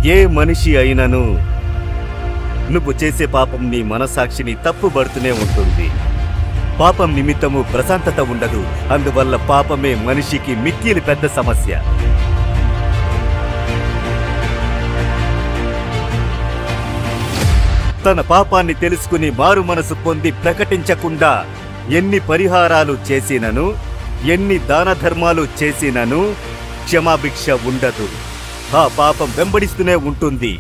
ఏ మనిషి అయినను నువ్వు చేసే పాపం నీ మనసాక్షిని తప్పుబడుతూనే ఉంటుంది పాపం నిమిత్తము ప్రశాంతత ఉండదు అందువల్ల పాపమే మనిషికి మిక్కిలి పెద్ద సమస్య తన పాపాన్ని తెలుసుకుని మారు మనసు పొంది ప్రకటించకుండా ఎన్ని పరిహారాలు చేసినను ఎన్ని దాన ధర్మాలు చేసినను క్షమాభిక్ష ఉండదు ఆ పాపం వెంబడిస్తూనే ఉంటుంది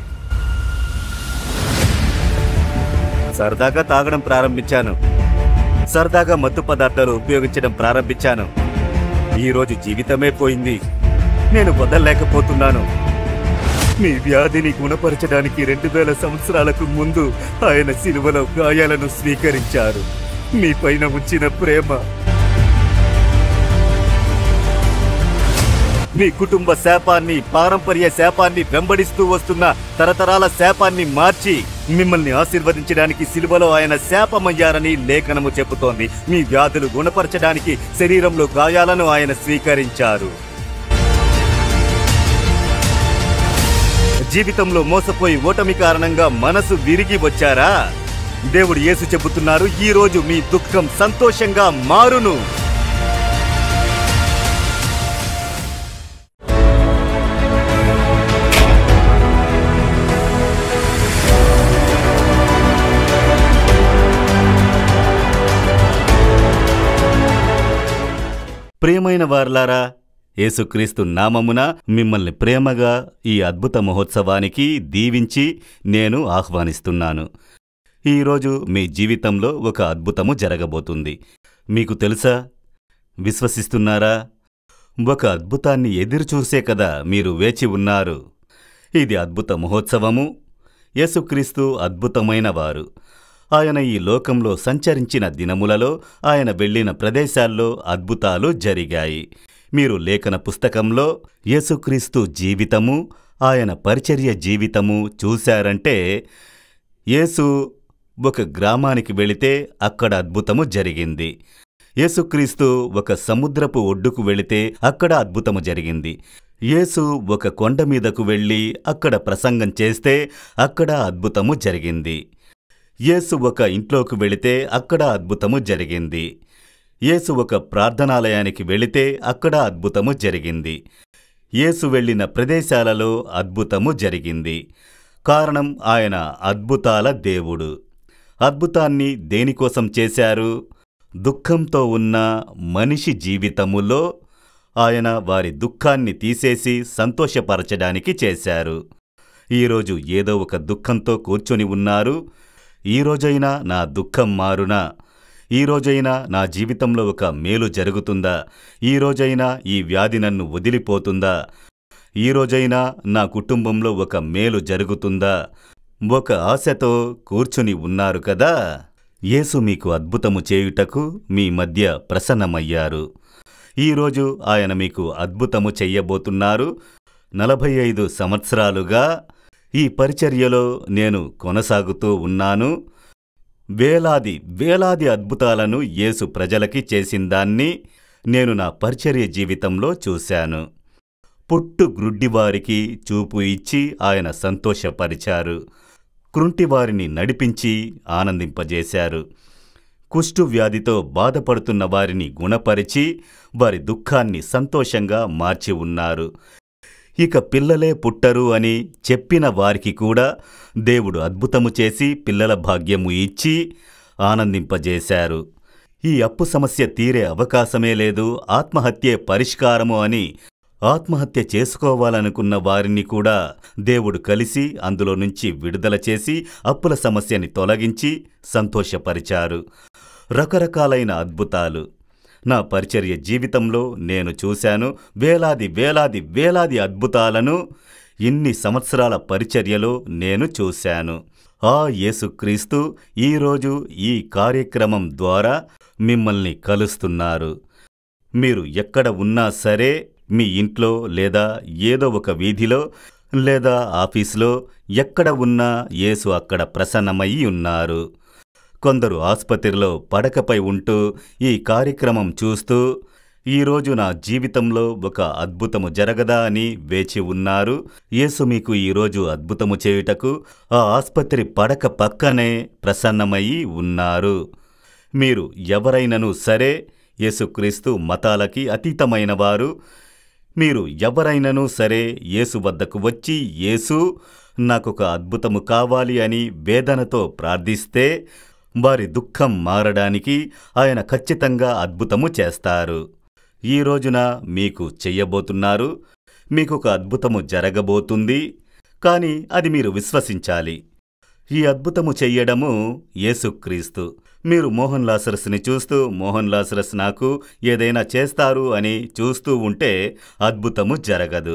సరదాగా తాగడం ప్రారంభించాను సరదాగా మత్తు పదార్థాలు ఉపయోగించడం ప్రారంభించాను ఈరోజు జీవితమే పోయింది నేను వదలలేకపోతున్నాను మీ వ్యాధిని గుణపరచడానికి రెండు వేల సంవత్సరాలకు ముందు ఆయన సిలువలో గాయాలను స్వీకరించారు మీ పైన ఉంచిన ప్రేమ మీ కుటుంబ శాపాన్ని పారంపర్య శాపాన్ని వెంబడిస్తూ వస్తున్న తరతరాల శాపాన్ని మార్చి మిమ్మల్ని ఆశీర్వదించడానికి సిలువలో ఆయన శాపమయ్యారని లేఖనము చెబుతోంది మీ వ్యాధులు గుణపరచడానికి శరీరంలో గాయాలను ఆయన స్వీకరించారు జీవితంలో మోసపోయి ఓటమి కారణంగా మనసు విరిగి వచ్చారా దేవుడు యేసు చెబుతున్నారు ఈ రోజు మీ దుఃఖం సంతోషంగా మారును ప్రియమైన వారలారా యేసుక్రీస్తు నామమున మిమ్మల్ని ప్రేమగా ఈ అద్భుత మహోత్సవానికి దీవించి నేను ఆహ్వానిస్తున్నాను ఈరోజు మీ జీవితంలో ఒక అద్భుతము జరగబోతుంది మీకు తెలుసా విశ్వసిస్తున్నారా ఒక అద్భుతాన్ని ఎదురుచూసే కదా మీరు వేచి ఉన్నారు ఇది అద్భుత మహోత్సవము యేసుక్రీస్తు అద్భుతమైన వారు ఆయన ఈ లోకంలో సంచరించిన దినములలో ఆయన వెళ్ళిన ప్రదేశాల్లో అద్భుతాలు జరిగాయి మీరు లేఖన పుస్తకంలో యేసుక్రీస్తు జీవితము ఆయన పరిచర్య జీవితము చూశారంటే యేసు ఒక గ్రామానికి వెళితే అక్కడ అద్భుతము జరిగింది యేసుక్రీస్తు ఒక సముద్రపు ఒడ్డుకు వెళితే అక్కడ అద్భుతము జరిగింది యేసు ఒక కొండ మీదకు వెళ్ళి అక్కడ ప్రసంగం చేస్తే అక్కడ అద్భుతము జరిగింది యేసు ఒక ఇంట్లోకి వెళితే అక్కడ అద్భుతము జరిగింది యేసు ఒక ప్రార్థనాలయానికి వెళితే అక్కడ అద్భుతము జరిగింది యేసు వెళ్ళిన ప్రదేశాలలో అద్భుతము జరిగింది కారణం ఆయన అద్భుతాల దేవుడు అద్భుతాన్ని దేనికోసం చేశారు దుఃఖంతో ఉన్న మనిషి జీవితములో ఆయన వారి దుఃఖాన్ని తీసేసి సంతోషపరచడానికి చేశారు ఈరోజు ఏదో ఒక దుఃఖంతో కూర్చొని ఉన్నారు ఈరోజైనా నా దుఃఖం మారునా ఈరోజైనా నా జీవితంలో ఒక మేలు జరుగుతుందా ఈరోజైనా ఈ వ్యాధి నన్ను వదిలిపోతుందా ఈరోజైనా నా కుటుంబంలో ఒక మేలు జరుగుతుందా ఒక ఆశతో కూర్చుని ఉన్నారు కదా యేసు మీకు అద్భుతము చేయుటకు మీ మధ్య ప్రసన్నమయ్యారు ఈరోజు ఆయన మీకు అద్భుతము చెయ్యబోతున్నారు నలభై ఐదు సంవత్సరాలుగా ఈ పరిచర్యలో నేను కొనసాగుతూ ఉన్నాను వేలాది వేలాది అద్భుతాలను యేసు ప్రజలకి చేసిందాన్ని నేను నా పరిచర్య జీవితంలో చూశాను పుట్టు గ్రుడ్డివారికి చూపు ఇచ్చి ఆయన సంతోషపరిచారు కృంటివారిని నడిపించి ఆనందింపజేశారు కుష్టు వ్యాధితో బాధపడుతున్న వారిని గుణపరిచి వారి దుఃఖాన్ని సంతోషంగా మార్చి ఉన్నారు ఇక పిల్లలే పుట్టరు అని చెప్పిన వారికి కూడా దేవుడు అద్భుతము చేసి పిల్లల భాగ్యము ఇచ్చి ఆనందింపజేశారు ఈ అప్పు సమస్య తీరే అవకాశమే లేదు ఆత్మహత్యే పరిష్కారము అని ఆత్మహత్య చేసుకోవాలనుకున్న వారిని కూడా దేవుడు కలిసి అందులో నుంచి విడుదల చేసి అప్పుల సమస్యని తొలగించి సంతోషపరిచారు రకరకాలైన అద్భుతాలు నా పరిచర్య జీవితంలో నేను చూశాను వేలాది వేలాది వేలాది అద్భుతాలను ఇన్ని సంవత్సరాల పరిచర్యలో నేను చూశాను ఆ యేసుక్రీస్తు ఈరోజు ఈ కార్యక్రమం ద్వారా మిమ్మల్ని కలుస్తున్నారు మీరు ఎక్కడ ఉన్నా సరే మీ ఇంట్లో లేదా ఏదో ఒక వీధిలో లేదా ఆఫీసులో ఎక్కడ ఉన్నా యేసు అక్కడ ప్రసన్నమయ్యి ఉన్నారు కొందరు ఆసుపత్రిలో పడకపై ఉంటూ ఈ కార్యక్రమం చూస్తూ ఈరోజు నా జీవితంలో ఒక అద్భుతము జరగదా అని వేచి ఉన్నారు యేసు మీకు ఈరోజు అద్భుతము చేయుటకు ఆ ఆస్పత్రి పడక పక్కనే ప్రసన్నమయ్యి ఉన్నారు మీరు ఎవరైనను సరే యేసుక్రీస్తు మతాలకి అతీతమైన వారు మీరు ఎవరైనను సరే యేసు వద్దకు వచ్చి యేసు నాకొక అద్భుతము కావాలి అని వేదనతో ప్రార్థిస్తే వారి దుఃఖం మారడానికి ఆయన ఖచ్చితంగా అద్భుతము చేస్తారు ఈ రోజున మీకు చెయ్యబోతున్నారు మీకొక అద్భుతము జరగబోతుంది కానీ అది మీరు విశ్వసించాలి ఈ అద్భుతము చెయ్యడము యేసుక్రీస్తు మీరు మోహన్ లాసరస్ని చూస్తూ మోహన్ లాసరస్ నాకు ఏదైనా చేస్తారు అని చూస్తూ ఉంటే అద్భుతము జరగదు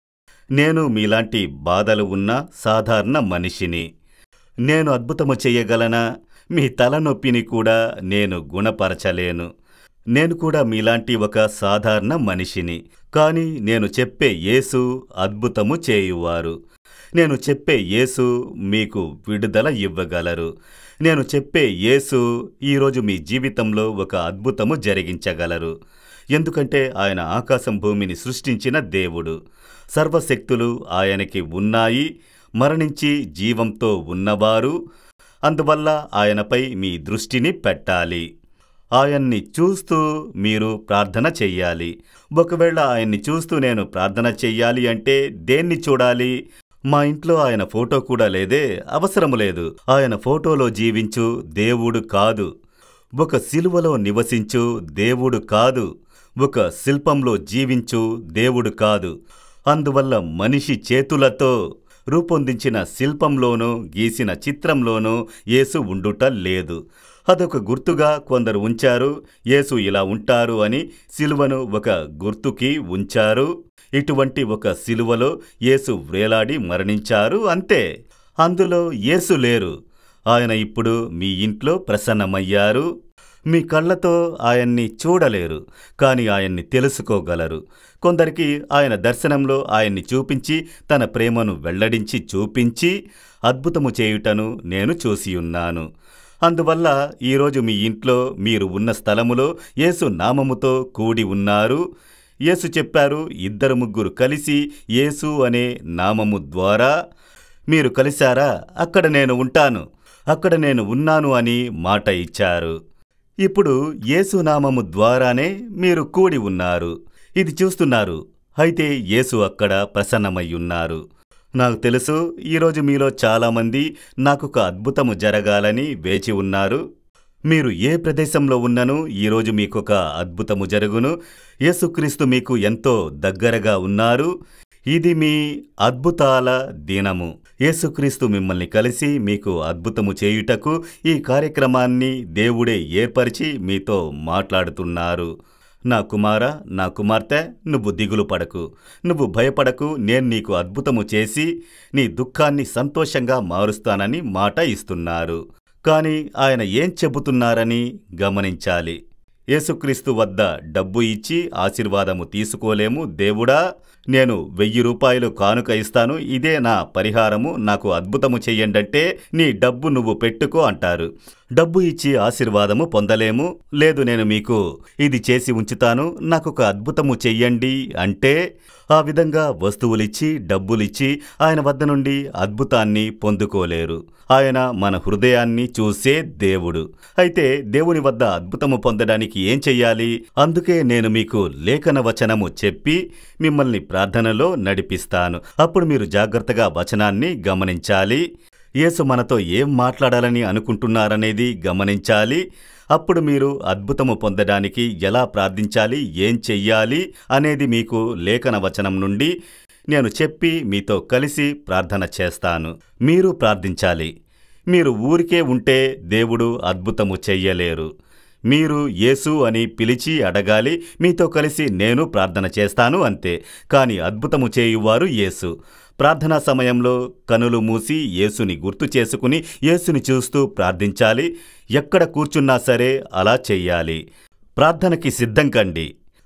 నేను మీలాంటి బాధలు ఉన్న సాధారణ మనిషిని నేను అద్భుతము చెయ్యగలనా మీ తలనొప్పిని కూడా నేను గుణపరచలేను నేను కూడా మీలాంటి ఒక సాధారణ మనిషిని కానీ నేను చెప్పే యేసు అద్భుతము చేయువారు నేను చెప్పే యేసు మీకు విడుదల ఇవ్వగలరు నేను చెప్పే యేసు ఈరోజు మీ జీవితంలో ఒక అద్భుతము జరిగించగలరు ఎందుకంటే ఆయన ఆకాశం భూమిని సృష్టించిన దేవుడు సర్వశక్తులు ఆయనకి ఉన్నాయి మరణించి జీవంతో ఉన్నవారు అందువల్ల ఆయనపై మీ దృష్టిని పెట్టాలి ఆయన్ని చూస్తూ మీరు ప్రార్థన చెయ్యాలి ఒకవేళ ఆయన్ని చూస్తూ నేను ప్రార్థన చెయ్యాలి అంటే దేన్ని చూడాలి మా ఇంట్లో ఆయన ఫోటో కూడా లేదే అవసరము లేదు ఆయన ఫోటోలో జీవించు దేవుడు కాదు ఒక సిలువలో నివసించు దేవుడు కాదు ఒక శిల్పంలో జీవించు దేవుడు కాదు అందువల్ల మనిషి చేతులతో రూపొందించిన శిల్పంలోనూ గీసిన చిత్రంలోనూ యేసు ఉండుట లేదు అదొక గుర్తుగా కొందరు ఉంచారు యేసు ఇలా ఉంటారు అని సిలువను ఒక గుర్తుకి ఉంచారు ఇటువంటి ఒక సిలువలో యేసు వ్రేలాడి మరణించారు అంతే అందులో యేసు లేరు ఆయన ఇప్పుడు మీ ఇంట్లో ప్రసన్నమయ్యారు మీ కళ్ళతో ఆయన్ని చూడలేరు కానీ ఆయన్ని తెలుసుకోగలరు కొందరికి ఆయన దర్శనంలో ఆయన్ని చూపించి తన ప్రేమను వెల్లడించి చూపించి అద్భుతము చేయుటను నేను చూసియున్నాను అందువల్ల ఈరోజు మీ ఇంట్లో మీరు ఉన్న స్థలములో యేసు నామముతో కూడి ఉన్నారు యేసు చెప్పారు ఇద్దరు ముగ్గురు కలిసి యేసు అనే నామము ద్వారా మీరు కలిశారా అక్కడ నేను ఉంటాను అక్కడ నేను ఉన్నాను అని మాట ఇచ్చారు ఇప్పుడు యేసునామము ద్వారానే మీరు కూడి ఉన్నారు ఇది చూస్తున్నారు అయితే యేసు అక్కడ ప్రసన్నమయ్యున్నారు నాకు తెలుసు ఈరోజు మీలో చాలామంది నాకొక అద్భుతము జరగాలని వేచి ఉన్నారు మీరు ఏ ప్రదేశంలో ఉన్నను ఈరోజు మీకొక అద్భుతము జరుగును యేసుక్రీస్తు మీకు ఎంతో దగ్గరగా ఉన్నారు ఇది మీ అద్భుతాల దినము యేసుక్రీస్తు మిమ్మల్ని కలిసి మీకు అద్భుతము చేయుటకు ఈ కార్యక్రమాన్ని దేవుడే ఏర్పరిచి మీతో మాట్లాడుతున్నారు నా కుమార నా కుమార్తె నువ్వు దిగులు పడకు నువ్వు భయపడకు నేను నీకు అద్భుతము చేసి నీ దుఃఖాన్ని సంతోషంగా మారుస్తానని మాట ఇస్తున్నారు కాని ఆయన ఏం చెబుతున్నారని గమనించాలి యేసుక్రీస్తు వద్ద డబ్బు ఇచ్చి ఆశీర్వాదము తీసుకోలేము దేవుడా నేను వెయ్యి రూపాయలు కానుక ఇస్తాను ఇదే నా పరిహారము నాకు అద్భుతము చెయ్యండంటే నీ డబ్బు నువ్వు పెట్టుకో అంటారు డబ్బు ఇచ్చి ఆశీర్వాదము పొందలేము లేదు నేను మీకు ఇది చేసి ఉంచుతాను నాకొక అద్భుతము చెయ్యండి అంటే ఆ విధంగా వస్తువులిచ్చి డబ్బులిచ్చి ఆయన వద్ద నుండి అద్భుతాన్ని పొందుకోలేరు ఆయన మన హృదయాన్ని చూసే దేవుడు అయితే దేవుని వద్ద అద్భుతము పొందడానికి ఏం చెయ్యాలి అందుకే నేను మీకు లేఖన వచనము చెప్పి మిమ్మల్ని ప్రార్థనలో నడిపిస్తాను అప్పుడు మీరు జాగ్రత్తగా వచనాన్ని గమనించాలి యేసు మనతో ఏం మాట్లాడాలని అనుకుంటున్నారనేది గమనించాలి అప్పుడు మీరు అద్భుతము పొందడానికి ఎలా ప్రార్థించాలి ఏం చెయ్యాలి అనేది మీకు లేఖన వచనం నుండి నేను చెప్పి మీతో కలిసి ప్రార్థన చేస్తాను మీరు ప్రార్థించాలి మీరు ఊరికే ఉంటే దేవుడు అద్భుతము చెయ్యలేరు మీరు యేసు అని పిలిచి అడగాలి మీతో కలిసి నేను ప్రార్థన చేస్తాను అంతే కాని అద్భుతము చేయువారు యేసు ప్రార్థనా సమయంలో కనులు మూసి యేసుని గుర్తు చేసుకుని యేసుని చూస్తూ ప్రార్థించాలి ఎక్కడ కూర్చున్నా సరే అలా చెయ్యాలి ప్రార్థనకి సిద్ధం కండి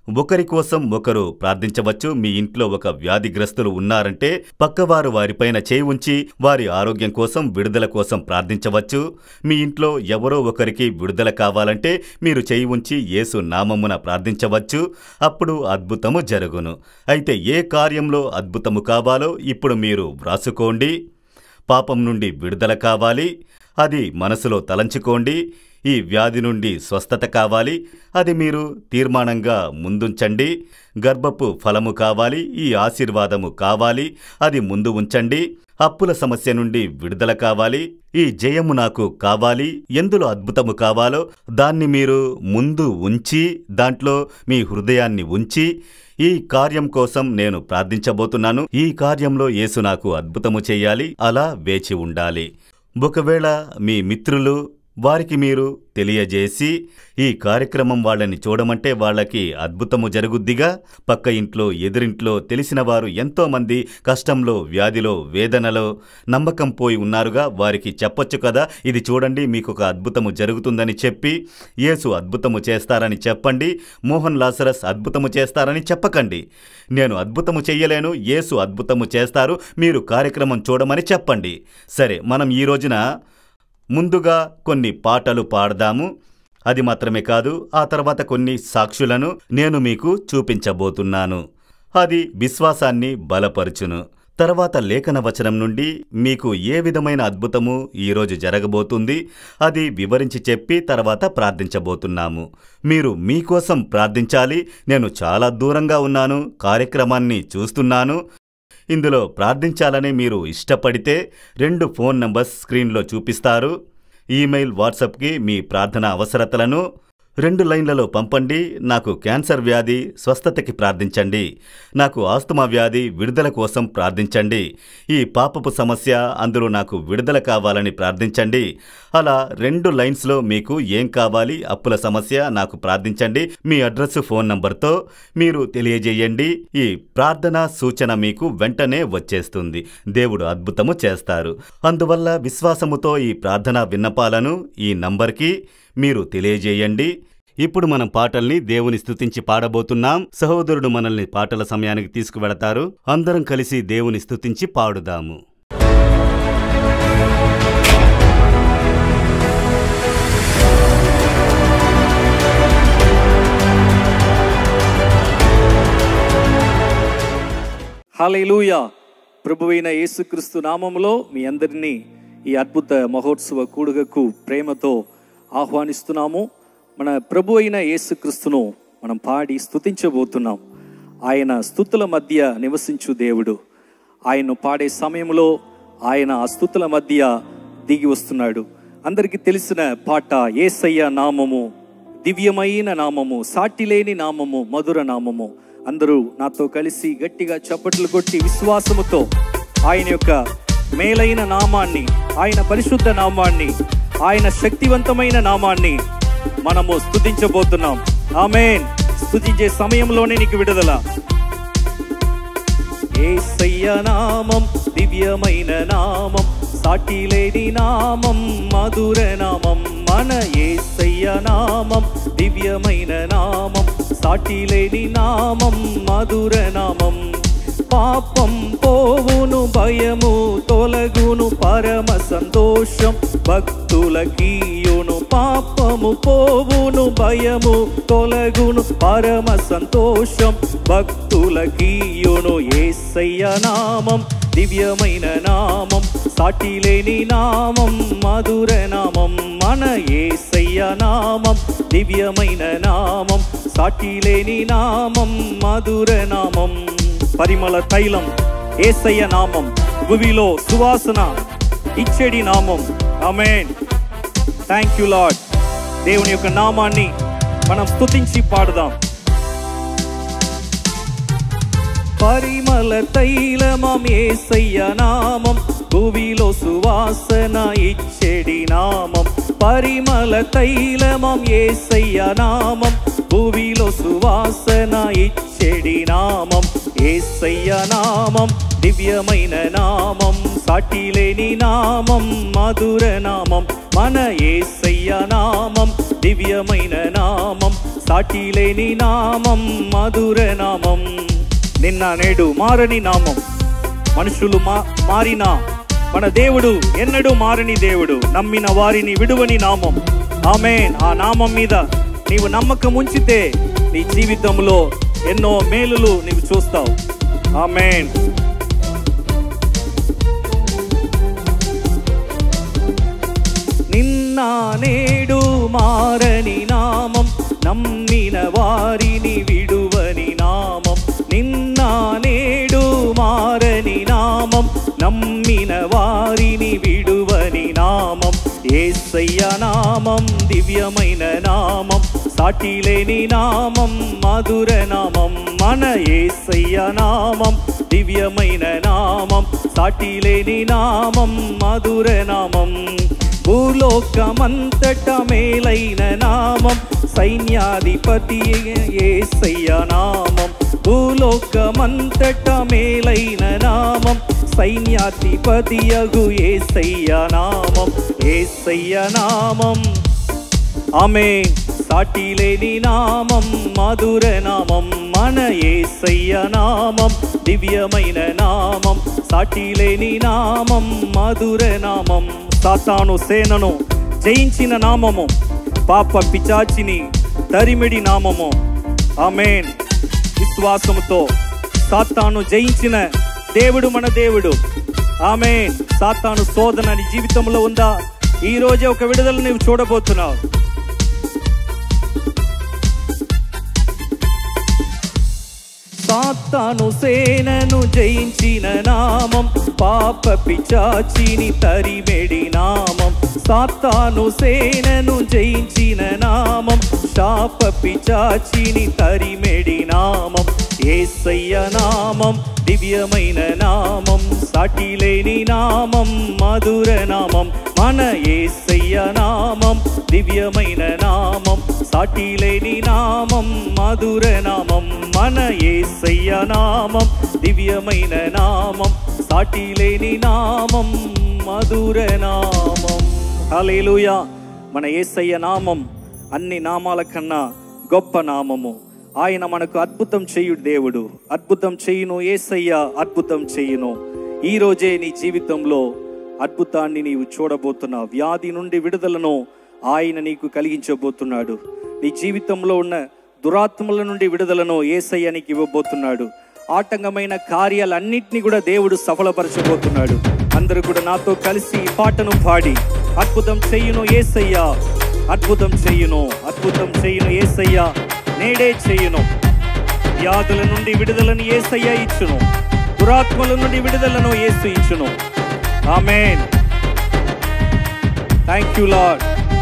ఒకరి కోసం ఒకరు ప్రార్థించవచ్చు మీ ఇంట్లో ఒక వ్యాధిగ్రస్తులు ఉన్నారంటే పక్కవారు వారిపైన చేయి ఉంచి వారి ఆరోగ్యం కోసం విడుదల కోసం ప్రార్థించవచ్చు మీ ఇంట్లో ఎవరో ఒకరికి విడుదల కావాలంటే మీరు చేయి ఉంచి యేసు నామమున ప్రార్థించవచ్చు అప్పుడు అద్భుతము జరుగును అయితే ఏ కార్యంలో అద్భుతము కావాలో ఇప్పుడు మీరు వ్రాసుకోండి పాపం నుండి విడుదల కావాలి అది మనసులో తలంచుకోండి ఈ వ్యాధి నుండి స్వస్థత కావాలి అది మీరు తీర్మానంగా ముందుంచండి గర్భపు ఫలము కావాలి ఈ ఆశీర్వాదము కావాలి అది ముందు ఉంచండి అప్పుల సమస్య నుండి విడుదల కావాలి ఈ జయము నాకు కావాలి ఎందులో అద్భుతము కావాలో దాన్ని మీరు ముందు ఉంచి దాంట్లో మీ హృదయాన్ని ఉంచి ఈ కార్యం కోసం నేను ప్రార్థించబోతున్నాను ఈ కార్యంలో యేసు నాకు అద్భుతము చేయాలి అలా వేచి ఉండాలి ఒకవేళ మీ మిత్రులు వారికి మీరు తెలియజేసి ఈ కార్యక్రమం వాళ్ళని చూడమంటే వాళ్ళకి అద్భుతము జరుగుద్దిగా పక్క ఇంట్లో ఎదురింట్లో తెలిసిన వారు ఎంతోమంది కష్టంలో వ్యాధిలో వేదనలో నమ్మకం పోయి ఉన్నారుగా వారికి చెప్పొచ్చు కదా ఇది చూడండి మీకు ఒక అద్భుతము జరుగుతుందని చెప్పి యేసు అద్భుతము చేస్తారని చెప్పండి మోహన్ లాసరస్ అద్భుతము చేస్తారని చెప్పకండి నేను అద్భుతము చెయ్యలేను యేసు అద్భుతము చేస్తారు మీరు కార్యక్రమం చూడమని చెప్పండి సరే మనం ఈ రోజున ముందుగా కొన్ని పాటలు పాడదాము అది మాత్రమే కాదు ఆ తర్వాత కొన్ని సాక్షులను నేను మీకు చూపించబోతున్నాను అది విశ్వాసాన్ని బలపరుచును తర్వాత లేఖన వచనం నుండి మీకు ఏ విధమైన అద్భుతము ఈరోజు జరగబోతుంది అది వివరించి చెప్పి తర్వాత ప్రార్థించబోతున్నాము మీరు మీకోసం ప్రార్థించాలి నేను చాలా దూరంగా ఉన్నాను కార్యక్రమాన్ని చూస్తున్నాను ఇందులో ప్రార్థించాలని మీరు ఇష్టపడితే రెండు ఫోన్ నంబర్స్ స్క్రీన్లో చూపిస్తారు ఈమెయిల్ వాట్సాప్కి మీ ప్రార్థన అవసరతలను రెండు లైన్లలో పంపండి నాకు క్యాన్సర్ వ్యాధి స్వస్థతకి ప్రార్థించండి నాకు ఆస్తమా వ్యాధి విడుదల కోసం ప్రార్థించండి ఈ పాపపు సమస్య అందులో నాకు విడుదల కావాలని ప్రార్థించండి అలా రెండు లైన్స్లో మీకు ఏం కావాలి అప్పుల సమస్య నాకు ప్రార్థించండి మీ అడ్రస్ ఫోన్ నంబర్తో మీరు తెలియజేయండి ఈ ప్రార్థన సూచన మీకు వెంటనే వచ్చేస్తుంది దేవుడు అద్భుతము చేస్తారు అందువల్ల విశ్వాసముతో ఈ ప్రార్థనా విన్నపాలను ఈ నంబర్కి మీరు తెలియజేయండి ఇప్పుడు మనం పాటల్ని దేవుని స్తుతించి పాడబోతున్నాం సహోదరుడు మనల్ని పాటల సమయానికి తీసుకువెడతారు అందరం కలిసి దేవుని స్తుతించి పాడుదాము హాలేలూయా ప్రభువైన యేసుక్రీస్తు నామములో మీ అందరినీ ఈ అద్భుత మహోత్సవ కూడుగకు ప్రేమతో ఆహ్వానిస్తున్నాము మన ప్రభు అయిన యేసుక్రీస్తును మనం పాడి స్తుతించబోతున్నాం ఆయన స్థుతుల మధ్య నివసించు దేవుడు ఆయన్ను పాడే సమయంలో ఆయన ఆ స్థుతుల మధ్య దిగి వస్తున్నాడు అందరికీ తెలిసిన పాట ఏసయ్య నామము దివ్యమైన నామము సాటిలేని నామము మధుర నామము అందరూ నాతో కలిసి గట్టిగా చప్పట్లు కొట్టి విశ్వాసముతో ఆయన యొక్క మేలైన నామాన్ని ఆయన పరిశుద్ధ నామాన్ని ఆయన శక్తివంతమైన నామాన్ని మనము స్తుతించబోతున్నాం ఆమేన్ స్తుతించే సమయంలోనే నీకు విడుదల ఏసయ్య నామం దివ్యమైన నామం సాటిలేని నామం మధుర నామం మన ఏసయ్య నామం దివ్యమైన నామం సాటిలేని నామం మధుర నామం పాపం పోవును భయము తొలగును పరమ సంతోషం భక్తులకీయును పాపము పోవును భయము తొలగును పరమ సంతోషం భక్తులకీయును ఏసయ్య నామం దివ్యమైన నామం సాటిలేని నామం మధుర నామం మన ఏసయ్య నామం దివ్యమైన నామం సాటిలేని నామం మధుర నామం పరిమళ తైలం ఏసయ్య నామం భువిలో సువాసన ఇచ్చడి నామం ఆమేన్ థ్యాంక్ యూ లార్డ్ దేవుని యొక్క నామాన్ని మనం స్తుతించి పాడుదాం పరిమళ తైలమం ఏసయ్య నామం భువిలో సువాసన ఇచ్చెడి నామం పరిమళ తైలమం ఏసయ్య నామం భువిలో సువాసన ఇచ్చెడి నామం ఏసయ్య నామం దివ్యమైన నామం సాటిలేని నామం మధుర నామం మన ఏసయ్య నామం దివ్యమైన నామం సాటి లేని నామం మధుర నామం నిన్న నేడు మారని నామం మనుషులు మా మారినా మన దేవుడు ఎన్నడూ మారని దేవుడు నమ్మిన వారిని విడువని నామం ఆమేన్ ఆ నామం మీద నీవు నమ్మకం ఉంచితే నీ జీవితంలో ఎన్నో మేలులు నీవు చూస్తావు ఆమేన్ నిన్న నేడు మారని నామం నమ్మిన వారిని విడువని నామం నిన్న నేడు మారని నామం నమ్మిన వారిని విడువని నామం ఏసయ్య నామం దివ్యమైన నామం సాటి లేని నామం మధుర నామం మన ఏసయ్య నామం దివ్యమైన నామం సాటి లేని నామం మధుర నామం భూలోకమంతట మేలైన నామం సైన్యాధిపతి ఏసయ్య నామం భూలోకమంతట మేలైన నామం సైన్యాధిపతియగు ఏసయ్య నామం ఏసయ్య నామం ఆమె సాటి లేని నామం మధుర నామం మన ఏసయ్య నామం దివ్యమైన నామం సాటి లేని నామం మధుర నామం సాతాను సేనను జయించిన నామము పాప పిచాచిని తరిమిడి నామము ఆమెన్ విశ్వాసముతో సాతాను జయించిన దేవుడు మన దేవుడు ఆమెన్ సాతాను శోధన నీ జీవితంలో ఉందా ఈ రోజే ఒక విడుదల నీవు చూడబోతున్నావు సాతాను సేనను జయించిన నామం పాప పిచాచిని తరిమెడి నామం సాతాను సేనను జయించిన నామం శాప పిచాచిని తరిమెడి నామం ఏసయ్య నామం దివ్యమైన నామం సాటి లేని నామం మధుర నామం మన ఏసయ్య నామం దివ్యమైన నామం సాటి లేని నామం మధుర నామం మన ఏసయ్య నామం దివ్యమైన నామం సాటి లేని నామం మధుర నామం హల్లెలూయా మన ఏసయ్య నామం అన్ని నామాల కన్నా గొప్ప నామము ఆయన మనకు అద్భుతం చేయుడు దేవుడు అద్భుతం చేయును ఏసయ్య అద్భుతం చేయును ఈ రోజే నీ జీవితంలో అద్భుతాన్ని నీవు చూడబోతున్నావు వ్యాధి నుండి విడుదలను ఆయన నీకు కలిగించబోతున్నాడు నీ జీవితంలో ఉన్న దురాత్మల నుండి విడుదలను ఏసయ్య నీకు ఇవ్వబోతున్నాడు ఆటంకమైన కార్యాలన్నింటినీ కూడా దేవుడు సఫలపరచబోతున్నాడు అందరూ కూడా నాతో కలిసి ఈ పాటను పాడి అద్భుతం చెయ్యును ఏసయ్యా అద్భుతం చెయ్యును అద్భుతం చెయ్యును ఏసయ్యా నేడే చెయ్యును వ్యాధుల నుండి విడుదలను ఏసయ్య ఇచ్చును దురాత్మల నుండి విడుదలను ఏసు ఇచ్చును ఆమెన్ థ్యాంక్ యూ లార్డ్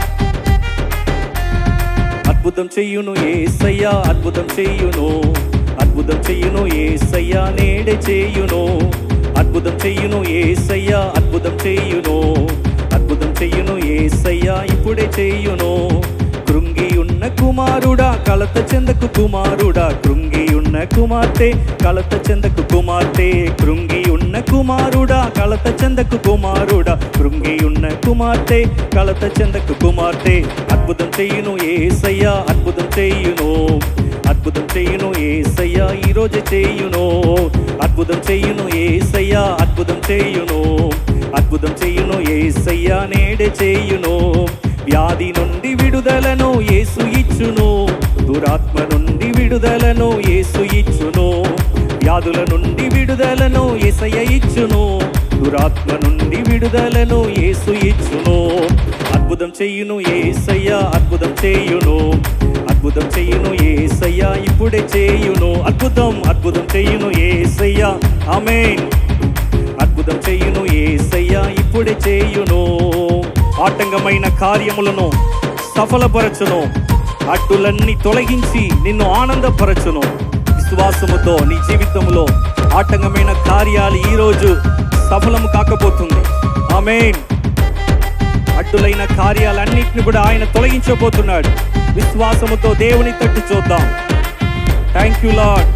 అద్భుతం చెయ్యును ఏసయ్య అద్భుతం చెయ్యును అద్భుతం చెయ్యును ఏసయ్య నేడే చేయును అద్భుతం చెయ్యును ఏసయ్య అద్భుతం చెయ్యును అద్భుతం చెయ్యును ఏసయ్య ఇప్పుడే చేయును కృంగి ఉన్న కుమారుడా కలత చెందకు కుమారుడా కృంగి ఉన్న కుమార్తె కలత చెందకు కుమార్తె కృంగి ఉన్న కుమారుడా కలత చెందకు కుమారుడా కృంగి ఉన్న కుమార్తె కలత చెందకు కుమార్తె అద్భుతం చెయ్యును ఏసయ్య అద్భుతం చెయ్యును అద్భుతం చెయ్యును ఏసయ్య ఈ రోజు చేయును అద్భుతం చెయ్యును ఏసయ్య అద్భుతం చేయును అద్భుతం చెయ్యును ఏసయ్య నేడే చేయును వ్యాధి నుండి విడుదలను యేసు ఇచ్చును దురాత్మ నుండి విడుదలను యేసు ఇచ్చును వ్యాధుల నుండి విడుదలను ఏసయ్య ఇచ్చును దురాత్మ నుండి విడుదలను యేసు ఇచ్చును అద్భుతం చెయ్యును ఏసయ్య అద్భుతం చేయును అద్భుతం చెయ్యును ఏసయ్య ఇప్పుడే చేయును అద్భుతం అద్భుతం చెయ్యును ఏసయ్య ఆమేన్ అద్భుతం చెయ్యును ఏసయ్య ఇప్పుడే చేయును ఆటంకమైన కార్యములను సఫలపరచును అడ్డులన్నీ తొలగించి నిన్ను ఆనందపరచును విశ్వాసముతో నీ జీవితంలో ఆటంకమైన కార్యాలు ఈ రోజు సఫలము కాకపోతుంది ఆమేన్ అడ్డులైన కార్యాలన్నింటిని కూడా ఆయన తొలగించబోతున్నాడు విశ్వాసముతో దేవుని తట్టు చూద్దాం థ్యాంక్ యూ లాడ్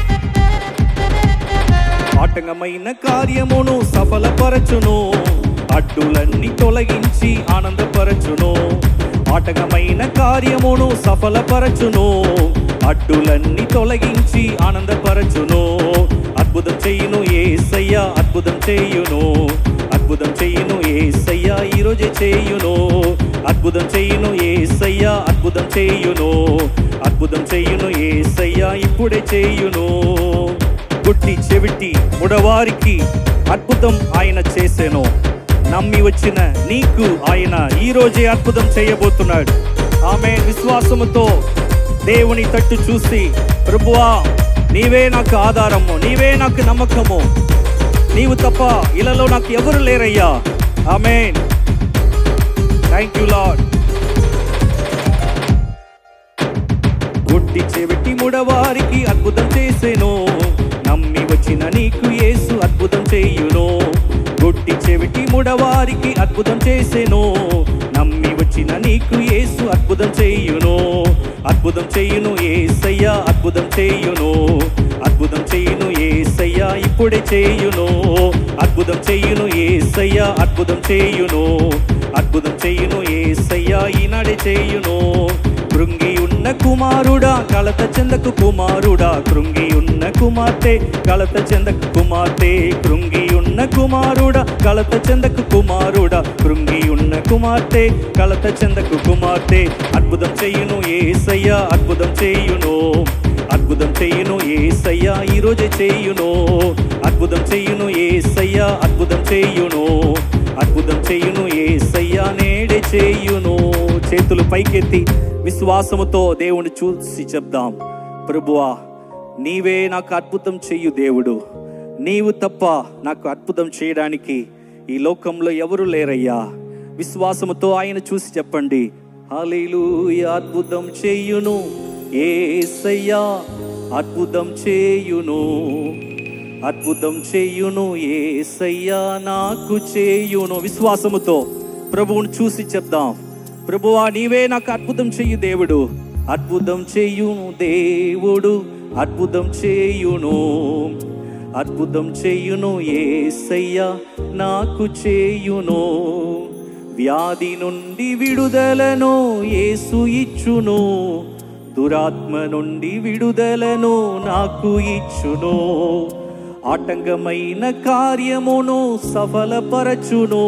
ఆటంకమైన కార్యమును సఫలపరచును అడ్డులన్నీ తొలగించి ఆనందపరచును ఆటకమైన కార్యమును సఫలపరచును అడ్డులన్నీ తొలగించి ఆనందపరచును అద్భుతం చేయును ఏసయ్య అద్భుతం చేయును అద్భుతం చేయును ఏసయ్య ఈరోజే చేయును అద్భుతం చేయును ఏసయ్య అద్భుతం చేయును అద్భుతం చేయును ఏసయ్య ఇప్పుడే చేయును గుట్టి చెవిటి ముడవారికి అద్భుతం ఆయన చేసెను నమ్మి వచ్చిన నీకు ఆయన ఈ రోజే అద్భుతం చేయబోతున్నాడు ఆమె విశ్వాసముతో దేవుని తట్టు చూసి ప్రభువా నీవే నాకు ఆధారము నీవే నాకు నమ్మకము నీవు తప్ప ఇలాలో నాకు ఎవరు లేరయ్యా ఆమె థ్యాంక్ యూ లాడ్ గుడ్డి చెవిటి ముడవారికి అద్భుతం చేసెను నమ్మి వచ్చిన నీకు యేసు అద్భుతం చేయును గుడ్డి చెవిటి ముడవారికి అద్భుతం చేసెను నమ్మి వచ్చిన నీకు యేసు అద్భుతం చేయును అద్భుతం చేయును ఏసయ్య అద్భుతం చేయును అద్భుతం చేయును ఏసయ్య ఇప్పుడే చేయును అద్భుతం చేయును ఏసయ్య అద్భుతం చేయును అద్భుతం చేయును ఏసయ్య ఈనాడే చేయును కృంగి ఉన్న కుమారుడా కలత చెందకు కుమారుడా కృంగి ఉన్న కుమార్తె కలత చెందకు కుమార్తె కృంగి ఉన్న కుమారుడా కలత చెందకు కుమారుడా కృంగి ఉన్న కుమార్తె కలత చెందకు కుమార్తె అద్భుతం చేయును ఏసయ్య అద్భుతం చేయును అద్భుతం చేయును ఏసయ్య ఈరోజే చేయును అద్భుతం చేయును ఏసయ్య అద్భుతం చేయును అద్భుతం చేయును ఏసయ్య నేడే చేయును చేతులు పైకెత్తి విశ్వాసముతో దేవుని చూసి చెప్దాం ప్రభువా నీవే నాకు అద్భుతం చెయ్యు దేవుడు నీవు తప్ప నాకు అద్భుతం చేయడానికి ఈ లోకంలో ఎవరు లేరయ్యా విశ్వాసముతో ఆయన చూసి చెప్పండి హల్లెలూయా అద్భుతం చేయును ఏసయ్యా అద్భుతం చేయును అద్భుతం చేయును ఏసయ్యా నాకు చేయును విశ్వాసముతో ప్రభువును చూసి చెప్దాం ప్రభువా నీవే నాకు అద్భుతం చెయ్యు దేవుడు అద్భుతం చేయును దేవుడు అద్భుతం చేయును అద్భుతం చేయును ఏసయ్యా నాకు చేయును వ్యాధి నుండి విడుదలను యేసు ఇచ్చును దురాత్మ నుండి విడుదలను నాకు ఇచ్చును ఆటంకమైన కార్యమును సఫలపరచును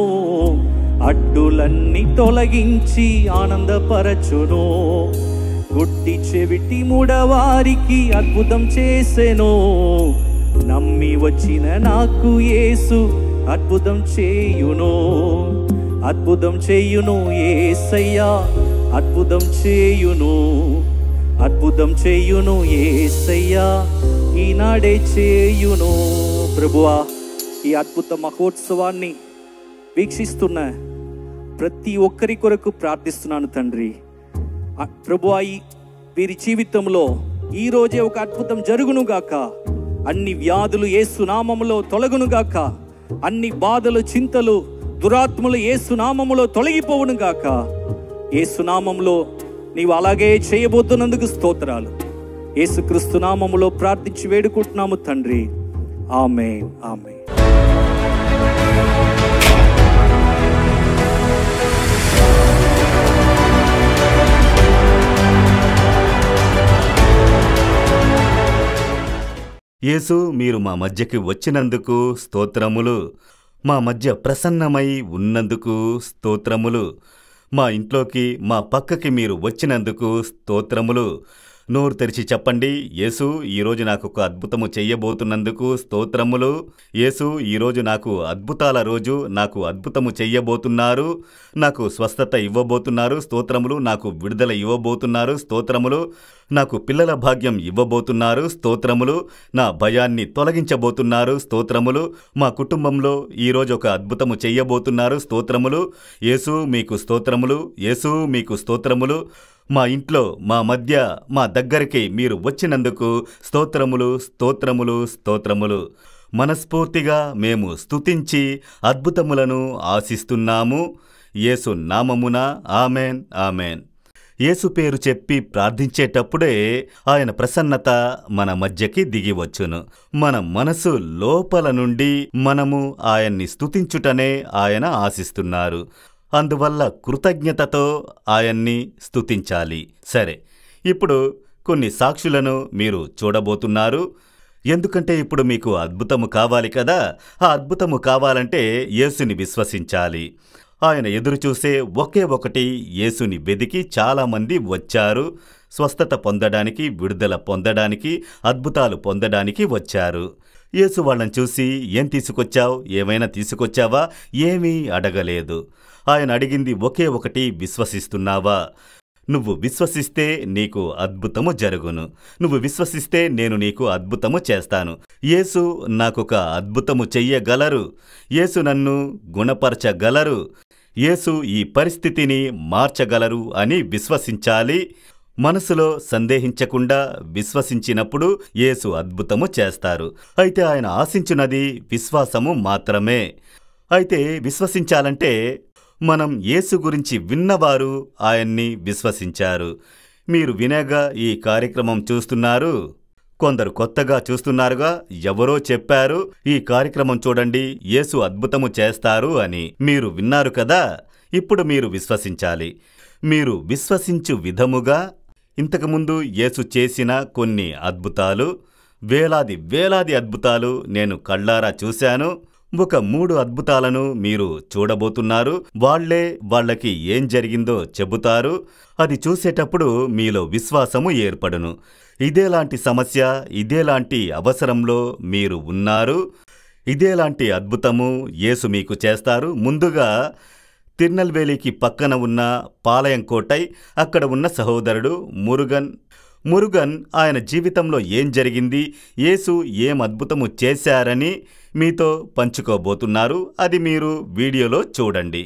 అడ్డులన్నీ తొలగించి ఆనందపరచును గుట్టి చెవిటి ముడవారికి అద్భుతం చేసెను నమ్మి వచ్చిన నాకు యేసు అద్భుతం చేయును అద్భుతం చేయును ఏసయ్యా అద్భుతం చేయును అద్భుతం చేయును ఏసయ్యా ఈనాడే చేయును ప్రభువా ఈ అద్భుత మహోత్సవాన్ని వీక్షిస్తున్న ప్రతి ఒక్కరి కొరకు ప్రార్థిస్తున్నాను తండ్రి ఆ ప్రభువా ఈ వీరి జీవితంలో ఈ రోజే ఒక అద్భుతం జరుగును గాక అన్ని వ్యాధులు ఏసునామములో తొలగును గాక అన్ని బాధలు చింతలు దురాత్మలు ఏసునామములో తొలగిపోవును గాక ఏసునామంలో నీవు అలాగే చేయబోతున్నందుకు స్తోత్రాలు యేసుక్రీస్తు నామములో ప్రార్థించి వేడుకుంటున్నాము తండ్రి ఆమె ఆమె యేసు మీరు మా మధ్యకి వచ్చినందుకు స్తోత్రములు మా మధ్య ప్రసన్నమై ఉన్నందుకు స్తోత్రములు మా ఇంట్లోకి మా పక్కకి మీరు వచ్చినందుకు స్తోత్రములు నోరు తెరిచి చెప్పండి యేసు ఈరోజు నాకు ఒక అద్భుతము చెయ్యబోతున్నందుకు స్తోత్రములు యేసు ఈరోజు నాకు అద్భుతాల రోజు నాకు అద్భుతము చెయ్యబోతున్నారు నాకు స్వస్థత ఇవ్వబోతున్నారు స్తోత్రములు నాకు విడుదల ఇవ్వబోతున్నారు స్తోత్రములు నాకు పిల్లల భాగ్యం ఇవ్వబోతున్నారు స్తోత్రములు నా భయాన్ని తొలగించబోతున్నారు స్తోత్రములు మా కుటుంబంలో ఈరోజు ఒక అద్భుతము చెయ్యబోతున్నారు స్తోత్రములు యేసు మీకు స్తోత్రములు యేసు మీకు స్తోత్రములు మా ఇంట్లో మా మధ్య మా దగ్గరికి మీరు వచ్చినందుకు స్తోత్రములు స్తోత్రములు స్తోత్రములు మనస్ఫూర్తిగా మేము స్తుతించి అద్భుతములను ఆశిస్తున్నాము యేసు నామమున ఆమెన్ ఆమెన్ యేసు పేరు చెప్పి ప్రార్థించేటప్పుడే ఆయన ప్రసన్నత మన మధ్యకి దిగివచ్చును మన మనసు లోపల నుండి మనము ఆయన్ని స్తుతించుటనే ఆయన ఆశిస్తున్నారు అందువల్ల కృతజ్ఞతతో ఆయన్ని స్తుతించాలి సరే ఇప్పుడు కొన్ని సాక్షులను మీరు చూడబోతున్నారు ఎందుకంటే ఇప్పుడు మీకు అద్భుతము కావాలి కదా ఆ అద్భుతము కావాలంటే యేసుని విశ్వసించాలి ఆయన ఎదురుచూసే ఒకే ఒకటి యేసుని వెదికి చాలామంది వచ్చారు స్వస్థత పొందడానికి విడుదల పొందడానికి అద్భుతాలు పొందడానికి వచ్చారు యేసు వాళ్ళని చూసి ఏం తీసుకొచ్చావు ఏమైనా తీసుకొచ్చావా ఏమీ అడగలేదు ఆయన అడిగింది ఒకే ఒకటి విశ్వసిస్తున్నావా నువ్వు విశ్వసిస్తే నీకు అద్భుతము జరుగును నువ్వు విశ్వసిస్తే నేను నీకు అద్భుతము చేస్తాను యేసు నాకొక అద్భుతము చెయ్యగలరు యేసు నన్ను గుణపరచగలరు యేసు ఈ పరిస్థితిని మార్చగలరు అని విశ్వసించాలి మనసులో సందేహించకుండా విశ్వసించినప్పుడు యేసు అద్భుతము చేస్తారు అయితే ఆయన ఆశించున్నది విశ్వాసము మాత్రమే అయితే విశ్వసించాలంటే మనం యేసు గురించి విన్నవారు ఆయన్ని విశ్వసించారు మీరు వినగా ఈ కార్యక్రమం చూస్తున్నారు కొందరు కొత్తగా చూస్తున్నారుగా ఎవరో చెప్పారు ఈ కార్యక్రమం చూడండి యేసు అద్భుతము చేస్తారు అని మీరు విన్నారు కదా ఇప్పుడు మీరు విశ్వసించాలి మీరు విశ్వసించు విధముగా ఇంతకుముందు యేసు చేసిన కొన్ని అద్భుతాలు వేలాది వేలాది అద్భుతాలు నేను కళ్ళారా చూశాను ఒక మూడు అద్భుతాలను మీరు చూడబోతున్నారు వాళ్లే వాళ్ళకి ఏం జరిగిందో చెబుతారు అది చూసేటప్పుడు మీలో విశ్వాసము ఏర్పడును ఇదేలాంటి సమస్య ఇదేలాంటి అవసరంలో మీరు ఉన్నారు ఇదేలాంటి అద్భుతము యేసు మీకు చేస్తారు ముందుగా తిరునల్వేలికి పక్కన ఉన్న పాలయం కోటై అక్కడ ఉన్న సహోదరుడు మురుగన్ మురుగన్ ఆయన జీవితంలో ఏం జరిగింది యేసు ఏం అద్భుతము చేశారని మీతో పంచుకోబోతున్నారు అది మీరు వీడియోలో చూడండి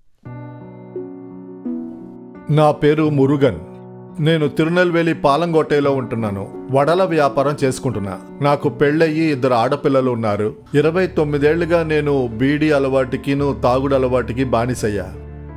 నా పేరు మురుగన్ నేను తిరునెల్వేలి పాలంగోటేలో ఉంటున్నాను వడల వ్యాపారం చేసుకుంటున్నా నాకు పెళ్ళయ్యి ఇద్దరు ఆడపిల్లలు ఉన్నారు ఇరవై తొమ్మిదేళ్లుగా నేను బీడీ అలవాటికిను తాగుడు అలవాటికి బానిసయ్యా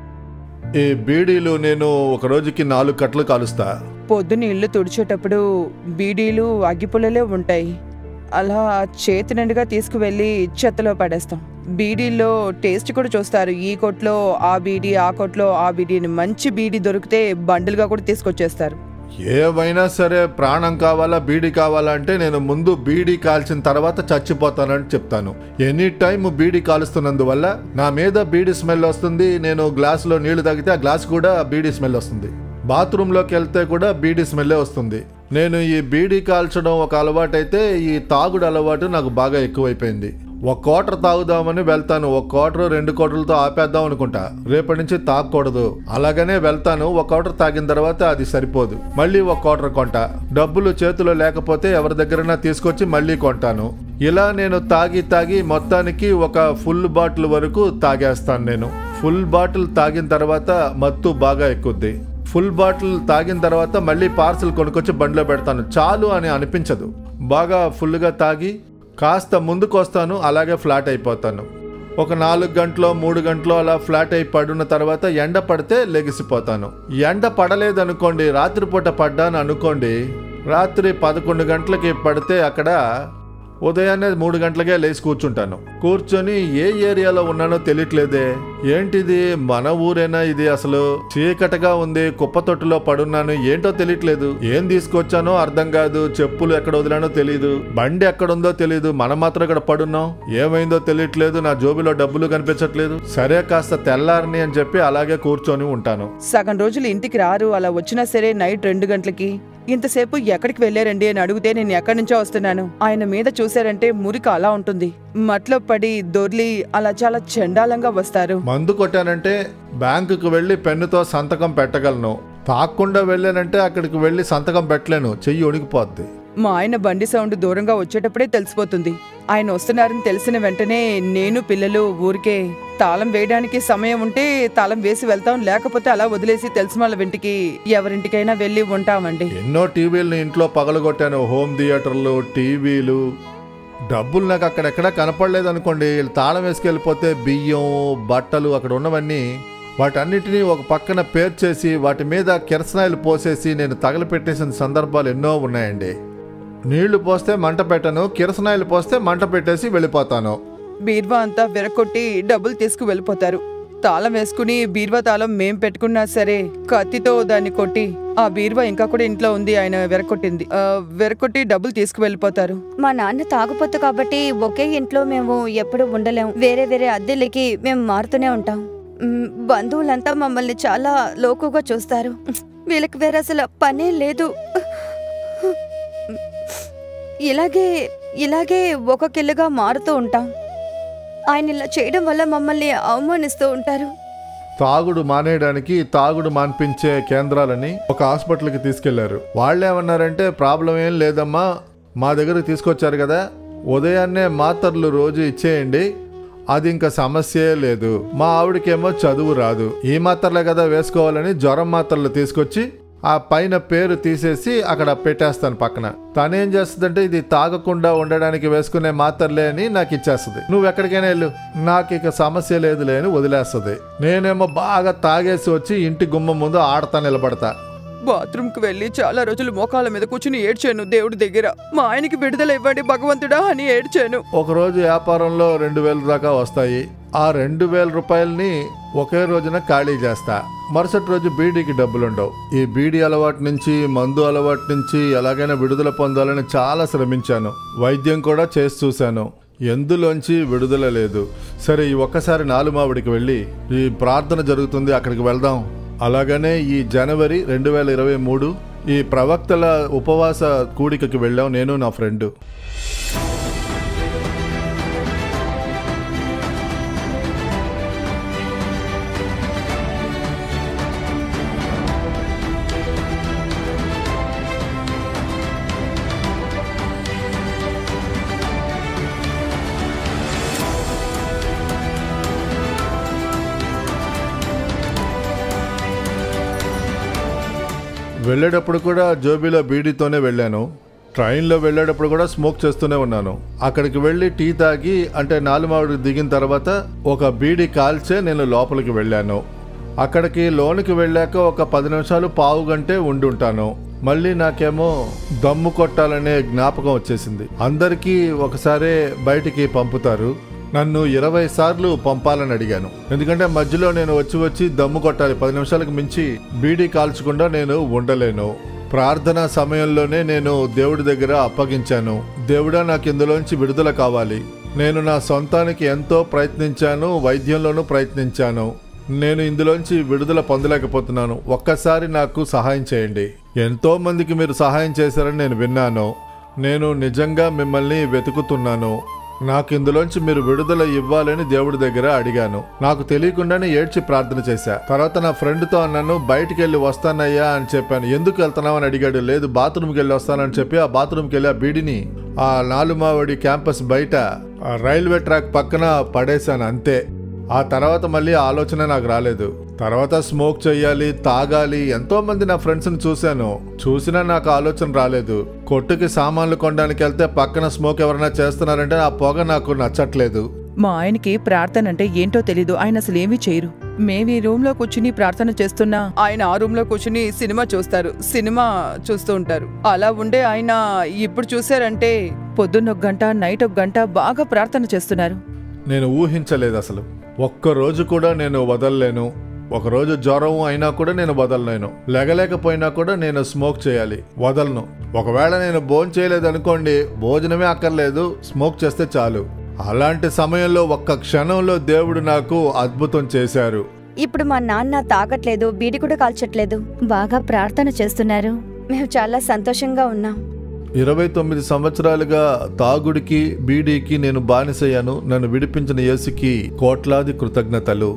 ఈ బీడీలు నేను ఒక రోజుకి నాలుగు కట్టలు కాలుస్తా పొద్దున ఇల్లు తుడిచేటప్పుడు బీడీలు అగ్గిపుల్లలే ఉంటాయి అలా చేతి నిండుగా తీసుకువెళ్ళి చెత్తలో పడేస్తాం బీడీల్లో టేస్ట్ కూడా చూస్తారు ఈ కొట్లో ఆ బీడీ ఆ కొట్లో ఆ బీడీని మంచి బీడీ దొరికితే బండిల్గా కూడా తీసుకొచ్చేస్తారు ఏవైనా సరే ప్రాణం కావాలా బీడీ కావాలా అంటే నేను ముందు బీడీ కాల్చిన తర్వాత చచ్చిపోతానని చెప్తాను ఎనీ టైం బీడీ కాలుస్తున్నందువల్ల నా మీద బీడీ స్మెల్ వస్తుంది నేను గ్లాసులో నీళ్లు తాగితే ఆ గ్లాస్ కూడా బీడీ స్మెల్ వస్తుంది బాత్రూంలోకి వెళ్తే కూడా బీడీ స్మెల్లే వస్తుంది నేను ఈ బీడీ కాల్చడం ఒక అలవాటైతే ఈ తాగుడు అలవాటు నాకు బాగా ఎక్కువైపోయింది ఒక క్వార్టర్ తాగుదామని వెళ్తాను ఒక క్వార్టర్ రెండు క్వార్టర్లతో ఆపేద్దాం అనుకుంటా రేపటి నుంచి తాగకూడదు అలాగనే వెళ్తాను ఒక క్వార్టర్ తాగిన తర్వాత అది సరిపోదు మళ్ళీ ఒక క్వార్టర్ కొంటా డబ్బులు చేతిలో లేకపోతే ఎవరి దగ్గరైనా తీసుకొచ్చి మళ్ళీ కొంటాను ఇలా నేను తాగి తాగి మొత్తానికి ఒక ఫుల్ బాటిల్ వరకు తాగేస్తాను నేను ఫుల్ బాటిల్ తాగిన తర్వాత మత్తు బాగా ఎక్కుద్ది ఫుల్ బాటిల్ తాగిన తర్వాత మళ్ళీ పార్సల్ కొనుక్కొచ్చి బండిలో పెడతాను చాలు అని అనిపించదు బాగా ఫుల్గా తాగి కాస్త ముందుకు వస్తాను అలాగే ఫ్లాట్ అయిపోతాను ఒక నాలుగు గంటలో మూడు గంటలో అలా ఫ్లాట్ అయి పడున్న తర్వాత ఎండ పడితే లెగిసిపోతాను ఎండ పడలేదనుకోండి రాత్రిపూట పడ్డాను అనుకోండి రాత్రి పదకొండు గంటలకి పడితే అక్కడ ఉదయాన్నే మూడు గంటలకే లేచి కూర్చుంటాను కూర్చొని ఏ ఏరియాలో ఉన్నానో తెలియట్లేదే ఏంటిది మన ఊరేనా ఇది అసలు చీకటగా ఉంది కుప్ప తొట్టులో పడున్నాను ఏంటో తెలియట్లేదు ఏం తీసుకొచ్చానో అర్థం కాదు చెప్పులు ఎక్కడ వదిలానో తెలియదు బండి ఎక్కడుందో తెలియదు మనం మాత్రం ఇక్కడ పడున్నాం ఏమైందో తెలియట్లేదు నా జోబిలో డబ్బులు కనిపించట్లేదు సరే కాస్త తెల్లారని అని చెప్పి అలాగే కూర్చొని ఉంటాను సగం రోజులు ఇంటికి రారు అలా వచ్చినా సరే నైట్ రెండు గంటలకి ఇంతసేపు ఎక్కడికి వెళ్ళారండి అని అడిగితే నేను ఎక్కడి నుంచో వస్తున్నాను ఆయన మీద చూశారంటే మురికి అలా ఉంటుంది మట్లో పడి దొర్లి అలా చాలా చండాలంగా వస్తారు మందు కొట్టానంటే బ్యాంకుకు వెళ్ళి పెన్నుతో సంతకం పెట్టగలను తాక్కుండా వెళ్ళానంటే అక్కడికి వెళ్ళి సంతకం పెట్టలేను చెయ్యి ఉణికిపోద్ది మా ఆయన బండి సౌండ్ దూరంగా వచ్చేటప్పుడే తెలిసిపోతుంది ఆయన వస్తున్నారని తెలిసిన వెంటనే నేను పిల్లలు ఊరికే తాళం వేయడానికి సమయం ఉంటే తాళం వేసి వెళ్తాం లేకపోతే అలా వదిలేసి తెలిసిన వాళ్ళ ఇంటికి ఎవరింటికైనా వెళ్ళి ఉంటామండి ఎన్నో టీవీలను ఇంట్లో పగలగొట్టాను హోమ్ థియేటర్లు టీవీలు డబ్బులు నాకు అక్కడెక్కడ కనపడలేదు అనుకోండి వీళ్ళు తాళం వేసుకెళ్ళిపోతే బియ్యం బట్టలు అక్కడ ఉన్నవన్నీ వాటన్నిటినీ ఒక పక్కన పేర్చేసి వాటి మీద కిరసనాయిలు పోసేసి నేను తగలపెట్టేసిన సందర్భాలు ఎన్నో ఉన్నాయండి నీళ్లు పోస్తే మంట పెట్టను కిరసనాయిలు పోస్తే మంట పెట్టేసి వెళ్ళిపోతాను బీర్వా అంతా విరకొట్టి డబ్బులు తీసుకు వెళ్ళిపోతారు తాళం వేసుకుని బీర్వా తాళం మేం పెట్టుకున్నా సరే కత్తితో దాన్ని కొట్టి ఆ బీర్వా ఇంకా కూడా ఇంట్లో ఉంది ఆయన విరకొట్టింది ఆ, విరకొట్టి డబ్బులు తీసుకు వెళ్ళిపోతారు మా నాన్న తాగుపోతు కాబట్టి ఒకే ఇంట్లో మేము ఎప్పుడు ఉండలేం వేరే వేరే అద్దెలకి మేము మారుతూనే ఉంటాం మ్, బంధువులంతా మమ్మల్ని చాలా లోకుగా చూస్తారు వీళ్ళకి వేరే అసలు పనే లేదు ఇలాగే ఇలాగే ఒక కిల్లుగా మారుతూ ఉంటాం ఆయన ఇలా చేయడం వల్ల మమ్మల్ని అవమానిస్తూ ఉంటారు తాగుడు మానేయడానికి తాగుడు మాన్పించే కేంద్రాలని ఒక హాస్పిటల్కి తీసుకెళ్లారు వాళ్ళేమన్నారంటే ప్రాబ్లం ఏం లేదమ్మా మా దగ్గరకు తీసుకొచ్చారు కదా ఉదయాన్నే మాత్రలు రోజు ఇచ్చేయండి అది ఇంకా సమస్యే లేదు మా ఆవిడకేమో చదువు రాదు ఈ మాత్రలే కదా వేసుకోవాలని జ్వరం మాత్రలు తీసుకొచ్చి ఆ పైన పేరు తీసేసి అక్కడ పెట్టేస్తాను పక్కన తనేం చేస్తుందంటే ఇది తాగకుండా ఉండడానికి వేసుకునే మాత్రలే అని నాకు ఇచ్చేస్తుంది నువ్వు ఎక్కడికైనా వెళ్ళు నాకు ఇక సమస్య లేదులే అని వదిలేస్తుంది నేనేమో బాగా తాగేసి వచ్చి ఇంటి గుమ్మం ముందు ఆడతా నిలబడతా బాత్రూమ్కి వెళ్ళి చాలా రోజులు మోకాళ్ళ మీద కూర్చుని ఏడ్చాను దేవుడి దగ్గర మా ఆయనకి విడుదల ఇవ్వండి భగవంతుడా అని ఏడ్చాను ఒకరోజు వ్యాపారంలో రెండు వేల దాకా వస్తాయి ఆ రెండు వేల రూపాయలని ఒకే రోజున ఖాళీ చేస్తా మరుసటి రోజు బీడీకి డబ్బులుండవు ఈ బీడీ అలవాటు నుంచి మందు అలవాటు నుంచి ఎలాగైనా విడుదల పొందాలని చాలా శ్రమించాను వైద్యం కూడా చేసి చూశాను ఎందులోంచి విడుదల లేదు సరే ఈ ఒక్కసారి నాలుమావిడికి వెళ్ళి ఈ ప్రార్థన జరుగుతుంది అక్కడికి వెళ్దాం అలాగనే ఈ జనవరి రెండు వేల ఇరవై మూడు ఈ ప్రవక్తల ఉపవాస కూడికకి వెళ్ళాం నేను నా ఫ్రెండ్ వెళ్ళేటప్పుడు కూడా జోబీలో బీడీతోనే వెళ్ళాను ట్రైన్లో వెళ్ళేటప్పుడు కూడా స్మోక్ చేస్తూనే ఉన్నాను అక్కడికి వెళ్ళి టీ తాగి అంటే నాలుమావిడి దిగిన తర్వాత ఒక బీడీ కాల్చే నేను లోపలికి వెళ్ళాను అక్కడికి లోనికి వెళ్ళాక ఒక పది నిమిషాలు పావు గంటే ఉండి ఉంటాను మళ్ళీ నాకేమో దమ్ము కొట్టాలనే జ్ఞాపకం వచ్చేసింది అందరికీ ఒకసారే బయటికి పంపుతారు నన్ను ఇరవై సార్లు పంపాలని అడిగాను ఎందుకంటే మధ్యలో నేను వచ్చి వచ్చి దమ్ము కొట్టాలి పది నిమిషాలకు మించి బీడీ కాల్చకుండా నేను ఉండలేను ప్రార్థన సమయంలోనే నేను దేవుడి దగ్గర అప్పగించాను దేవుడా నాకు ఇందులోంచి విడుదల కావాలి నేను నా సొంతానికి ఎంతో ప్రయత్నించాను వైద్యంలోనూ ప్రయత్నించాను నేను ఇందులోంచి విడుదల పొందలేకపోతున్నాను ఒక్కసారి నాకు సహాయం చేయండి ఎంతో మందికి మీరు సహాయం చేశారని నేను విన్నాను నేను నిజంగా మిమ్మల్ని వెతుకుతున్నాను నాకు ఇందులోంచి మీరు విడుదల ఇవ్వాలని దేవుడి దగ్గర అడిగాను నాకు తెలియకుండానే ఏడ్చి ప్రార్థన చేశా తర్వాత నా ఫ్రెండ్తో అన్నాను బయటికి వెళ్ళి వస్తానయ్యా అని చెప్పాను ఎందుకు వెళ్తున్నావు అని అడిగాడు లేదు బాత్రూమ్కి వెళ్ళి వస్తానని చెప్పి ఆ బాత్రూమ్కి వెళ్ళి ఆ బీడిని ఆ నాలుమావడి క్యాంపస్ బయట ఆ రైల్వే ట్రాక్ పక్కన పడేశాను అంతే ఆ తర్వాత మళ్ళీ ఆ ఆలోచన నాకు రాలేదు తర్వాత స్మోక్ చెయ్యాలి తాగాలి ఎంతో మంది నా ఫ్రెండ్స్ని చూశాను చూసినా నాకు ఆలోచన రాలేదు కొట్టుకి సామాన్లు కొనడానికి వెళ్తే పక్కన స్మోక్ ఎవరైనా చేస్తున్నారంటే ఆ పొగ నాకు నచ్చట్లేదు మా ఆయనకి ప్రార్థన అంటే ఏంటో తెలీదు ఆయన అసలు ఏమీ చేయరు మేము ఈ రూమ్ లో కూర్చుని ప్రార్థన చేస్తున్నా ఆయన ఆ రూమ్ లో కూర్చుని సినిమా చూస్తారు సినిమా చూస్తూ ఉంటారు అలా ఉండే ఆయన ఇప్పుడు చూసారంటే పొద్దున్న ఒక గంట నైట్ ఒక గంట బాగా ప్రార్థన చేస్తున్నారు నేను ఊహించలేదు అసలు ఒక్క రోజు కూడా నేను వదలలేను ఒక రోజు జ్వరం అయినా కూడా నేను వదలలేను లెగలేకపోయినా కూడా నేను స్మోక్ చేయాలి వదలను ఒకవేళ నేను భోజనం చేయలేదు అనుకోండి భోజనమే అక్కర్లేదు స్మోక్ చేస్తే చాలు అలాంటి సమయంలో ఒక్క క్షణంలో దేవుడు నాకు అద్భుతం చేశారు ఇప్పుడు మా నాన్న తాగట్లేదు బీడి కూడా కాల్చట్లేదు బాగా ప్రార్థన చేస్తున్నారు మేము చాలా సంతోషంగా ఉన్నాం ఇరవై తొమ్మిది సంవత్సరాలుగా తాగుడికి బీడీకి నేను బానిసయ్యాను నన్ను విడిపించిన యేసుకి కోట్లాది కృతజ్ఞతలు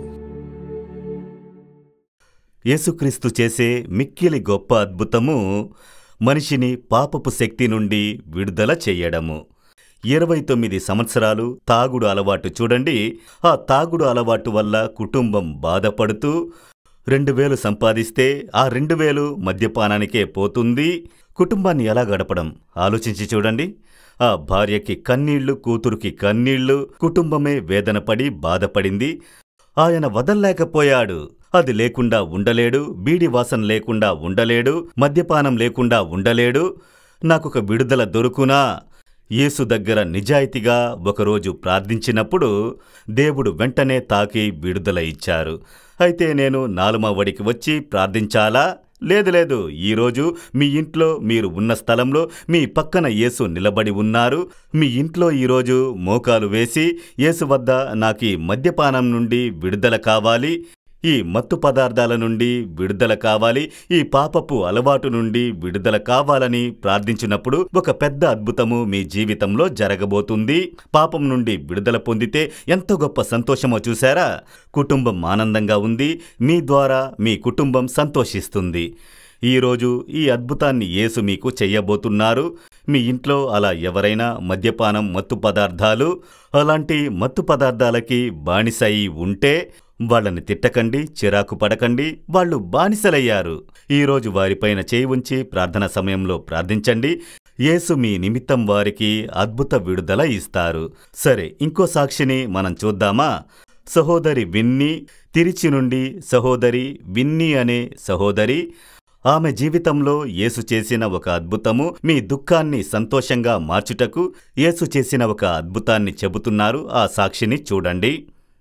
యేసుక్రీస్తు చేసే మిక్కిలి గొప్ప అద్భుతము మనిషిని పాపపు శక్తి నుండి విడుదల చెయ్యడము ఇరవై తొమ్మిది సంవత్సరాలు తాగుడు అలవాటు చూడండి ఆ తాగుడు అలవాటు వల్ల కుటుంబం బాధపడుతూ రెండు వేలు సంపాదిస్తే ఆ రెండు వేలు మద్యపానానికే పోతుంది కుటుంబాన్ని ఎలా గడపడం ఆలోచించి చూడండి ఆ భార్యకి కన్నీళ్లు కూతురుకి కన్నీళ్లు కుటుంబమే వేదనపడి బాధపడింది ఆయన వదల్లేకపోయాడు అది లేకుండా ఉండలేడు బీడి వాసన లేకుండా ఉండలేడు మద్యపానం లేకుండా ఉండలేడు నాకొక విడుదల దొరుకునా యేసు దగ్గర నిజాయితీగా ఒకరోజు ప్రార్థించినప్పుడు దేవుడు వెంటనే తాకి విడుదల ఇచ్చారు అయితే నేను నాలుమవడికి వచ్చి ప్రార్థించాలా లేదు లేదు ఈరోజు మీ ఇంట్లో మీరు ఉన్న స్థలంలో మీ పక్కన యేసు నిలబడి ఉన్నారు మీ ఇంట్లో ఈరోజు మోకాలు వేసి యేసు వద్ద నాకు ఈ మద్యపానం నుండి విడుదల కావాలి ఈ మత్తు పదార్థాల నుండి విడుదల కావాలి ఈ పాపపు అలవాటు నుండి విడుదల కావాలని ప్రార్థించినప్పుడు ఒక పెద్ద అద్భుతము మీ జీవితంలో జరగబోతుంది పాపం నుండి విడుదల పొందితే ఎంత గొప్ప సంతోషమో చూశారా కుటుంబం ఆనందంగా ఉంది మీ ద్వారా మీ కుటుంబం సంతోషిస్తుంది ఈరోజు ఈ అద్భుతాన్ని యేసు మీకు చెయ్యబోతున్నారు మీ ఇంట్లో అలా ఎవరైనా మద్యపానం మత్తు పదార్థాలు అలాంటి మత్తు పదార్థాలకి బానిసయి ఉంటే వాళ్ళని తిట్టకండి చిరాకు పడకండి వాళ్ళు బానిసలయ్యారు ఈరోజు వారిపైన చేయి ఉంచి ప్రార్థన సమయంలో ప్రార్థించండి యేసు మీ నిమిత్తం వారికి అద్భుత విడుదల ఇస్తారు సరే ఇంకో సాక్షిని మనం చూద్దామా సహోదరి విన్ని తిరిచి నుండి సహోదరి విన్ని అనే సహోదరి ఆమె జీవితంలో యేసు చేసిన ఒక అద్భుతము మీ దుఃఖాన్ని సంతోషంగా మార్చుటకు యేసు చేసిన ఒక అద్భుతాన్ని చెబుతున్నారు ఆ సాక్షిని చూడండి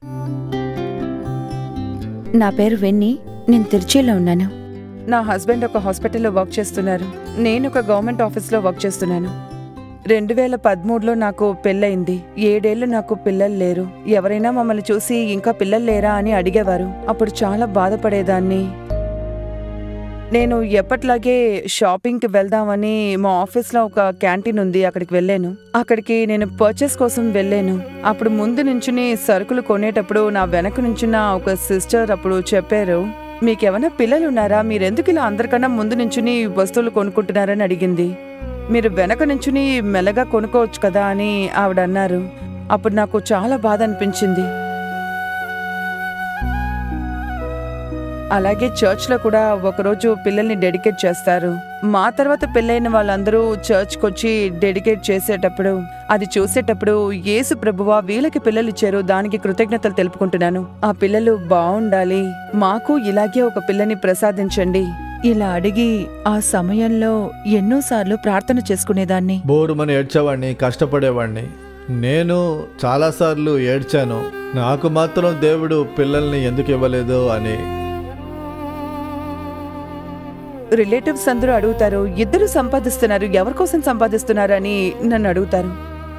నా పేరు వెన్ని నేను తిరుచిలో ఉన్నాను నా హస్బెండ్ ఒక హాస్పిటల్లో వర్క్ చేస్తున్నారు నేను ఒక గవర్నమెంట్ ఆఫీస్లో వర్క్ చేస్తున్నాను రెండు వేల పదమూడులో నాకు పెళ్ళయింది ఏడేళ్లు నాకు పిల్లలు లేరు ఎవరైనా మమ్మల్ని చూసి ఇంకా పిల్లలు లేరా అని అడిగేవారు అప్పుడు చాలా బాధపడేదాన్ని నేను ఎప్పట్లాగే షాపింగ్కి వెళ్దామని మా ఆఫీస్లో ఒక క్యాంటీన్ ఉంది అక్కడికి వెళ్ళాను అక్కడికి నేను పర్చేస్ కోసం వెళ్ళాను అప్పుడు ముందు నుంచుని సరుకులు కొనేటప్పుడు నా వెనక నుంచున్న ఒక సిస్టర్ అప్పుడు చెప్పారు మీకేమైనా పిల్లలు ఉన్నారా మీరెందుకు ఇలా అందరికన్నా ముందు నుంచుని వస్తువులు కొనుక్కుంటున్నారని అడిగింది మీరు వెనక నుంచుని మెల్లగా కొనుక్కోవచ్చు కదా అని ఆవిడ అన్నారు అప్పుడు నాకు చాలా బాధ అనిపించింది అలాగే చర్చ్లో కూడా ఒకరోజు పిల్లల్ని డెడికేట్ చేస్తారు మా తర్వాత పెళ్ళైన వాళ్ళందరూ చర్చ్కి వచ్చి డెడికేట్ చేసేటప్పుడు అది చూసేటప్పుడు యేసు ప్రభువా వీళ్ళకి పిల్లలు ఇచ్చారు దానికి కృతజ్ఞతలు తెలుపుకుంటున్నాను ఆ పిల్లలు బాగుండాలి మాకు ఇలాగే ఒక పిల్లని ప్రసాదించండి ఇలా అడిగి ఆ సమయంలో ఎన్నోసార్లు ప్రార్థన చేసుకునేదాన్ని బోరుమని ఏడ్చేవాడిని కష్టపడేవాడిని నేను చాలాసార్లు ఏడ్చాను నాకు మాత్రం దేవుడు పిల్లల్ని ఎందుకు ఇవ్వలేదు అని రిలేటివ్స్ అందరూ అడుగుతారు ఇద్దరు సంపాదిస్తున్నారు ఎవరి కోసం సంపాదిస్తున్నారు అని నన్ను అడుగుతారు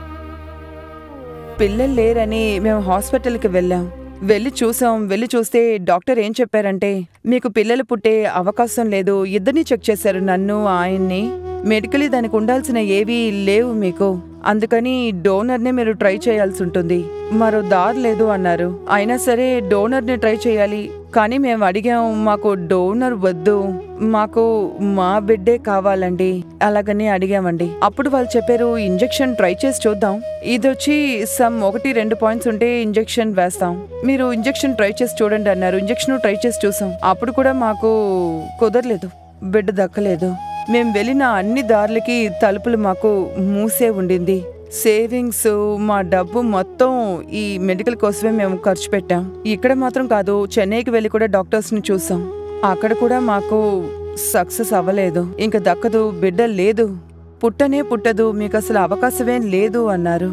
పిల్లలు లేరని మేము హాస్పిటల్కి వెళ్ళాం వెళ్ళి చూసాం వెళ్ళి చూస్తే డాక్టర్ ఏం చెప్పారంటే మీకు పిల్లలు పుట్టే అవకాశం లేదు ఇద్దరిని చెక్ చేశారు నన్ను ఆయన్ని మెడికలీ దానికి ఉండాల్సిన ఏవీ లేవు మీకు అందుకని డోనర్నే మీరు ట్రై చేయాల్సి ఉంటుంది మరో దారి లేదు అన్నారు అయినా సరే డోనర్ని ట్రై చేయాలి కానీ మేము అడిగాం మాకు డోనర్ వద్దు మాకు మా బిడ్డే కావాలండి అలాగని అడిగామండి అప్పుడు వాళ్ళు చెప్పారు ఇంజెక్షన్ ట్రై చేసి చూద్దాం ఇది వచ్చి సమ్ ఒకటి రెండు పాయింట్స్ ఉంటే ఇంజెక్షన్ వేస్తాం మీరు ఇంజెక్షన్ ట్రై చేసి చూడండి అన్నారు ఇంజెక్షన్ ట్రై చేసి చూసాం అప్పుడు కూడా మాకు కుదరలేదు బిడ్డ దక్కలేదు మేము వెళ్ళిన అన్ని దారులకి తలుపులు మాకు మూసే ఉండింది సేవింగ్స్ మా డబ్బు మొత్తం ఈ మెడికల్ కోసమే మేము ఖర్చు పెట్టాం ఇక్కడ మాత్రం కాదు చెన్నైకి వెళ్ళి కూడా డాక్టర్స్ ని చూసాం అక్కడ కూడా మాకు సక్సెస్ అవ్వలేదు ఇంకా దక్కదు బిడ్డ లేదు పుట్టనే పుట్టదు మీకు అసలు అవకాశమేం లేదు అన్నారు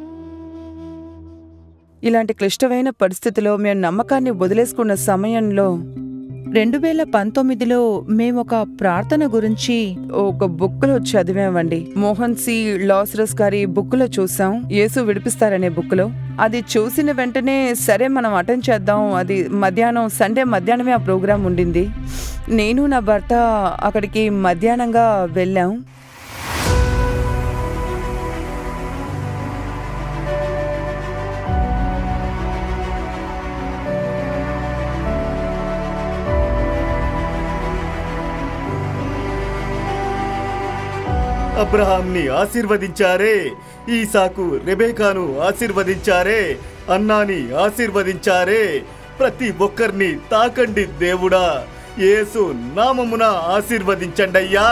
ఇలాంటి క్లిష్టమైన పరిస్థితిలో మేము నమ్మకాన్ని వదిలేసుకున్న సమయంలో రెండు వేల పంతొమ్మిదిలో మేము ఒక ప్రార్థన గురించి ఒక బుక్ లో చదివామండి మోహన్ సి లాసరస్ గారి బుక్ లో చూసాం యేసు విడిపిస్తారనే బుక్ లో అది చూసిన వెంటనే సరే మనం అటెండ్ చేద్దాం అది మధ్యాహ్నం సండే మధ్యాహ్నమే ఆ ప్రోగ్రాం ఉండింది నేను నా భర్త అక్కడికి మధ్యాహ్నంగా వెళ్ళాం అబ్రహాంని ఆశీర్వదించారే ఈసాకు రెబేకాను ఆశీర్వదించారే అన్నాని ఆశీర్వదించారే ప్రతి ఒక్కరిని తాకండి దేవుడా యేసు నామమున ఆశీర్వదించండయ్యా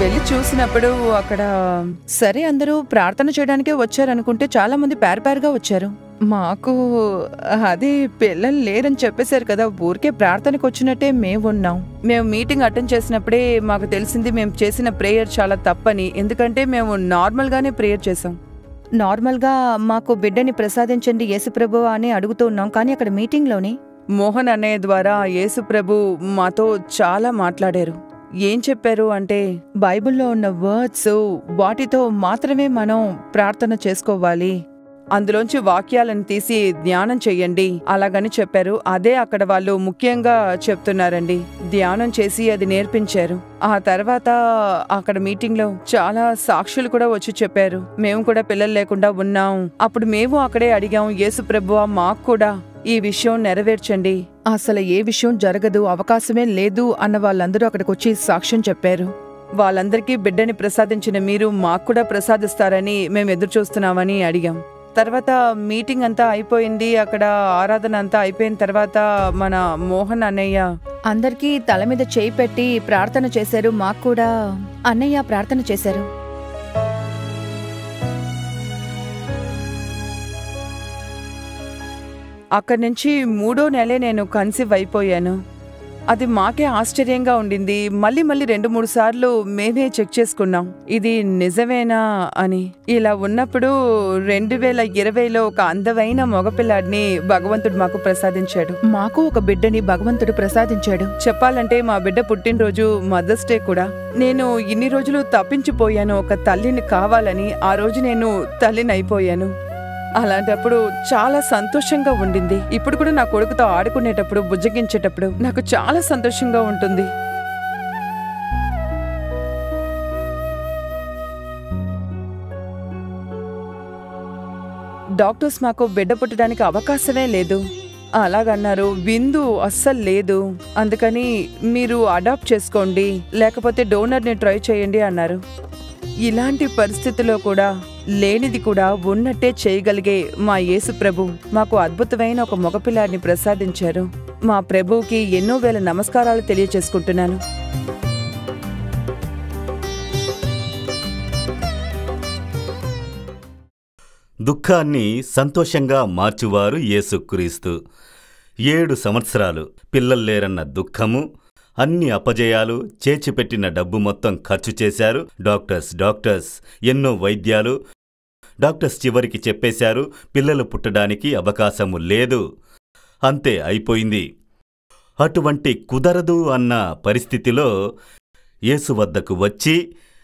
వెళ్ళి చూసినప్పుడు అక్కడ సరే అందరూ ప్రార్థన చేయడానికే వచ్చారనుకుంటే చాలా మంది పేరుపేరుగా వచ్చారు మాకు అదే పిల్లలు లేరని చెప్పేశారు కదా ఊరికే ప్రార్థనకు వచ్చినట్టే మేము ఉన్నాం మేము మీటింగ్ అటెండ్ చేసినప్పుడే మాకు తెలిసింది మేము చేసిన ప్రేయర్ చాలా తప్పని ఎందుకంటే మేము నార్మల్గానే ప్రేయర్ చేసాం నార్మల్గా మాకు బిడ్డని ప్రసాదించండి యేసుప్రభు అని అడుగుతూ ఉన్నాం కానీ అక్కడ మీటింగ్లోని మోహన్ అన్నయ్య ద్వారా యేసు ప్రభు మాతో చాలా మాట్లాడారు ఏం చెప్పారు అంటే బైబిల్లో ఉన్న వర్డ్స్ వాటితో మాత్రమే మనం ప్రార్థన చేసుకోవాలి అందులోంచి వాక్యాలను తీసి ధ్యానం చెయ్యండి అలాగని చెప్పారు అదే అక్కడ వాళ్ళు ముఖ్యంగా చెప్తున్నారండి ధ్యానం చేసి అది నేర్పించారు ఆ తర్వాత అక్కడ మీటింగ్ లో చాలా సాక్షులు కూడా వచ్చి చెప్పారు మేము కూడా పిల్లలు లేకుండా ఉన్నాం అప్పుడు మేము అక్కడే అడిగాం యేసు ప్రభువా మాకు కూడా ఈ విషయం నెరవేర్చండి అసలు ఏ విషయం జరగదు అవకాశమే లేదు అన్న వాళ్ళందరూ అక్కడికి వచ్చి సాక్ష్యం చెప్పారు వాళ్ళందరికీ బిడ్డని ప్రసాదించిన మీరు మాకు కూడా ప్రసాదిస్తారని మేము ఎదురు చూస్తున్నామని అడిగాం తర్వాత మీటింగ్ అంతా అయిపోయింది అక్కడ ఆరాధన అంతా అయిపోయిన తర్వాత మన మోహన్ అన్నయ్య అందరికీ తల మీద చేయి పెట్టి ప్రార్థన చేశారు మాకు కూడా అన్నయ్య ప్రార్థన చేశారు అక్కడి నుంచి మూడో నెలే నేను కన్సీవ్ అయిపోయాను అది మాకే ఆశ్చర్యంగా ఉండింది మళ్ళీ మళ్ళీ రెండు మూడు సార్లు మేమే చెక్ చేసుకున్నాం ఇది నిజమేనా అని ఇలా ఉన్నప్పుడు రెండు వేల ఇరవైలో ఒక అందమైన మగపిల్లాడిని భగవంతుడు మాకు ప్రసాదించాడు మాకు ఒక బిడ్డని భగవంతుడు ప్రసాదించాడు చెప్పాలంటే మా బిడ్డ పుట్టినరోజు మదర్స్ డే కూడా నేను ఇన్ని రోజులు తప్పించిపోయాను ఒక తల్లిని కావాలని ఆ రోజు నేను తల్లిని అయిపోయాను అలాంటప్పుడు చాలా సంతోషంగా ఉండింది ఇప్పుడు కూడా నా కొడుకుతో ఆడుకునేటప్పుడు బుజ్జగించేటప్పుడు నాకు చాలా సంతోషంగా ఉంటుంది డాక్టర్స్ మాకు బిడ్డ పుట్టడానికి అవకాశమే లేదు అలాగన్నారు విందు అస్సలు లేదు అందుకని మీరు అడాప్ట్ చేసుకోండి లేకపోతే డోనర్ని ట్రై చేయండి అన్నారు ఇలాంటి పరిస్థితిలో కూడా లేనిది కూడా ఉన్నట్టే చేయగలిగే మా యేసు ప్రభు మాకు అద్భుతమైన ఒక మగపిల్లాడిని ప్రసాదించారు మా ప్రభువుకి ఎన్నో వేల నమస్కారాలు తెలియచేసుకుంటున్నాను దుఃఖాన్ని సంతోషంగా మార్చువారు యేసుక్రీస్తు ఏడు సంవత్సరాలు పిల్లల్లేరన్న దుఃఖము అన్ని అపజయాలు చేర్చిపెట్టిన డబ్బు మొత్తం ఖర్చు చేశారు డాక్టర్స్ డాక్టర్స్ ఎన్నో వైద్యాలు డాక్టర్స్ చివరికి చెప్పేశారు పిల్లలు పుట్టడానికి అవకాశము లేదు అంతే అయిపోయింది అటువంటి కుదరదు అన్న పరిస్థితిలో యేసు వద్దకు వచ్చి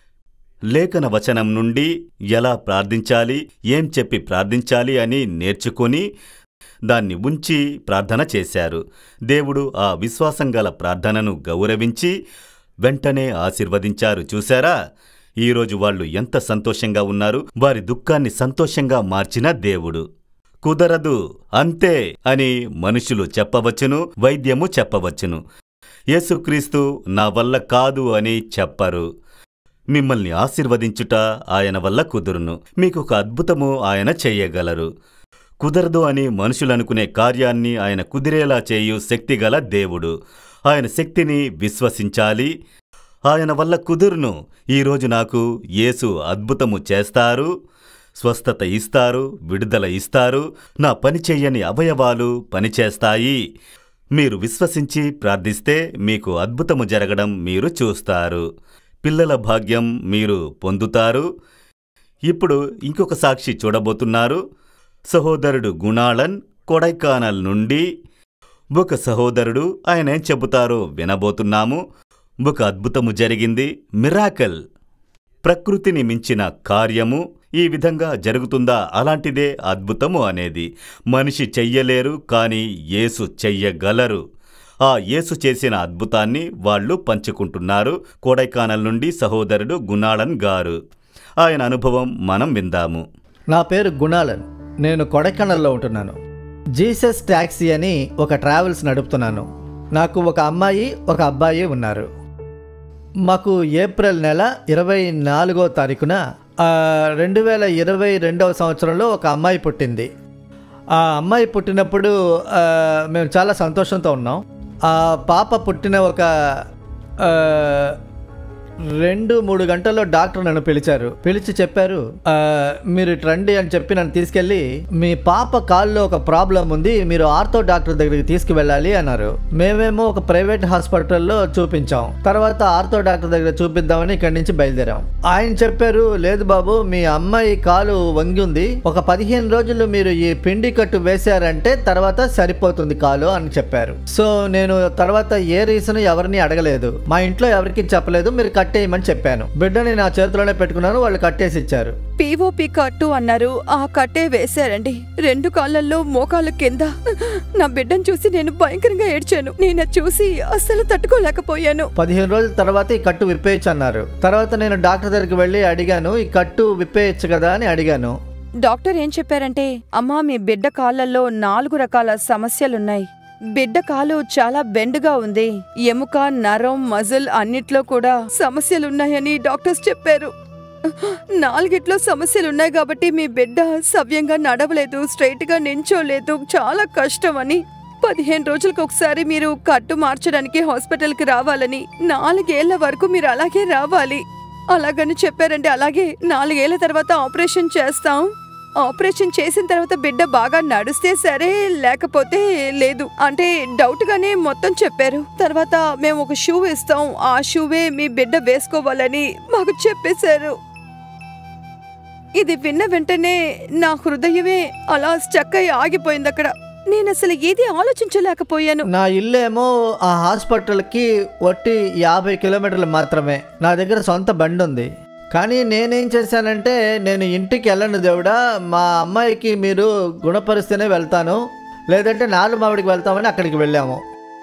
లేఖన వచనం నుండి ఎలా ప్రార్థించాలి ఏం చెప్పి ప్రార్థించాలి అని నేర్చుకొని దాన్ని ఉంచి ప్రార్థన చేశారు దేవుడు ఆ విశ్వాసం గల ప్రార్థనను గౌరవించి వెంటనే ఆశీర్వదించారు చూశారా ఈరోజు వాళ్ళు ఎంత సంతోషంగా ఉన్నారు వారి దుఃఖాన్ని సంతోషంగా మార్చిన దేవుడు కుదరదు అంతే అని మనుషులు చెప్పవచ్చును వైద్యము చెప్పవచ్చును యేసుక్రీస్తు నా వల్ల కాదు అని చెప్పరు మిమ్మల్ని ఆశీర్వదించుట ఆయన వల్ల కుదురును మీకు ఒక అద్భుతము ఆయన చెయ్యగలరు కుదరదు అని మనుషులనుకునే కార్యాన్ని ఆయన కుదిరేలా చేయు శక్తిగల దేవుడు ఆయన శక్తిని విశ్వసించాలి ఆయన వల్ల కుదురును ఈరోజు నాకు యేసు అద్భుతము చేస్తారు స్వస్థత ఇస్తారు విడుదల ఇస్తారు నా పని చెయ్యని అవయవాలు పనిచేస్తాయి మీరు విశ్వసించి ప్రార్థిస్తే మీకు అద్భుతము జరగడం మీరు చూస్తారు పిల్లల భాగ్యం మీరు పొందుతారు ఇప్పుడు ఇంకొక సాక్షి చూడబోతున్నారు సహోదరుడు గుణాళన్ కొడైకానల్ నుండి ఒక సహోదరుడు ఆయన ఏం చెబుతారో వినబోతున్నాము ఒక అద్భుతము జరిగింది మిరాకల్ ప్రకృతిని మించిన కార్యము ఈ విధంగా జరుగుతుందా అలాంటిదే అద్భుతము అనేది మనిషి చెయ్యలేరు కాని యేసు చెయ్యగలరు ఆ యేసు చేసిన అద్భుతాన్ని వాళ్ళు పంచుకుంటున్నారు కోడైకానల్ నుండి సహోదరుడు గుణాళన్ గారు ఆయన అనుభవం మనం విందాము నా పేరు గుణాలన్ నేను కొడైకెనాల్లో ఉంటున్నాను జీసస్ ట్యాక్సీ అని ఒక ట్రావెల్స్ నడుపుతున్నాను నాకు ఒక అమ్మాయి ఒక అబ్బాయి ఉన్నారు మాకు ఏప్రిల్ నెల ఇరవై నాలుగో తారీఖున రెండు వేల ఇరవై రెండవ సంవత్సరంలో ఒక అమ్మాయి పుట్టింది ఆ అమ్మాయి పుట్టినప్పుడు ఆ, మేము చాలా సంతోషంతో ఉన్నాం ఆ పాప పుట్టిన ఒక ఆ, రెండు మూడు గంటల్లో డాక్టర్ నన్ను పిలిచారు పిలిచి చెప్పారు "ఆ, మీరు ఇటు రండి అని చెప్పి నన్ను తీసుకెళ్ళి మీ పాప కాల్లో ఒక ప్రాబ్లం ఉంది మీరు ఆర్థో డాక్టర్ దగ్గరికి తీసుకువెళ్ళాలి అన్నారు మేమేమో ఒక ప్రైవేట్ హాస్పిటల్లో చూపించాం తర్వాత ఆర్థో డాక్టర్ దగ్గర చూపిద్దామని ఇక్కడి నుంచి బయలుదేరాం ఆయన చెప్పారు లేదు బాబు మీ అమ్మాయి కాలు వంగి ఉంది ఒక పదిహేను రోజులు మీరు ఈ పిండి కట్టు వేశారంటే తర్వాత సరిపోతుంది కాలు అని చెప్పారు సో నేను తర్వాత ఏ రీజన్ ఎవరిని అడగలేదు మా ఇంట్లో ఎవరికి చెప్పలేదు మీరు కట్టేయమని చెప్పాను బిడ్డని నా చేతిలోనే పెట్టుకున్నాను వాళ్ళు కట్టేసి ఇచ్చారు పీఓపి కట్టు అన్నారు ఆ కట్టే వేశారండి రెండు కాళ్ళల్లో మోకాలు కింద నా బిడ్డను చూసి నేను భయంకరంగా ఏడ్చాను నేను అది చూసి అస్సలు తట్టుకోలేకపోయాను పదిహేను రోజుల తర్వాత ఈ కట్టు విప్పేయచ్చు అన్నారు తర్వాత నేను డాక్టర్ దగ్గరికి వెళ్ళి అడిగాను ఈ కట్టు విప్పేయచ్చు కదా అని అడిగాను డాక్టర్ ఏం చెప్పారంటే అమ్మా మీ బిడ్డ కాళ్ళల్లో నాలుగు రకాల సమస్యలున్నాయి బిడ్డ కాలు చాలా బెండుగా ఉంది ఎముక నరం మజిల్ అన్నిట్లో కూడా సమస్యలున్నాయని డాక్టర్స్ చెప్పారు నాలుగిట్లో సమస్యలున్నాయి కాబట్టి మీ బిడ్డ సవ్యంగా నడవలేదు స్ట్రైట్ గా నించోలేదు చాలా కష్టమని పదిహేను రోజులకు ఒకసారి మీరు కట్టు మార్చడానికి హాస్పిటల్కి రావాలని నాలుగేళ్ల వరకు మీరు అలాగే రావాలి అలాగని చెప్పారండి అలాగే నాలుగేళ్ల తర్వాత ఆపరేషన్ చేస్తాం ఆపరేషన్ చేసిన తర్వాత బిడ్డ బాగా నడిస్తే సరే లేకపోతే లేదు అంటే డౌట్ గానే మొత్తం చెప్పారు తర్వాత మేము ఒక షూ ఇస్తాం ఆ షూవే మీ బిడ్డ వేసుకోవాలని మాకు చెప్పేశారు ఇది విన్న వెంటనే నా హృదయమే అలా స్టక్ అయి ఆగిపోయింది అక్కడ నేను అసలు ఏది ఆలోచించలేకపోయాను నా ఇల్లు ఏమో ఆ హాస్పిటల్కి ఒట్టి యాభై కిలోమీటర్లు మాత్రమే నా దగ్గర సొంత బండి ఉంది కానీ నేనేం చేశానంటే నేను ఇంటికి వెళ్ళను దేవుడా మా అమ్మాయికి మీరు గుణపరిస్తేనే వెళ్తాను లేదంటే నాలుగు మామిడికి వెళ్తామని అక్కడికి వెళ్ళాము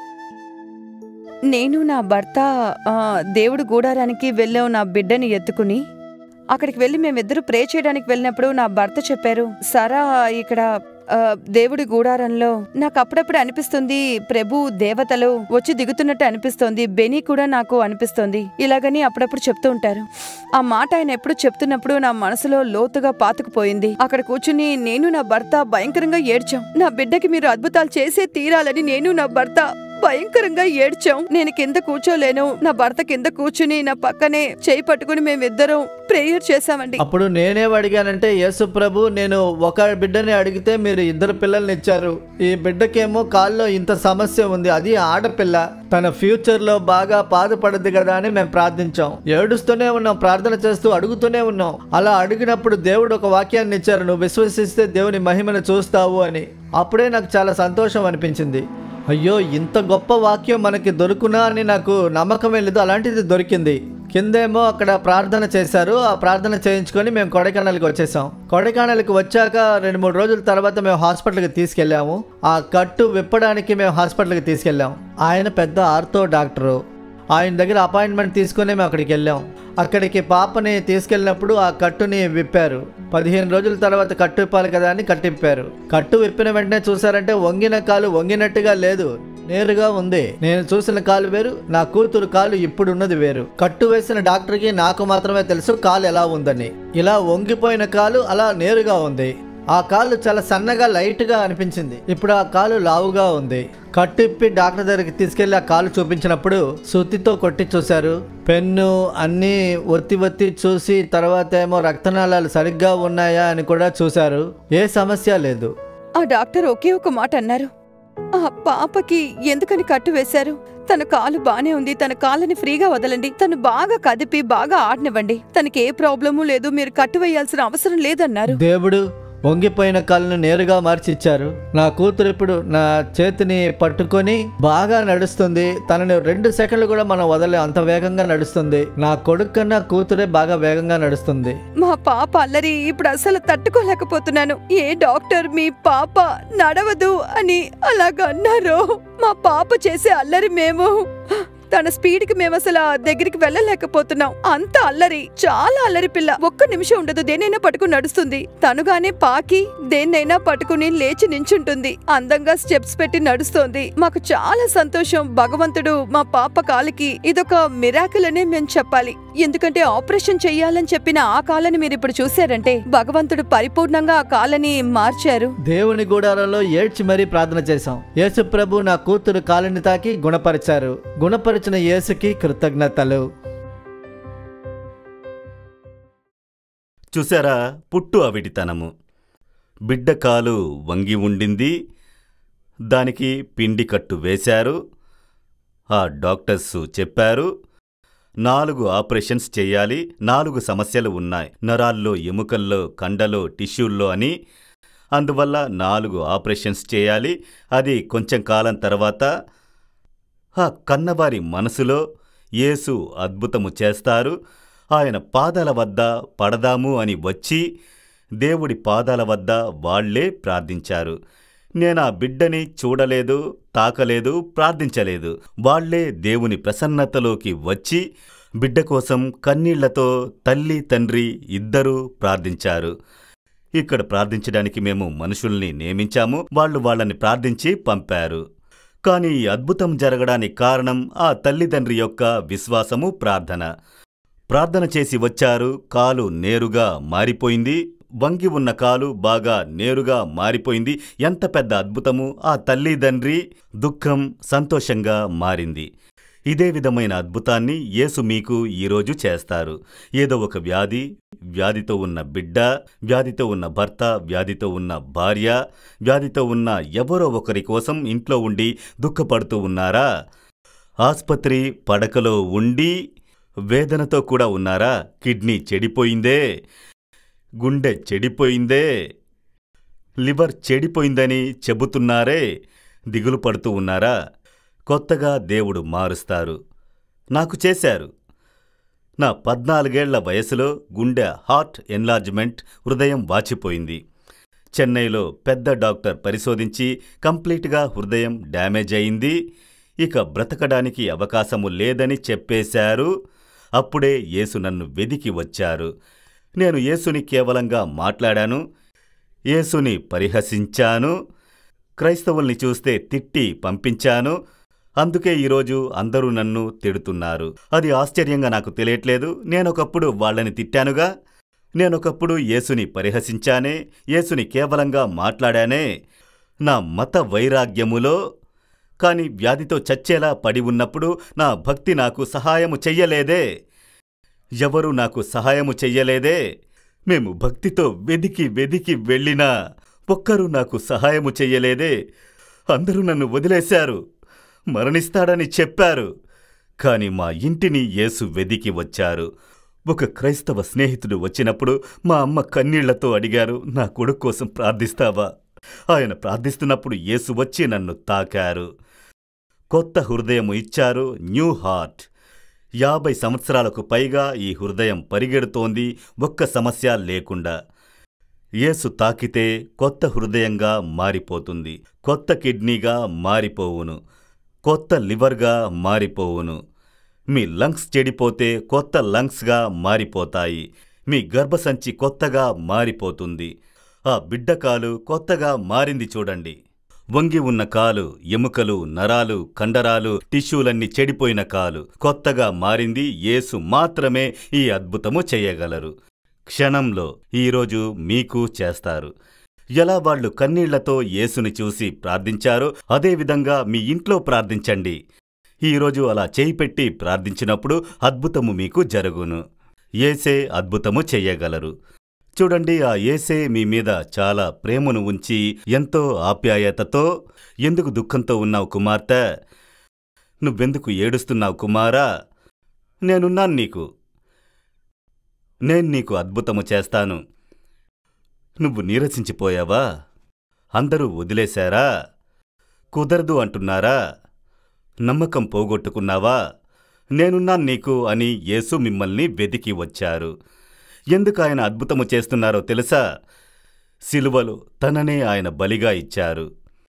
నేను నా భర్త ఆ, దేవుడి గూడారానికి వెళ్ళాం నా బిడ్డని ఎత్తుకుని అక్కడికి వెళ్ళి మేమిద్దరు ప్రే చేయడానికి వెళ్ళినప్పుడు నా భర్త చెప్పారు సరా ఇక్కడ ఆ, దేవుడి గూడారంలో నాకు అప్పుడప్పుడు అనిపిస్తుంది ప్రభు దేవతలు వచ్చి దిగుతున్నట్టు అనిపిస్తోంది బెనీ కూడా నాకు అనిపిస్తోంది ఇలాగని అప్పుడప్పుడు చెప్తూ ఉంటారు ఆ మాట ఆయన ఎప్పుడు చెప్తున్నప్పుడు నా మనసులో లోతుగా పాతుకుపోయింది అక్కడ కూర్చుని నేను నా భర్త భయంకరంగా ఏడ్చాం నా బిడ్డకి మీరు అద్భుతాలు చేసే తీరాలని నేను నా భర్త భయంకరంగా ఏడ్చాం నేను కింద కూర్చోలేను నా భర్త కింద కూర్చుని నా పక్కనే చేయి పట్టుకుని మేమిద్దరం ప్రేయర్ చేశామండి అప్పుడు నేనేం అడిగానంటే యేసు ప్రభు నేను ఒక బిడ్డని అడిగితే మీరు ఇద్దరు పిల్లల్ని ఇచ్చారు ఈ బిడ్డకేమో కాల్లో ఇంత సమస్య ఉంది అది ఆడపిల్ల తన ఫ్యూచర్ లో బాగా బాధపడద్దు కదా అని మేము ప్రార్థించాం ఏడుస్తూనే ఉన్నాం ప్రార్థన చేస్తూ అడుగుతూనే ఉన్నాం అలా అడిగినప్పుడు దేవుడు ఒక వాక్యాన్ని ఇచ్చారు నువ్వు విశ్వసిస్తే దేవుని మహిమను చూస్తావు అని అప్పుడే నాకు చాలా సంతోషం అనిపించింది అయ్యో ఇంత గొప్ప వాక్యం మనకి దొరుకునా అని నాకు నమ్మకమే లేదు అలాంటిది దొరికింది కిందేమో అక్కడ ప్రార్థన చేశారు ఆ ప్రార్థన చేయించుకొని మేము కొడైకెనాల్కి వచ్చేసాం కొడైకెనాల్కి వచ్చాక రెండు మూడు రోజుల తర్వాత మేము హాస్పిటల్కి తీసుకెళ్ళాము ఆ కట్టు విప్పడానికి మేము హాస్పిటల్కి తీసుకెళ్ళాం ఆయన పెద్ద ఆర్థో డాక్టరు ఆయన దగ్గర అపాయింట్మెంట్ తీసుకుని మేము అక్కడికి వెళ్ళాం అక్కడికి పాపని తీసుకెళ్ళినప్పుడు ఆ కట్టుని విప్పారు పదిహేను రోజుల తర్వాత కట్టు విప్పాలి కదా అని కట్టిప్పారు కట్టు విప్పిన వెంటనే చూసారంటే వంగిన కాలు వంగినట్టుగా లేదు నేరుగా ఉంది నేను చూసిన కాలు వేరు నా కూతురు కాలు ఇప్పుడు ఉన్నది వేరు కట్టు వేసిన డాక్టర్కి నాకు మాత్రమే తెలుసు కాలు ఎలా ఉందని ఇలా వంగిపోయిన కాలు అలా నేరుగా ఉంది ఆ కాలు చాలా సన్నగా లైట్గా అనిపించింది ఇప్పుడు ఆ కాలు లావుగా ఉంది కట్టిప్పి డాక్టర్ దగ్గరికి తీసుకెళ్లి ఆ కాలు చూపించినప్పుడు సుత్తితో కొట్టి చూశారు పెన్ను అన్నీ ఒత్తి ఒత్తి చూసి తర్వాత ఏమో రక్తనాళాలు సరిగ్గా ఉన్నాయా అని కూడా చూశారు ఏ సమస్య లేదు ఆ డాక్టర్ ఒకే ఒక మాట అన్నారు ఆ పాపకి ఎందుకని కట్టు వేశారు తన కాలు బానే ఉంది తన కాళ్ళని ఫ్రీగా వదలండి తను బాగా కదిపి బాగా ఆడనివ్వండి తనకి ఏ ప్రాబ్లము లేదు మీరు కట్టు వేయాల్సిన అవసరం లేదన్నారు దేవుడు వంగిపోయిన కాళ్ళను నేరుగా మార్చి ఇచ్చారు నా కూతురు ఇప్పుడు నా చేతిని పట్టుకొని బాగా నడుస్తుంది తనని రెండు సెకండ్లు కూడా మనం వదలే అంత వేగంగా నడుస్తుంది నా కొడుకు కన్నా కూతురే బాగా వేగంగా నడుస్తుంది మా పాప అల్లరి ఇప్పుడు అసలు తట్టుకోలేకపోతున్నాను ఏ డాక్టర్ మీ పాప నడవదు అని అలాగా అన్నారు మా పాప చేసే అల్లరి మేము తన స్పీడ్ కి మేము అసలు ఆ దగ్గరికి వెళ్ళలేకపోతున్నాం అంత అల్లరి చాలా అల్లరి పిల్ల ఒక్క నిమిషం ఉండదు దేనైనా పట్టుకుని నడుస్తుంది తనుగానే పాకి దేన్నైనా పట్టుకుని లేచి నించుంటుంది అందంగా స్టెప్స్ పెట్టి నడుస్తోంది మాకు చాలా సంతోషం భగవంతుడు మా పాప కాలికి ఇదొక మిరాకిల్ అనే మేము చెప్పాలి ఎందుకంటే ఆపరేషన్ చెయ్యాలని చెప్పిన ఆ కాలని మీరు ఇప్పుడు చూశారంటే భగవంతుడు పరిపూర్ణంగా ఆ కాలని మార్చారు దేవుని గూడారంలో ఏడ్చి మరీ ప్రార్థన చేశాం యేసు ప్రభు నా కూతురు కాలిని తాకి గుణపరిచారు గుణపరిచిన యేసుకి కృతజ్ఞతలు చూసారా పుట్టు అవిటితనము బిడ్డ కాలు వంగి ఉండింది దానికి పిండి కట్టు వేశారు ఆ డాక్టర్స్ చెప్పారు నాలుగు ఆపరేషన్స్ చేయాలి నాలుగు సమస్యలు ఉన్నాయి నరాల్లో ఎముకల్లో కండలో టిష్యూల్లో అని అందువల్ల నాలుగు ఆపరేషన్స్ చేయాలి అది కొంచెం కాలం తర్వాత ఆ కన్నవారి మనసులో యేసు అద్భుతము చేస్తారు ఆయన పాదాల వద్ద పడదాము అని వచ్చి దేవుడి పాదాల వద్ద వాళ్లే ప్రార్థించారు నేను ఆ బిడ్డని చూడలేదు తాకలేదు ప్రార్థించలేదు వాళ్లే దేవుని ప్రసన్నతలోకి వచ్చి బిడ్డ కోసం కన్నీళ్లతో తల్లి తండ్రి ఇద్దరూ ప్రార్థించారు ఇక్కడ ప్రార్థించడానికి మేము మనుషుల్ని నియమించాము వాళ్ళు వాళ్ళని ప్రార్థించి పంపారు కానీ ఈ అద్భుతం జరగడానికి కారణం ఆ తల్లిదండ్రి యొక్క విశ్వాసము ప్రార్థన ప్రార్థన చేసి వచ్చారు కాలు నేరుగా మారిపోయింది వంగి ఉన్న కాలు బాగా నేరుగా మారిపోయింది ఎంత పెద్ద అద్భుతము ఆ తల్లిదండ్రి దుఃఖం సంతోషంగా మారింది ఇదే విధమైన అద్భుతాన్ని యేసు మీకు ఈరోజు చేస్తారు ఏదో ఒక వ్యాధి వ్యాధితో ఉన్న బిడ్డ వ్యాధితో ఉన్న భర్త వ్యాధితో ఉన్న భార్య వ్యాధితో ఉన్న ఎవరో ఒకరి కోసం ఇంట్లో ఉండి దుఃఖపడుతూ ఉన్నారా ఆస్పత్రి పడకలో ఉండి వేదనతో కూడా ఉన్నారా కిడ్నీ చెడిపోయిందే గుండె చెడిపోయిందే లివర్ చెడిపోయిందని చెబుతున్నారే దిగులు పడుతూ ఉన్నారా కొత్తగా దేవుడు మారుస్తారు నాకు చేశారు నా పద్నాలుగేళ్ల వయసులో గుండె హార్ట్ ఎన్లార్జ్మెంట్ హృదయం వాచిపోయింది చెన్నైలో పెద్ద డాక్టర్ పరిశోధించి కంప్లీట్గా హృదయం డ్యామేజ్ అయింది ఇక బ్రతకడానికి అవకాశము లేదని చెప్పేశారు అప్పుడే యేసు నన్ను వెదికి వచ్చారు నేను యేసుని కేవలంగా మాట్లాడాను యేసుని పరిహసించాను క్రైస్తవుల్ని చూస్తే తిట్టి పంపించాను అందుకే ఈరోజు అందరూ నన్ను తిడుతున్నారు అది ఆశ్చర్యంగా నాకు తెలియట్లేదు నేనొకప్పుడు వాళ్ళని తిట్టానుగా నేనొకప్పుడు యేసుని పరిహసించానే యేసుని కేవలంగా మాట్లాడానే నా మత వైరాగ్యములో కాని వ్యాధితో చచ్చేలా పడి ఉన్నప్పుడు నా భక్తి నాకు సహాయము చెయ్యలేదే ఎవరు నాకు సహాయము చెయ్యలేదే మేము భక్తితో వెదికి వెదికి వెళ్ళినా ఒక్కరూ నాకు సహాయము చెయ్యలేదే అందరూ నన్ను వదిలేశారు మరణిస్తాడని చెప్పారు కాని మా ఇంటిని యేసు వెదికి వచ్చారు ఒక క్రైస్తవ స్నేహితుడు వచ్చినప్పుడు మా అమ్మ కన్నీళ్లతో అడిగారు నా కొడుకు కోసం ప్రార్థిస్తావా ఆయన ప్రార్థిస్తున్నప్పుడు యేసు వచ్చి నన్ను తాకారు కొత్త హృదయం ఇచ్చారు న్యూ హార్ట్ యాభై సంవత్సరాలకు పైగా ఈ హృదయం పరిగెడుతోంది ఒక్క సమస్య లేకుండా యేసు తాకితే కొత్త హృదయంగా మారిపోతుంది కొత్త కిడ్నీగా మారిపోవును కొత్త లివర్గా మారిపోవును మీ లంగ్స్ చెడిపోతే కొత్త లంగ్స్గా మారిపోతాయి మీ గర్భసంచి కొత్తగా మారిపోతుంది ఆ బిడ్డ కాలు కొత్తగా మారింది చూడండి వంగి ఉన్న కాలు ఎముకలు నరాలు కండరాలు టిష్యూలన్నీ చెడిపోయిన కాలు కొత్తగా మారింది యేసు మాత్రమే ఈ అద్భుతము చేయగలరు క్షణంలో ఈరోజు మీకు చేస్తారు ఎలా వాళ్ళు కన్నీళ్లతో యేసుని చూసి ప్రార్థించారో అదేవిధంగా మీ ఇంట్లో ప్రార్థించండి ఈరోజు అలా చేయి పెట్టి ప్రార్థించినప్పుడు అద్భుతము మీకు జరుగును ఏసే అద్భుతము చెయ్యగలరు చూడండి ఆ ఏసే మీ మీద చాలా ప్రేమను ఉంచి ఎంతో ఆప్యాయతతో ఎందుకు దుఃఖంతో ఉన్నావు కుమార్తె నువ్వెందుకు ఏడుస్తున్నావు కుమారా నేనున్నాను నీకు నేను నీకు అద్భుతము చేస్తాను నువ్వు నీరసించిపోయావా అందరూ వదిలేశారా కుదరదు అంటున్నారా నమ్మకం పోగొట్టుకున్నావా నేనున్నాను నీకు అని యేసు మిమ్మల్ని వెతికి వచ్చారు ఎందుకు ఆయన అద్భుతము చేస్తున్నారో తెలుసా సిలువలో తననే ఆయన బలిగా ఇచ్చారు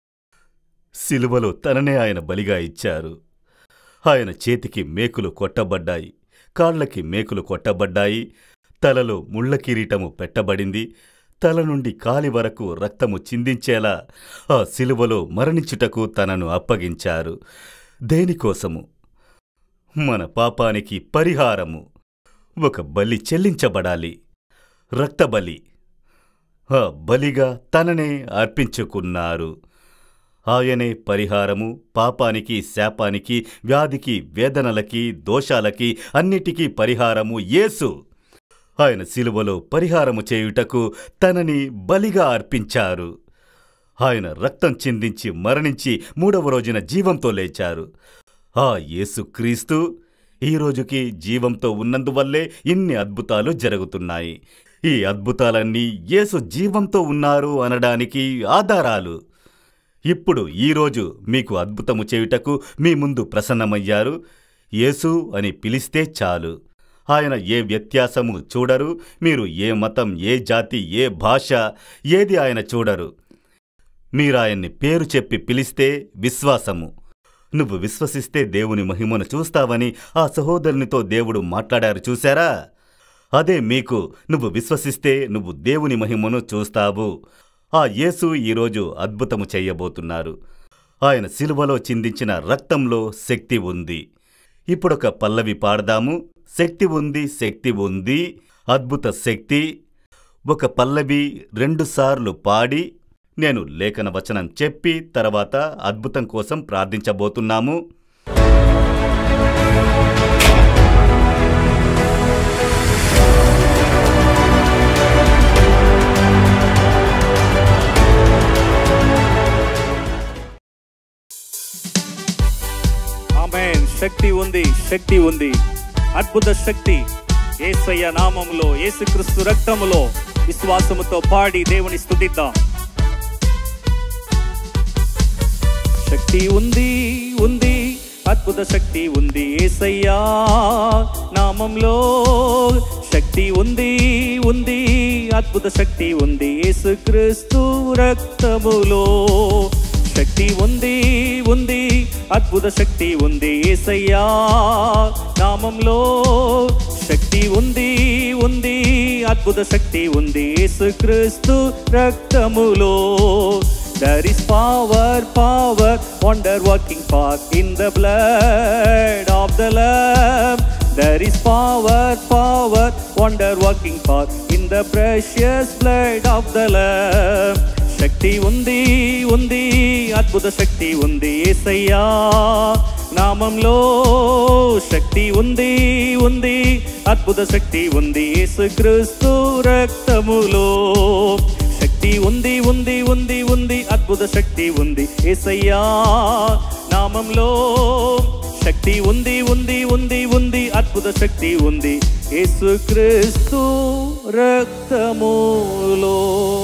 సిలువలో తననే ఆయన బలిగా ఇచ్చారు ఆయన చేతికి మేకులు కొట్టబడ్డాయి కాళ్ళకి మేకులు కొట్టబడ్డాయి తలలో ముళ్ళ కిరీటము పెట్టబడింది తల నుండి కాలి వరకు రక్తము చిందించేలా ఆ సిలువలో మరణించుటకు తనను అప్పగించారు దేనికోసము మన పాపానికి పరిహారము ఒక బలి చెల్లించబడాలి రక్తబలి ఆ బలిగా తననే అర్పించుకున్నారు ఆయనే పరిహారము పాపానికి శాపానికి వ్యాధికి వేదనలకి దోషాలకి అన్నిటికీ పరిహారము యేసు ఆయన శిలువలో పరిహారము చేయుటకు తనని బలిగా అర్పించారు ఆయన రక్తం చిందించి మరణించి మూడవ రోజున జీవంతో లేచారు ఆ యేసుక్రీస్తు ఈ రోజుకి జీవంతో ఉన్నందువల్లే ఇన్ని అద్భుతాలు జరుగుతున్నాయి ఈ అద్భుతాలన్నీ యేసు జీవంతో ఉన్నారు అనడానికి ఆధారాలు ఇప్పుడు ఈరోజు మీకు అద్భుతము చేయుటకు మీ ముందు ప్రసన్నమయ్యారు యేసు అని పిలిస్తే చాలు ఆయన ఏ వ్యత్యాసము చూడరు మీరు ఏ మతం ఏ జాతి ఏ భాష ఏది ఆయన చూడరు మీరాయన్ని పేరు చెప్పి పిలిస్తే విశ్వాసము నువ్వు విశ్వసిస్తే దేవుని మహిమను చూస్తావని ఆ సహోదరునితో దేవుడు మాట్లాడారు చూశారా అదే మీకు నువ్వు విశ్వసిస్తే నువ్వు దేవుని మహిమను చూస్తావు ఆ యేసు ఈరోజు అద్భుతము చెయ్యబోతున్నారు ఆయన శిలువలో చిందించిన రక్తంలో శక్తి ఉంది ఇప్పుడొక పల్లవి పాడదాము శక్తి ఉంది శక్తి ఉంది అద్భుత శక్తి ఒక పల్లవి రెండుసార్లు పాడి నేను లేఖన వచనం చెప్పి తర్వాత అద్భుతం కోసం ప్రార్థించబోతున్నాము ఆమెన్ శక్తి ఉంది శక్తి ఉంది అద్భుత శక్తి ఏసయ్య నామములో యేసుక్రీస్తు రక్తములో విశ్వాసముతో పాడి దేవుని స్తుతిద్దాం శక్తి ఉంది ఉంది అద్భుత శక్తి ఉంది ఏసయ్యా నామంలో శక్తి ఉంది ఉంది అద్భుత శక్తి ఉంది యేసుక్రీస్తు రక్తములో శక్తి ఉంది ఉంది అద్భుత శక్తి ఉంది ఏసయ్యా నామంలో శక్తి ఉంది ఉంది అద్భుత శక్తి ఉంది యేసుక్రీస్తు రక్తములో There is power, power, wonder working power in the blood of the Lamb. There is power, power, wonder working power in the precious blood of the Lamb. శక్తి ఉంది ఉంది అద్భుత శక్తి ఉంది ఏసయ్యా నామంలో శక్తి ఉంది ఉంది అద్భుత శక్తి ఉంది యేసుక్రీస్తు రక్తములో శక్తి ఉంది ఉంది ఉంది ఉంది అద్భుత శక్తి ఉంది ఏసయ్యా నామంలో శక్తి ఉంది ఉంది ఉంది ఉంది అద్భుత శక్తి ఉంది యేసుక్రీస్తు రక్తములో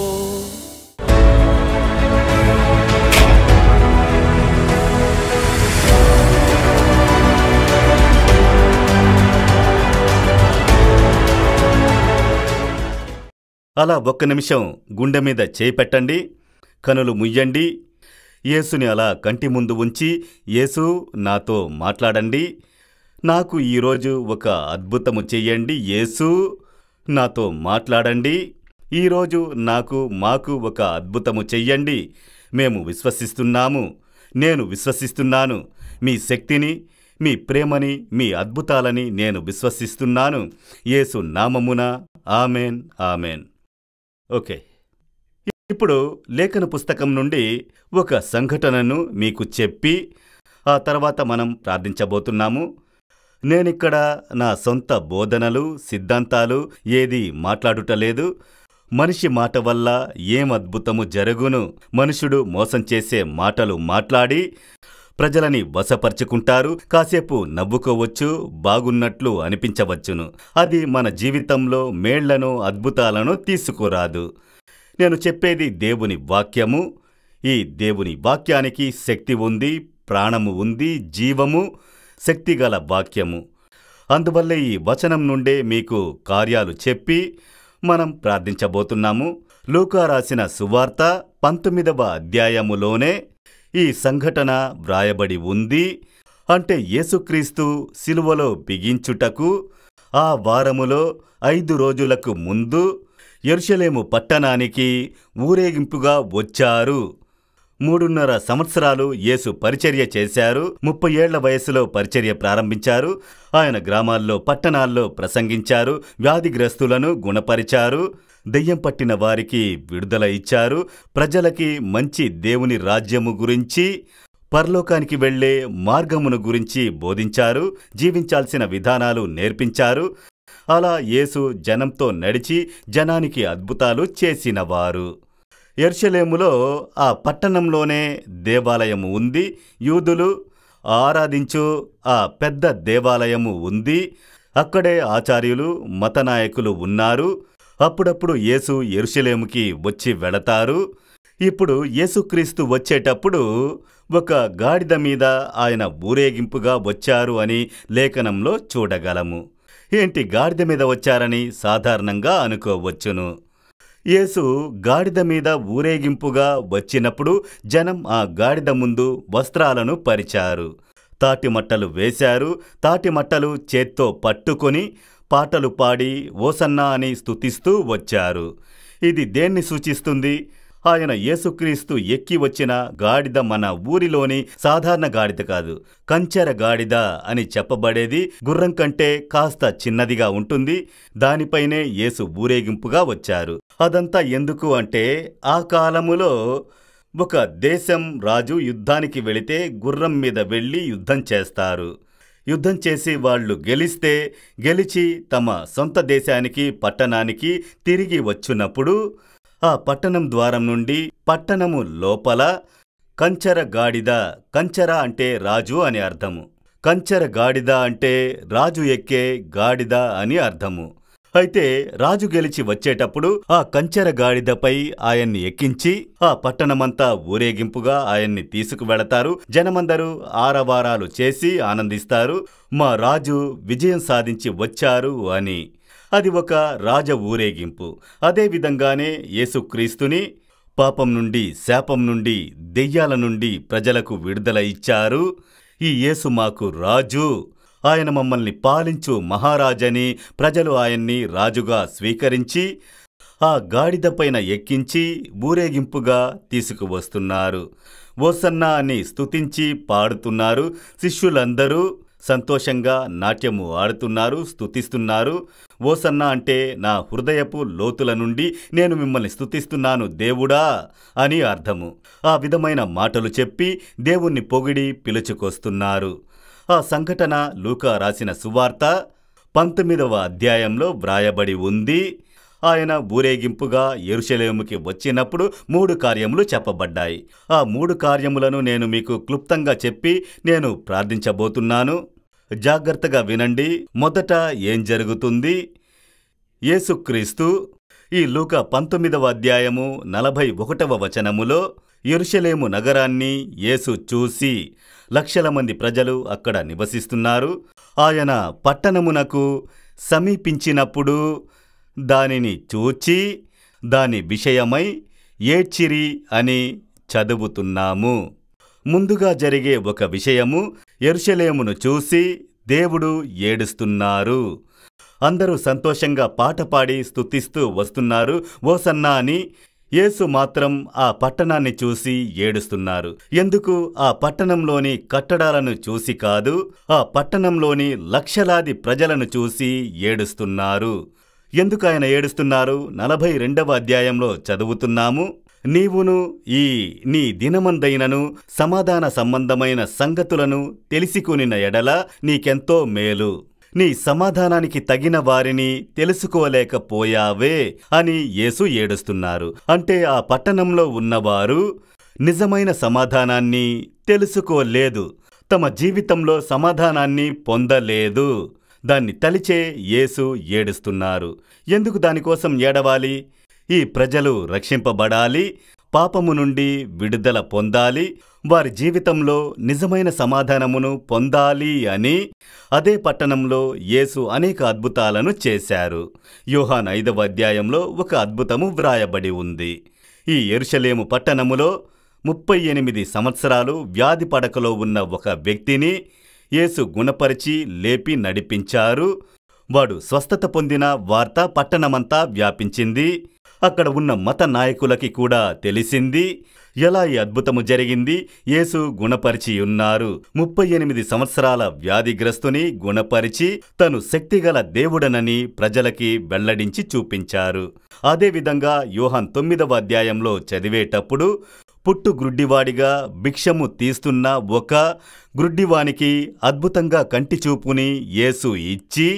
అలా ఒక్క నిమిషం గుండె మీద చేయి పెట్టండి కనులు ముయ్యండి యేసుని అలా కంటి ముందు ఉంచి యేసు నాతో మాట్లాడండి నాకు ఈరోజు ఒక అద్భుతము చెయ్యండి యేసు నాతో మాట్లాడండి ఈరోజు నాకు మాకు ఒక అద్భుతము చెయ్యండి మేము విశ్వసిస్తున్నాము నేను విశ్వసిస్తున్నాను మీ శక్తిని మీ ప్రేమని మీ అద్భుతాలని నేను విశ్వసిస్తున్నాను యేసు నామమున ఆమెన్ ఆమెన్ ఓకే ఇప్పుడు లేఖన పుస్తకం నుండి ఒక సంఘటనను మీకు చెప్పి ఆ తర్వాత మనం ప్రార్థించబోతున్నాము నేనిక్కడ నా సొంత బోధనలు సిద్ధాంతాలు ఏది మాట్లాడుటలేదు మనిషి మాట వల్ల ఏం అద్భుతము జరుగును మనుషుడు మోసం చేసే మాటలు మాట్లాడి ప్రజలని వశపరుచుకుంటారు కాసేపు నవ్వుకోవచ్చు బాగున్నట్లు అనిపించవచ్చును అది మన జీవితంలో మేళ్లను అద్భుతాలను తీసుకురాదు నేను చెప్పేది దేవుని వాక్యము ఈ దేవుని వాక్యానికి శక్తి ఉంది ప్రాణము ఉంది జీవము శక్తిగల వాక్యము అందువల్ల ఈ వచనం నుండే మీకు కార్యాలు చెప్పి మనం ప్రార్థించబోతున్నాము లూకా రాసిన సువార్త పంతొమ్మిదవ అధ్యాయములోనే ఈ సంఘటన వ్రాయబడి ఉంది అంటే యేసుక్రీస్తు శిలువలో బిగించుటకు ఆ వారములో ఐదు రోజులకు ముందు యెరూషలేము పట్టణానికి ఊరేగింపుగా వచ్చారు మూడున్నర సంవత్సరాలు యేసు పరిచర్య చేశారు ముప్పై ఏళ్ల వయసులో పరిచర్య ప్రారంభించారు ఆయన గ్రామాల్లో పట్టణాల్లో ప్రసంగించారు వ్యాధిగ్రస్తులను గుణపరిచారు దెయ్యం పట్టిన వారికి విడుదల ఇచ్చారు ప్రజలకి మంచి దేవుని రాజ్యము గురించి పరలోకానికి వెళ్లే మార్గమును గురించి బోధించారు జీవించాల్సిన విధానాలు నేర్పించారు అలా యేసు జనంతో నడిచి జనానికి అద్భుతాలు చేసినవారు ఎర్షలేములో ఆ పట్టణంలోనే దేవాలయము ఉంది యూదులు ఆరాధించు ఆ పెద్ద దేవాలయము ఉంది అక్కడే ఆచార్యులు మతనాయకులు ఉన్నారు అప్పుడప్పుడు యేసు ఎరుషలేముకి వచ్చి వెళతారు ఇప్పుడు యేసుక్రీస్తు వచ్చేటప్పుడు ఒక గాడిద మీద ఆయన ఊరేగింపుగా వచ్చారు అని లేఖనంలో చూడగలము ఏంటి గాడిద మీద వచ్చారని సాధారణంగా అనుకోవచ్చును యేసు గాడిద మీద ఊరేగింపుగా వచ్చినప్పుడు జనం ఆ గాడిద ముందు వస్త్రాలను పరిచారు తాటిమట్టలు వేశారు తాటిమట్టలు చేత్తో పట్టుకొని పాటలు పాడి ఓసన్నా అని స్తుతిస్తూ వచ్చారు ఇది దేన్ని సూచిస్తుంది ఆయన యేసుక్రీస్తు ఎక్కి వచ్చిన గాడిద మన ఊరిలోని సాధారణ గాడిద కాదు కంచెర గాడిద అని చెప్పబడేది గుర్రం కంటే కాస్త చిన్నదిగా ఉంటుంది దానిపైనే యేసు ఊరేగింపుగా వచ్చారు అదంతా ఎందుకు అంటే ఆ కాలములో ఒక దేశం రాజు యుద్ధానికి వెళితే గుర్రం మీద వెళ్ళి యుద్ధం చేస్తారు యుద్ధం చేసి వాళ్ళు గెలిస్తే గెలిచి తమ సొంత దేశానికి పట్టణానికి తిరిగి వచ్చున్నప్పుడు ఆ పట్టణం ద్వారం నుండి పట్టణము లోపల కంచర గాడిద కంచర అంటే రాజు అని అర్థము కంచర గాడిద అంటే రాజు ఎక్కే గాడిద అని అర్థము అయితే రాజు గెలిచి వచ్చేటప్పుడు ఆ కంచెర గాడిదపై ఆయన్ని ఎక్కించి ఆ పట్టణమంతా ఊరేగింపుగా ఆయన్ని తీసుకువెళతారు జనమందరూ ఆరవారాలు చేసి ఆనందిస్తారు మా రాజు విజయం సాధించి వచ్చారు అని అది ఒక రాజ ఊరేగింపు అదే విధంగానే యేసుక్రీస్తుని పాపం నుండి శాపం నుండి దెయ్యాల నుండి ప్రజలకు విడుదల ఇచ్చారు ఈ యేసు మాకు రాజు ఆయన మమ్మల్ని పాలించు మహారాజని ప్రజలు ఆయన్ని రాజుగా స్వీకరించి ఆ గాడిదపైన ఎక్కించి ఊరేగింపుగా తీసుకువస్తున్నారు ఓసన్నా అని స్తుతించి పాడుతున్నారు శిష్యులందరూ సంతోషంగా నాట్యము ఆడుతున్నారు స్తుతిస్తున్నారు ఓసన్నా అంటే నా హృదయపు లోతుల నుండి నేను మిమ్మల్ని స్తుతిస్తున్నాను దేవుడా అని అర్థము ఆ విధమైన మాటలు చెప్పి దేవుణ్ణి పొగిడి పిలుచుకొస్తున్నారు ఆ సంఘటన లూకా రాసిన సువార్త పంతొమ్మిదవ అధ్యాయంలో వ్రాయబడి ఉంది ఆయన ఊరేగింపుగా ఎరుషలేముకి వచ్చినప్పుడు మూడు కార్యములు చెప్పబడ్డాయి ఆ మూడు కార్యములను నేను మీకు క్లుప్తంగా చెప్పి నేను ప్రార్థించబోతున్నాను జాగ్రత్తగా వినండి మొదట ఏం జరుగుతుంది యేసుక్రీస్తు ఈ లూక పంతొమ్మిదవ అధ్యాయము నలభై ఒకటవ వచనములో ఎరుషలేము నగరాన్ని యేసు చూసి లక్షల మంది ప్రజలు అక్కడ నివసిస్తున్నారు ఆయన పట్టణమునకు సమీపించినప్పుడు దానిని చూచి దాని విషయమై ఏడ్చిరి అని చదువుతున్నాము ముందుగా జరిగే ఒక విషయము ఎరుషలేమును చూసి దేవుడు ఏడుస్తున్నారు అందరూ సంతోషంగా పాట పాడి స్తుతిస్తూ వస్తున్నారు ఓసన్నా అని యేసు మాత్రం ఆ పట్టణాన్ని చూసి ఏడుస్తున్నారు ఎందుకు ఆ పట్టణంలోని కట్టడాలను చూసి కాదు ఆ పట్టణంలోని లక్షలాది ప్రజలను చూసి ఏడుస్తున్నారు ఎందుకు ఆయన ఏడుస్తున్నారు నలభై రెండవ అధ్యాయంలో చదువుతున్నాము నీవును ఈ నీ దినమందైనను సమాధాన సంబంధమైన సంగతులను తెలిసికొనిన ఎడల నీకెంతో మేలు నీ సమాధానానికి తగిన వారిని తెలుసుకోలేకపోయావే అని యేసు ఏడుస్తున్నారు అంటే ఆ పట్టణంలో ఉన్నవారు నిజమైన సమాధానాన్ని తెలుసుకోలేదు తమ జీవితంలో సమాధానాన్ని పొందలేదు దాన్ని తలిచే యేసు ఏడుస్తున్నారు ఎందుకు దానికోసం ఏడవాలి ఈ ప్రజలు రక్షింపబడాలి పాపము నుండి విడుదల పొందాలి వారి జీవితంలో నిజమైన సమాధానమును పొందాలి అని అదే పట్టణంలో యేసు అనేక అద్భుతాలను చేశారు యోహాన్ ఐదవ అధ్యాయంలో ఒక అద్భుతము వ్రాయబడి ఉంది ఈ ఎరుషలేము పట్టణములో ముప్పై ఎనిమిది సంవత్సరాలు వ్యాధి పడకలో ఉన్న ఒక వ్యక్తిని యేసు గుణపరిచి లేపి నడిపించారు వాడు స్వస్థత పొందిన వార్త పట్టణమంతా వ్యాపించింది అక్కడ ఉన్న మత నాయకులకి కూడా తెలిసింది ఎలా ఈ అద్భుతము జరిగింది యేసు గుణపరిచి ఉన్నారు ముప్పై ఎనిమిది సంవత్సరాల వ్యాధిగ్రస్తుని గుణపరిచి తను శక్తిగల దేవుడనని ప్రజలకి వెల్లడించి చూపించారు అదేవిధంగా యోహాన్ తొమ్మిదవ అధ్యాయంలో చదివేటప్పుడు పుట్టు గ్రుడ్డివాడిగా భిక్షము తీస్తున్న ఒక గ్రుడ్డివానికి అద్భుతంగా కంటి చూపుని యేసు ఇచ్చి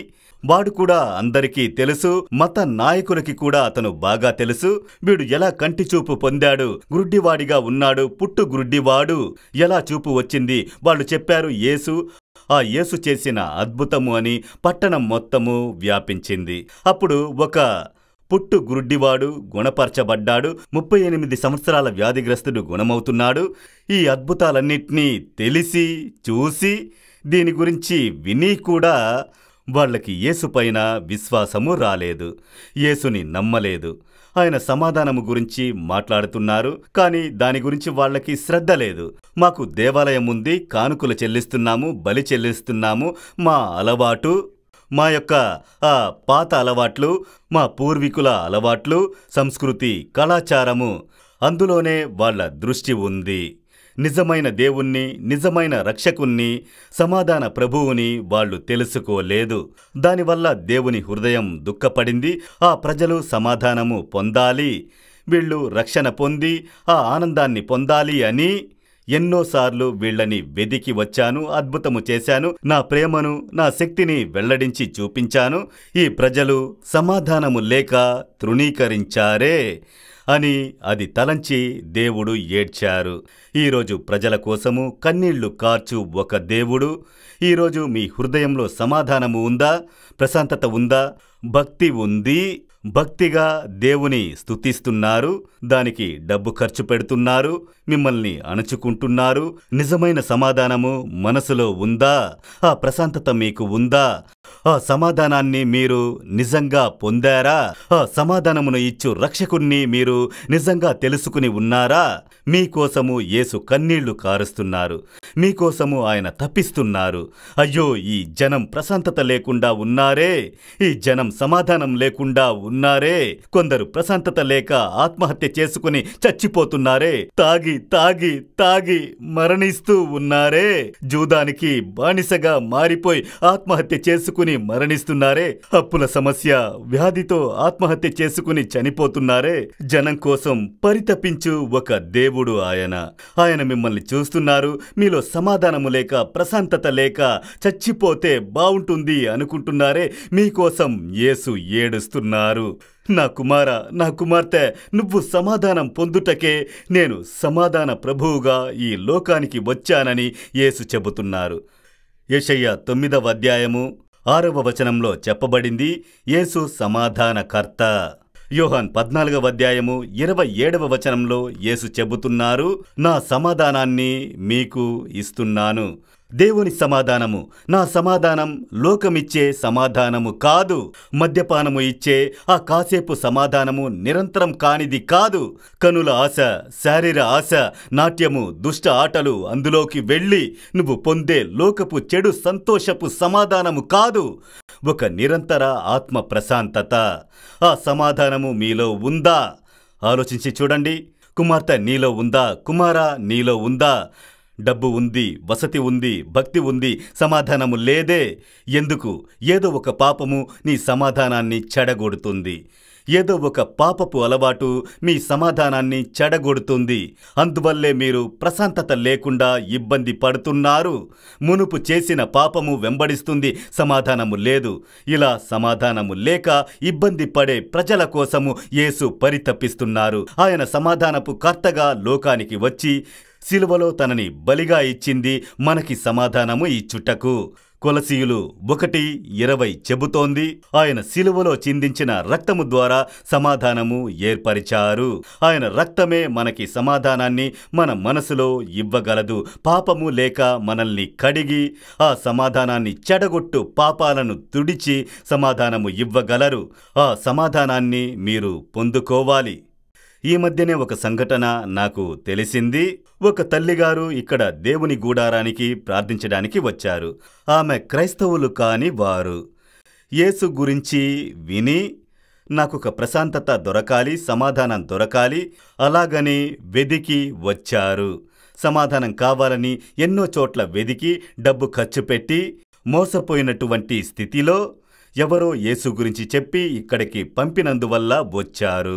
వాడు కూడా అందరికీ తెలుసు మత నాయకులకి కూడా అతను బాగా తెలుసు వీడు ఎలా కంటి చూపు పొందాడు గుడ్డివాడిగా ఉన్నాడు పుట్టు గుడ్డివాడు ఎలా చూపు వచ్చింది వాళ్ళు చెప్పారు యేసు ఆ యేసు చేసిన అద్భుతము అని పట్టణం మొత్తము వ్యాపించింది అప్పుడు ఒక పుట్టు గురుడ్డివాడు గుణపరచబడ్డాడు ముప్పై ఎనిమిది సంవత్సరాల వ్యాధిగ్రస్తుడు గుణమవుతున్నాడు ఈ అద్భుతాలన్నింటినీ తెలిసి చూసి దీని గురించి విని కూడా వాళ్ళకి యేసుపైన విశ్వాసము రాలేదు యేసుని నమ్మలేదు ఆయన సమాధానము గురించి మాట్లాడుతున్నారు కానీ దాని గురించి వాళ్ళకి శ్రద్ధ లేదు మాకు దేవాలయం ఉంది కానుకలు చెల్లిస్తున్నాము బలి చెల్లిస్తున్నాము మా అలవాటు మా యొక్క ఆ పాత అలవాట్లు మా పూర్వీకుల అలవాట్లు సంస్కృతి కళాచారము అందులోనే వాళ్ళ దృష్టి ఉంది నిజమైన దేవుణ్ణి నిజమైన రక్షకుణ్ణి సమాధాన ప్రభువుని వాళ్ళు తెలుసుకోలేదు దానివల్ల దేవుని హృదయం దుఃఖపడింది ఆ ప్రజలు సమాధానము పొందాలి వీళ్ళు రక్షణ పొంది ఆ ఆనందాన్ని పొందాలి అని ఎన్నోసార్లు వీళ్ళని వెదికి వచ్చాను అద్భుతము చేశాను నా ప్రేమను నా శక్తిని వెల్లడించి చూపించాను ఈ ప్రజలు సమాధానము లేక తృణీకరించారే అని అది తలంచి దేవుడు ఏడ్చారు ఈరోజు ప్రజల కోసము కన్నీళ్లు కార్చు ఒక దేవుడు ఈరోజు మీ హృదయంలో సమాధానము ఉందా ప్రశాంతత ఉందా భక్తి ఉంది భక్తిగా దేవుని స్తుతిస్తున్నారు దానికి డబ్బు ఖర్చు పెడుతున్నారు మిమ్మల్ని అణుచుకుంటున్నారు నిజమైన సమాధానము మనసులో ఉందా ఆ ప్రశాంతత మీకు ఉందా ఆ సమాధానాన్ని మీరు నిజంగా పొందారా ఆ సమాధానమును ఇచ్చు రక్షకుణ్ణి మీరు నిజంగా తెలుసుకుని ఉన్నారా మీకోసము యేసు కన్నీళ్లు కారుస్తున్నారు మీకోసము ఆయన తప్పిస్తున్నారు అయ్యో ఈ జనం ప్రశాంతత లేకుండా ఉన్నారే ఈ జనం సమాధానం లేకుండా ఉన్నారే కొందరు ప్రశాంతత లేక ఆత్మహత్య చేసుకుని చచ్చిపోతున్నారే తాగి తాగి తాగి మరణిస్తూ ఉన్నారే జూదానికి బానిసగా మారిపోయి ఆత్మహత్య చేసుకుని మరణిస్తున్నారే అప్పుల సమస్య వ్యాధితో ఆత్మహత్య చేసుకుని చనిపోతున్నారే జనం కోసం పరితపించు ఒక దేవుడు ఆయన ఆయన మిమ్మల్ని చూస్తున్నారు మీలో సమాధానము లేక ప్రశాంతత లేక చచ్చిపోతే బావుంటుంది అనుకుంటున్నారే మీకోసం యేసు ఏడుస్తున్నారు నా కుమార నా కుమార్తె నువ్వు సమాధానం పొందుటకే నేను సమాధాన ప్రభువుగా ఈ లోకానికి వచ్చానని యేసు చెబుతున్నారు యెషయ్య తొమ్మిదవ అధ్యాయము ఆరవ వచనంలో చెప్పబడింది యేసు సమాధానకర్త యోహాన్ పద్నాలుగవ అధ్యాయము ఇరవై ఏడవ వచనంలో యేసు చెబుతున్నారు నా సమాధానాన్ని మీకు ఇస్తున్నాను దేవుని సమాధానము నా సమాధానం లోకమిచ్చే సమాధానము కాదు మద్యపానము ఇచ్చే ఆ కాసేపు సమాధానము నిరంతరం కానిది కాదు కనుల ఆశ శారీర ఆశ నాట్యము దుష్ట ఆటలు అందులోకి వెళ్ళి నువ్వు పొందే లోకపు చెడు సంతోషపు సమాధానము కాదు ఒక నిరంతర ఆత్మ ప్రశాంతత ఆ సమాధానము మీలో ఉందా ఆలోచించి చూడండి కుమార్తె నీలో ఉందా కుమారా నీలో ఉందా డబ్బు ఉంది వసతి ఉంది భక్తి ఉంది సమాధానము లేదే ఎందుకు ఏదో ఒక పాపము నీ సమాధానాన్ని చెడగొడుతుంది ఏదో ఒక పాపపు అలవాటు మీ సమాధానాన్ని చెడగొడుతుంది అందువల్లే మీరు ప్రశాంతత లేకుండా ఇబ్బంది పడుతున్నారు మునుపు చేసిన పాపము వెంబడిస్తుంది సమాధానము లేదు ఇలా సమాధానము లేక ఇబ్బంది పడే ప్రజల కోసము యేసు పరితపిస్తున్నారు ఆయన సమాధానపు కర్తగా లోకానికి వచ్చి సిలువలో తనని బలిగా ఇచ్చింది మనకి సమాధానము ఇచ్చుటకు కొలసీయులు ఒకటి ఇరవై చెబుతోంది ఆయన సిలువలో చిందించిన రక్తము ద్వారా సమాధానము ఏర్పరిచారు ఆయన రక్తమే మనకి సమాధానాన్ని మన మనసులో ఇవ్వగలదు పాపము లేక మనల్ని కడిగి ఆ సమాధానాన్ని చెడగొట్టు పాపాలను తుడిచి సమాధానము ఇవ్వగలరు ఆ సమాధానాన్ని మీరు పొందుకోవాలి ఈ మధ్యనే ఒక సంఘటన నాకు తెలిసింది ఒక తల్లిగారు ఇక్కడ దేవుని గూడారానికి ప్రార్థించడానికి వచ్చారు ఆమె క్రైస్తవులు కాని వారు యేసు గురించి విని నాకొక ప్రశాంతత దొరకాలి సమాధానం దొరకాలి అలాగని వెదికి వచ్చారు సమాధానం కావాలని ఎన్నో చోట్ల వెదికి డబ్బు ఖర్చు పెట్టి మోసపోయినటువంటి స్థితిలో ఎవరో యేసు గురించి చెప్పి ఇక్కడికి పంపినందువల్ల వచ్చారు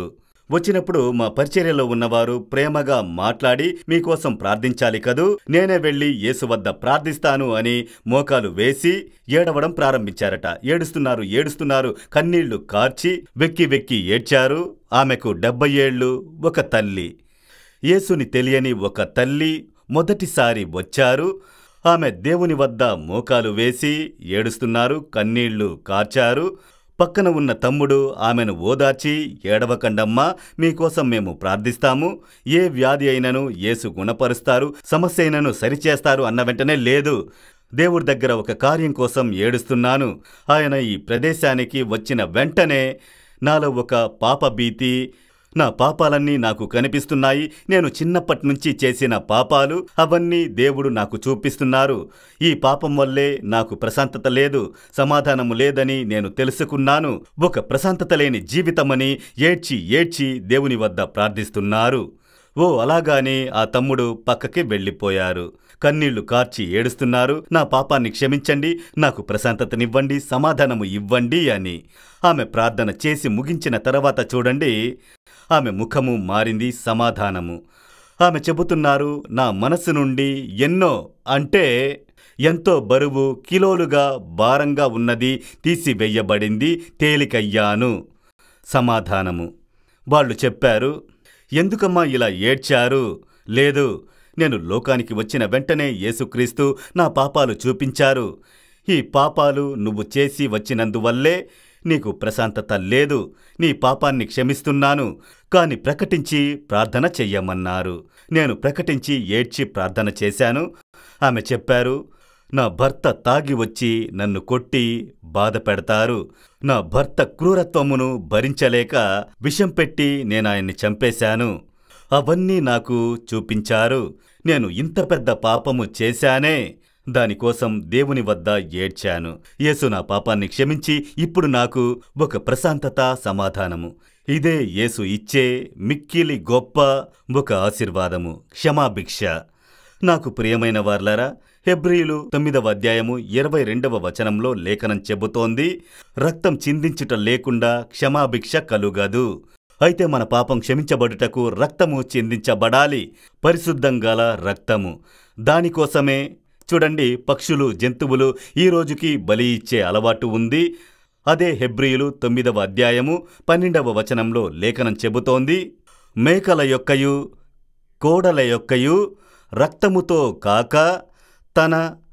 వచ్చినప్పుడు మా పరిచర్యలో ఉన్నవారు ప్రేమగా మాట్లాడి మీకోసం ప్రార్థించాలి కదూ నేనే వెళ్ళి యేసు వద్ద ప్రార్థిస్తాను అని మోకాలు వేసి ఏడవడం ప్రారంభించారట ఏడుస్తున్నారు ఏడుస్తున్నారు కన్నీళ్లు కార్చి వెక్కి వెక్కి ఏడ్చారు ఆమెకు డెబ్బై ఏళ్ళు ఒక తల్లి యేసుని తెలియని ఒక తల్లి మొదటిసారి వచ్చారు ఆమె దేవుని వద్ద మోకాలు వేసి ఏడుస్తున్నారు కన్నీళ్లు కార్చారు పక్కన ఉన్న తమ్ముడు ఆమెను ఓదార్చి ఏడవకండమ్మా మీకోసం మేము ప్రార్థిస్తాము ఏ వ్యాధి అయినను యేసు గుణపరుస్తారు సమస్య అయినను సరిచేస్తారు అన్న వెంటనే లేదు దేవుడి దగ్గర ఒక కార్యం కోసం ఏడుస్తున్నాను ఆయన ఈ ప్రదేశానికి వచ్చిన వెంటనే నాలో ఒక పాప భీతి నా పాపాలన్నీ నాకు కనిపిస్తున్నాయి నేను చిన్నప్పటి నుంచి చేసిన పాపాలు అవన్నీ దేవుడు నాకు చూపిస్తున్నారు ఈ పాపం వల్లే నాకు ప్రశాంతత లేదు సమాధానము లేదని నేను తెలుసుకున్నాను ఒక ప్రశాంతత లేని జీవితమని ఏడ్చి ఏడ్చి దేవుని వద్ద ప్రార్థిస్తున్నారు ఓ అలాగానే ఆ తమ్ముడు పక్కకి వెళ్ళిపోయారు కన్నీళ్లు కార్చి ఏడుస్తున్నారు నా పాపాన్ని క్షమించండి నాకు ప్రశాంతతనివ్వండి సమాధానము ఇవ్వండి అని ఆమె ప్రార్థన చేసి ముగించిన తర్వాత చూడండి ఆమె ముఖము మారింది సమాధానము ఆమె చెబుతున్నారు నా మనసు నుండి ఎన్నో అంటే ఎంతో బరువు కిలోలుగా భారంగా ఉన్నది తీసివేయబడింది తేలికయ్యాను సమాధానము వాళ్ళు చెప్పారు ఎందుకమ్మా ఇలా ఏడ్చారు లేదు నేను లోకానికి వచ్చిన వెంటనే యేసుక్రీస్తు నా పాపాలు చూపించారు ఈ పాపాలు నువ్వు చేసి వచ్చినందువల్లే నీకు ప్రశాంతత లేదు నీ పాపాన్ని క్షమిస్తున్నాను కాని ప్రకటించి ప్రార్థన చెయ్యమన్నారు నేను ప్రకటించి ఏడ్చి ప్రార్థన చేశాను ఆమె చెప్పారు నా భర్త తాగి వచ్చి నన్ను కొట్టి బాధ పెడతారు నా భర్త క్రూరత్వమును భరించలేక విషం పెట్టి నేనాయన్ని చంపేశాను అవన్నీ నాకు చూపించారు నేను ఇంత పెద్ద పాపము చేశానే దానికోసం దేవుని వద్ద ఏడ్చాను యేసు నా పాపాన్ని క్షమించి ఇప్పుడు నాకు ఒక ప్రశాంతత సమాధానము ఇదే యేసు ఇచ్చే మిక్కిలి గొప్ప ఒక ఆశీర్వాదము క్షమాభిక్ష నాకు ప్రియమైన వార్లారా హెబ్రియులు తొమ్మిదవ అధ్యాయము ఇరవై రెండవ వచనంలో లేఖనం చెబుతోంది రక్తం చిందించుట లేకుండా క్షమాభిక్ష కలుగదు అయితే మన పాపం క్షమించబడుటకు రక్తము చిందించబడాలి పరిశుద్ధం గల రక్తము దానికోసమే చూడండి పక్షులు జంతువులు ఈ రోజుకి బలి ఇచ్చే అలవాటు ఉంది అదే హెబ్రియులు తొమ్మిదవ అధ్యాయము పన్నెండవ వచనంలో లేఖనం చెబుతోంది మేకల యొక్కయు కోడల యొక్కయు రక్తముతో కాక తన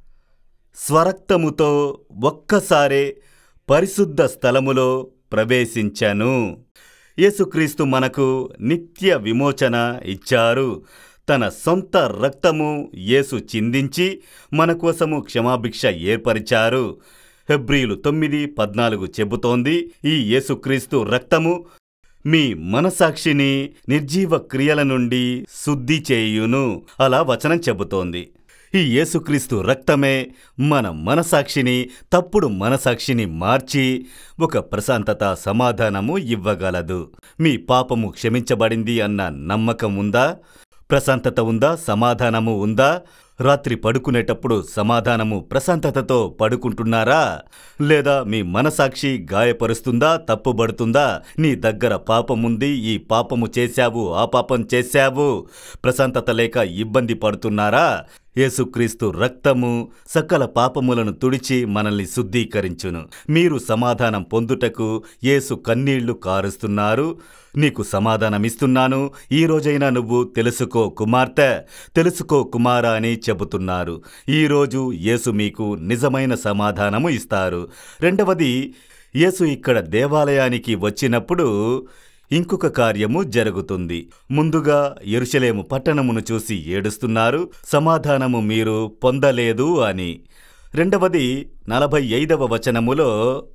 స్వరక్తముతో ఒక్కసారే పరిశుద్ధ స్థలములో ప్రవేశించను యేసుక్రీస్తు మనకు నిత్య విమోచన ఇచ్చారు తన సొంత రక్తము యేసు చిందించి మన కోసము క్షమాభిక్ష ఏర్పరిచారు హెబ్రియులు తొమ్మిది పద్నాలుగు చెబుతోంది ఈ యేసుక్రీస్తు రక్తము మీ మనసాక్షిని నిర్జీవ క్రియల నుండి శుద్ధి చేయును అలా వచనం చెబుతోంది ఈ యేసుక్రీస్తు రక్తమే మన మనసాక్షిని తప్పుడు మనసాక్షిని మార్చి ఒక ప్రశాంతత సమాధానము ఇవ్వగలదు మీ పాపము క్షమించబడింది అన్న నమ్మకం ఉందా ప్రశాంతత ఉందా సమాధానము ఉందా రాత్రి పడుకునేటప్పుడు సమాధానము ప్రశాంతతతో పడుకుంటున్నారా లేదా మీ మనసాక్షి గాయపరుస్తుందా తప్పుబడుతుందా నీ దగ్గర పాపముంది ఈ పాపము చేశావు ఆ పాపం చేశావు ప్రశాంతత లేక ఇబ్బంది పడుతున్నారా యేసుక్రీస్తు రక్తము సకల పాపములను తుడిచి మనల్ని శుద్ధీకరించును మీరు సమాధానం పొందుటకు యేసు కన్నీళ్లు కారుస్తున్నారు నీకు సమాధానమిస్తున్నాను ఈ రోజైనా నువ్వు తెలుసుకో కుమార్తె తెలుసుకో కుమార అని చెబుతున్నారు ఈరోజు యేసు మీకు నిజమైన సమాధానము ఇస్తారు రెండవది యేసు ఇక్కడ దేవాలయానికి వచ్చినప్పుడు ఇంకొక కార్యము జరుగుతుంది ముందుగా ఎరుషలేము పట్టణమును చూసి ఏడుస్తున్నారు సమాధానము మీరు పొందలేదు అని రెండవది నలభై ఐదవ వచనములో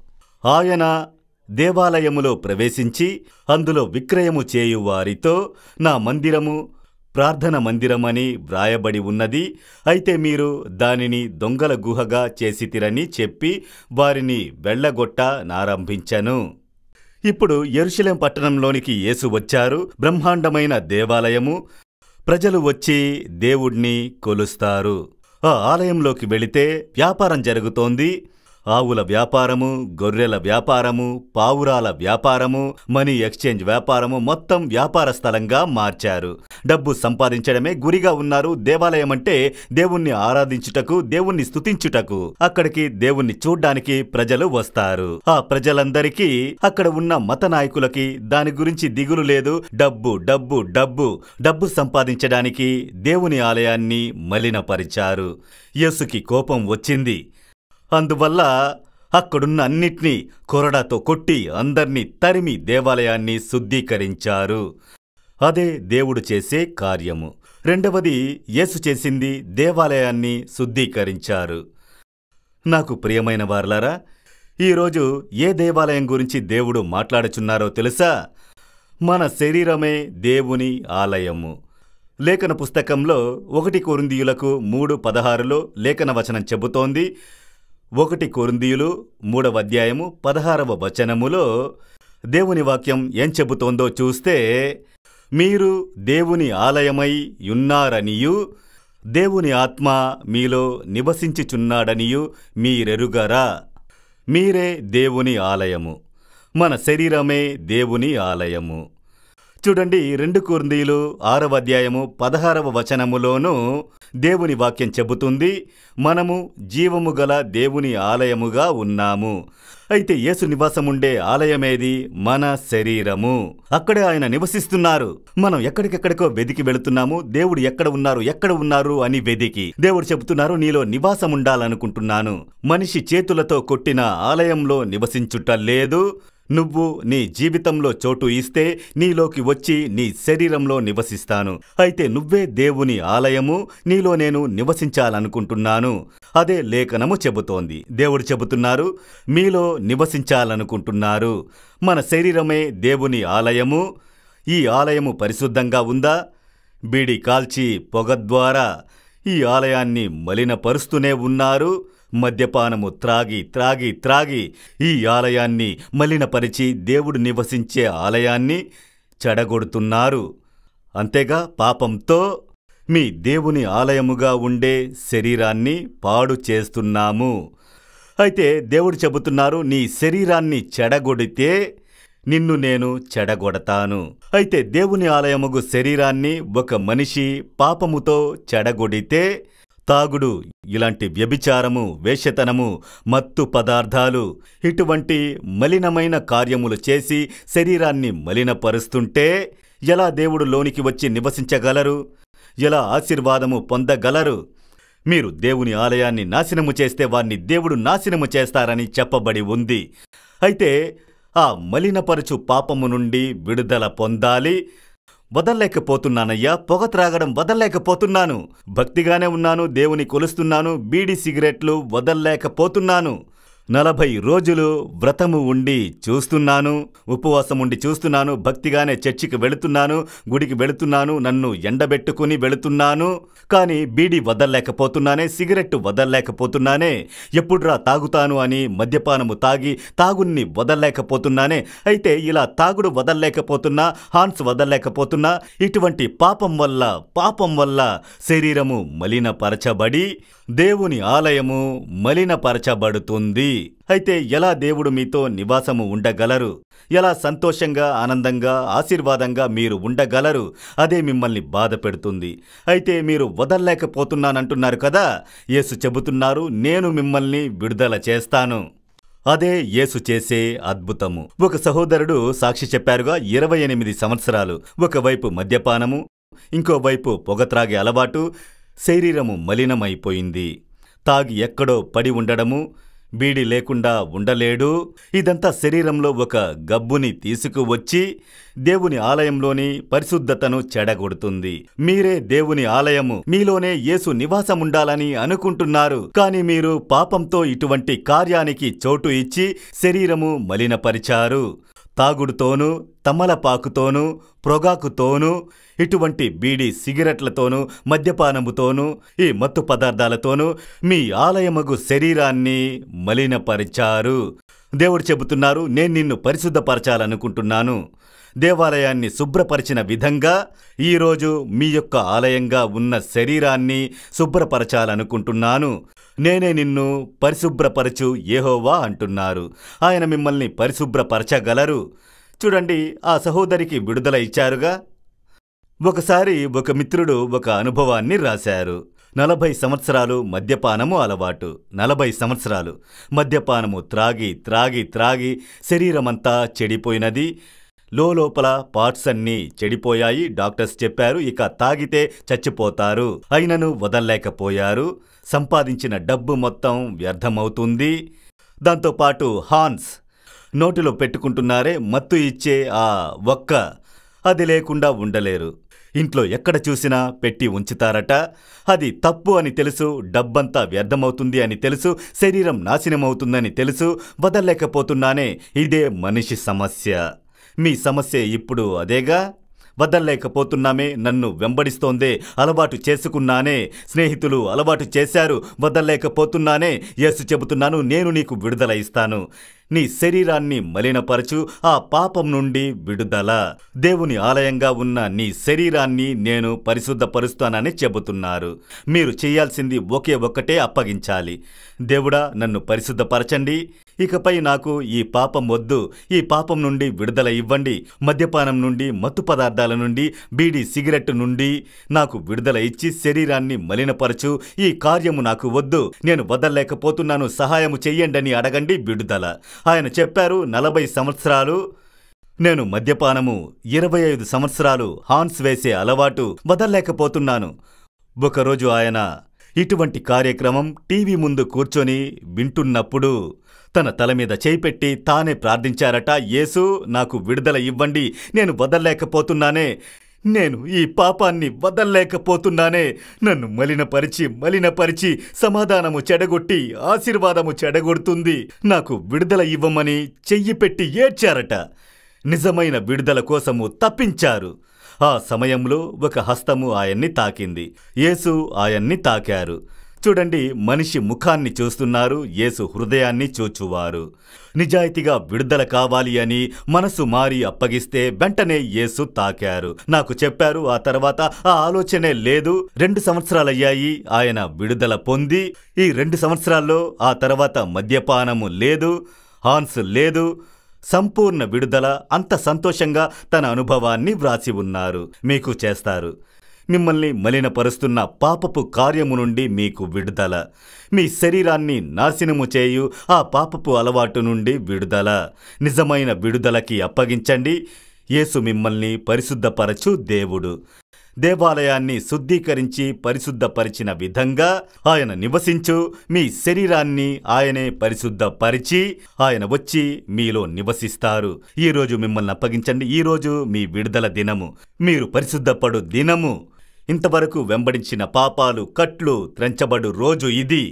ఆయన దేవాలయములో ప్రవేశించి అందులో విక్రయము చేయు వారితో నా మందిరము ప్రార్థన మందిరమని వ్రాయబడి ఉన్నది అయితే మీరు దానిని దొంగల గుహగా చేసితిరని చెప్పి వారిని వెళ్ళగొట్ట నారంభించను ఇప్పుడు యెరూషలేం పట్టణంలోనికి యేసు వచ్చారు బ్రహ్మాండమైన దేవాలయము ప్రజలు వచ్చి దేవుణ్ణి కొలుస్తారు ఆ ఆలయంలోకి వెళితే వ్యాపారం జరుగుతోంది ఆవుల వ్యాపారము గొర్రెల వ్యాపారము పావురాల వ్యాపారము మనీ ఎక్స్చేంజ్ వ్యాపారము మొత్తం వ్యాపార స్థలంగా మార్చారు డబ్బు సంపాదించడమే గురిగా ఉన్నారు దేవాలయం అంటే దేవుణ్ణి ఆరాధించుటకు దేవుణ్ణి స్తుతించుటకు అక్కడికి దేవుణ్ణి చూడ్డానికి ప్రజలు వస్తారు ఆ ప్రజలందరికీ అక్కడ ఉన్న మత నాయకులకి దాని గురించి దిగులు లేదు డబ్బు డబ్బు డబ్బు డబ్బు సంపాదించడానికి దేవుని ఆలయాన్ని మలినపరిచారు యేసుకి కోపం వచ్చింది అందువల్ల అక్కడున్న అన్నిటినీ కొరడాతో కొట్టి అందర్నీ తరిమి దేవాలయాన్ని శుద్ధీకరించారు అదే దేవుడు చేసే కార్యము రెండవది యేసు చేసింది దేవాలయాన్ని శుద్ధీకరించారు నాకు ప్రియమైన వార్లారా ఈరోజు ఏ దేవాలయం గురించి దేవుడు మాట్లాడుచున్నారో తెలుసా మన శరీరమే దేవుని ఆలయము లేఖన పుస్తకంలో ఒకటి కొరిందీయులకు మూడు పదహారులో లేఖన వచనం చెబుతోంది ఒకటి కొరిందీయులు మూడవ అధ్యాయము పదహారవ వచనములో దేవుని వాక్యం ఏం చెబుతోందో చూస్తే మీరు దేవుని ఆలయమై యున్నారనియు దేవుని ఆత్మ మీలో నివసించుచున్నాడనియు మీరెరుగరా మీరే దేవుని ఆలయము మన శరీరమే దేవుని ఆలయము చూడండి రెండు కుర్దీలు ఆరవ అధ్యాయము పదహారవ వచనములోనూ దేవుని వాక్యం చెబుతుంది మనము జీవము గల దేవుని ఆలయముగా ఉన్నాము అయితే యేసు నివాసముండే ఆలయమేది మన శరీరము అక్కడే ఆయన నివసిస్తున్నారు మనం ఎక్కడికెక్కడికో వెదికి వెళుతున్నాము దేవుడు ఎక్కడ ఉన్నారు ఎక్కడ ఉన్నారు అని వెదికి దేవుడు చెబుతున్నారు నీలో నివాసం ఉండాలనుకుంటున్నాను మనిషి చేతులతో కొట్టిన ఆలయంలో నివసించుట లేదు నువ్వు నీ జీవితంలో చోటు ఇస్తే నీలోకి వచ్చి నీ శరీరంలో నివసిస్తాను అయితే నువ్వే దేవుని ఆలయము నీలో నేను నివసించాలనుకుంటున్నాను అదే లేఖనము చెబుతోంది దేవుడు చెబుతున్నారు మీలో నివసించాలనుకుంటున్నారు మన శరీరమే దేవుని ఆలయము ఈ ఆలయము పరిశుద్ధంగా ఉందా బీడి కాల్చి పొగ ద్వారా ఈ ఆలయాన్ని మలినపరుస్తూనే ఉన్నారు మద్యపానము త్రాగి త్రాగి త్రాగి ఈ ఆలయాన్ని మలినపరిచి దేవుడు నివసించే ఆలయాన్ని చెడగొడుతున్నారు అంతేగా పాపంతో మీ దేవుని ఆలయముగా ఉండే శరీరాన్ని పాడు చేస్తున్నాము అయితే దేవుడు చెబుతున్నారు నీ శరీరాన్ని చెడగొడితే నిన్ను నేను చెడగొడతాను అయితే దేవుని ఆలయముగు శరీరాన్ని ఒక మనిషి పాపముతో చెడగొడితే తాగుడు ఇలాంటి వ్యభిచారము వేషతనము మత్తు పదార్థాలు ఇటువంటి మలినమైన కార్యములు చేసి శరీరాన్ని మలినపరుస్తుంటే ఎలా దేవుడు లోనికి వచ్చి నివసించగలరు ఎలా ఆశీర్వాదము పొందగలరు మీరు దేవుని ఆలయాన్ని నాశనము చేస్తే వారిని దేవుడు నాశనము చేస్తారని చెప్పబడి ఉంది అయితే ఆ మలినపరచు పాపము నుండి విడుదల పొందాలి వదల్లేకపోతున్నానయ్యా పొగ త్రాగడం వదల్లేకపోతున్నాను భక్తిగానే ఉన్నాను దేవుని కొలుస్తున్నాను బీడి సిగరెట్లు వదల్లేకపోతున్నాను నలభై రోజులు వ్రతము ఉండి చూస్తున్నాను ఉపవాసం ఉండి చూస్తున్నాను భక్తిగానే చర్చికి వెళుతున్నాను గుడికి వెళుతున్నాను నన్ను ఎండబెట్టుకుని వెళుతున్నాను కానీ బీడి వదల్లేకపోతున్నానే సిగరెట్ వదల్లేకపోతున్నానే ఎప్పుడురా తాగుతాను అని మద్యపానము తాగి తాగుణ్ణి వదల్లేకపోతున్నానే అయితే ఇలా తాగుడు వదల్లేకపోతున్నా హాన్స్ వదల్లేకపోతున్నా ఇటువంటి పాపం వల్ల పాపం వల్ల శరీరము మలినపరచబడి దేవుని ఆలయము మలినపరచబడుతుంది అయితే ఎలా దేవుడు మీతో నివాసము ఉండగలరు ఎలా సంతోషంగా ఆనందంగా ఆశీర్వాదంగా మీరు ఉండగలరు అదే మిమ్మల్ని బాధ పెడుతుంది అయితే మీరు వదల్లేకపోతున్నానంటున్నారు కదా యేసు చెబుతున్నారు నేను మిమ్మల్ని విడుదల చేస్తాను అదే యేసు చేసే అద్భుతము ఒక సహోదరుడు సాక్షి చెప్పారుగా ఇరవై ఎనిమిది సంవత్సరాలు ఒకవైపు మద్యపానము ఇంకోవైపు పొగ త్రాగే అలవాటు శరీరము మలినమైపోయింది తాగి ఎక్కడో పడి ఉండడము బీడి లేకుండా ఉండలేడు ఇదంతా శరీరంలో ఒక గబ్బుని తీసుకువచ్చి దేవుని ఆలయంలోని పరిశుద్ధతను చెడగొడుతుంది మీరే దేవుని ఆలయము మీలోనే యేసు నివాసముండాలని అనుకుంటున్నారు కానీ మీరు పాపంతో ఇటువంటి కార్యానికి చోటు ఇచ్చి శరీరము మలినపరిచారు తాగుడుతోనూ తమలపాకుతోనూ పొగాకుతోనూ ఇటువంటి బీడి సిగరెట్లతోనూ మద్యపానముతోనూ ఈ మత్తు పదార్థాలతోనూ మీ ఆలయమగు శరీరాన్ని మలినపరిచారు దేవుడు చెబుతున్నారు నేను నిన్ను పరిశుద్ధపరచాలనుకుంటున్నాను దేవాలయాన్ని శుభ్రపరిచిన విధంగా ఈరోజు మీ యొక్క ఆలయంగా ఉన్న శరీరాన్ని శుభ్రపరచాలనుకుంటున్నాను నేనే నిన్ను పరిశుభ్రపరచు ఏహోవా అంటున్నారు ఆయన మిమ్మల్ని పరిశుభ్రపరచగలరు చూడండి ఆ సహోదరికి విడుదల ఇచ్చారుగా ఒకసారి ఒక మిత్రుడు ఒక అనుభవాన్ని రాశారు నలభై సంవత్సరాలు మద్యపానము అలవాటు నలభై సంవత్సరాలు మద్యపానము త్రాగి త్రాగి త్రాగి శరీరమంతా చెడిపోయినది లోపల పార్ట్స్ అన్నీ చెడిపోయాయి డాక్టర్స్ చెప్పారు ఇక తాగితే చచ్చిపోతారు అయినను వదల్లేకపోయారు సంపాదించిన డబ్బు మొత్తం వ్యర్థమవుతుంది దాంతోపాటు హాన్స్ నోటిలో పెట్టుకుంటున్నారే మత్తు ఇచ్చే ఆ ఒక్క అది లేకుండా ఉండలేరు ఇంట్లో ఎక్కడ చూసినా పెట్టి ఉంచుతారట అది తప్పు అని తెలుసు డబ్బంతా వ్యర్థమవుతుంది అని తెలుసు శరీరం నాశనమవుతుందని తెలుసు వదల్లేకపోతున్నానే ఇదే మనిషి సమస్య మీ సమస్య ఇప్పుడు అదేగా వదల్లేకపోతున్నామే నన్ను వెంబడిస్తోందే అలవాటు చేసుకున్నానే స్నేహితులు అలవాటు చేశారు వదల్లేకపోతున్నానే యేసు చెబుతున్నాను నేను నీకు విడుదల ఇస్తాను నీ శరీరాన్ని మలినపరచు ఆ పాపం నుండి విడుదల దేవుని ఆలయంగా ఉన్న నీ శరీరాన్ని నేను పరిశుద్ధపరుస్తానని చెబుతున్నారు మీరు చేయాల్సింది ఒకే ఒక్కటే అప్పగించాలి దేవుడా నన్ను పరిశుద్ధపరచండి ఇకపై నాకు ఈ పాపం వద్దు ఈ పాపం నుండి విడుదల ఇవ్వండి మద్యపానం నుండి మత్తు పదార్థాల నుండి బీడీ సిగరెట్ నుండి నాకు విడుదల ఇచ్చి శరీరాన్ని మలినపరచు ఈ కార్యము నాకు వద్దు నేను వదల్లేకపోతున్నాను సహాయము చెయ్యండని అడగండి విడుదల ఆయన చెప్పారు నలభై సంవత్సరాలు నేను మద్యపానము ఇరవై ఐదు సంవత్సరాలు హాన్స్ వేసే అలవాటు వదల్లేకపోతున్నాను ఒకరోజు ఆయన ఇటువంటి కార్యక్రమం టీవీ ముందు కూర్చొని వింటున్నప్పుడు తన తల మీద చేయిపెట్టి తానే ప్రార్థించారట యేసు నాకు విడుదల ఇవ్వండి నేను వదల్లేకపోతున్నానే నేను ఈ పాపాన్ని వదల్లేకపోతున్నానే నన్ను మలినపరిచి మలినపరిచి సమాధానము చెడగొట్టి ఆశీర్వాదము చెడగొడుతుంది నాకు విడుదల ఇవ్వమని చెయ్యి పెట్టి ఏడ్చారట నిజమైన విడుదల కోసము తప్పించారు ఆ సమయంలో ఒక హస్తము ఆయన్ని తాకింది యేసు ఆయన్ని తాకారు చూడండి మనిషి ముఖాన్ని చూస్తున్నారు యేసు హృదయాన్ని చూచువారు నిజాయితీగా విడుదల కావాలి అని మనసు మారి అప్పగిస్తే వెంటనే యేసు తాకారు నాకు చెప్పారు ఆ తర్వాత ఆ ఆలోచనే లేదు రెండు సంవత్సరాలయ్యాయి ఆయన విడుదల పొంది ఈ రెండు సంవత్సరాల్లో ఆ తర్వాత మద్యపానము లేదు హాన్స్ లేదు సంపూర్ణ విడుదల అంత సంతోషంగా తన అనుభవాన్ని వ్రాసి ఉన్నారు మీకు చేస్తారు మిమ్మల్ని మలినపరుస్తున్న పాపపు కార్యము నుండి మీకు విడుదల మీ శరీరాన్ని నాశనము చేయు ఆ పాపపు అలవాటు నుండి విడుదల నిజమైన విడుదలకి అప్పగించండి యేసు మిమ్మల్ని పరిశుద్ధపరచు దేవుడు దేవాలయాన్ని శుద్ధీకరించి పరిశుద్ధపరిచిన విధంగా ఆయన నివసించు మీ శరీరాన్ని ఆయనే పరిశుద్ధపరిచి ఆయన వచ్చి మీలో నివసిస్తారు ఈ రోజు మిమ్మల్ని అప్పగించండి ఈ రోజు మీ విడుదల దినము మీరు పరిశుద్ధపడు దినము ఇంతవరకు వెంబడించిన పాపాలు కట్లు త్రెంచబడు రోజు ఇది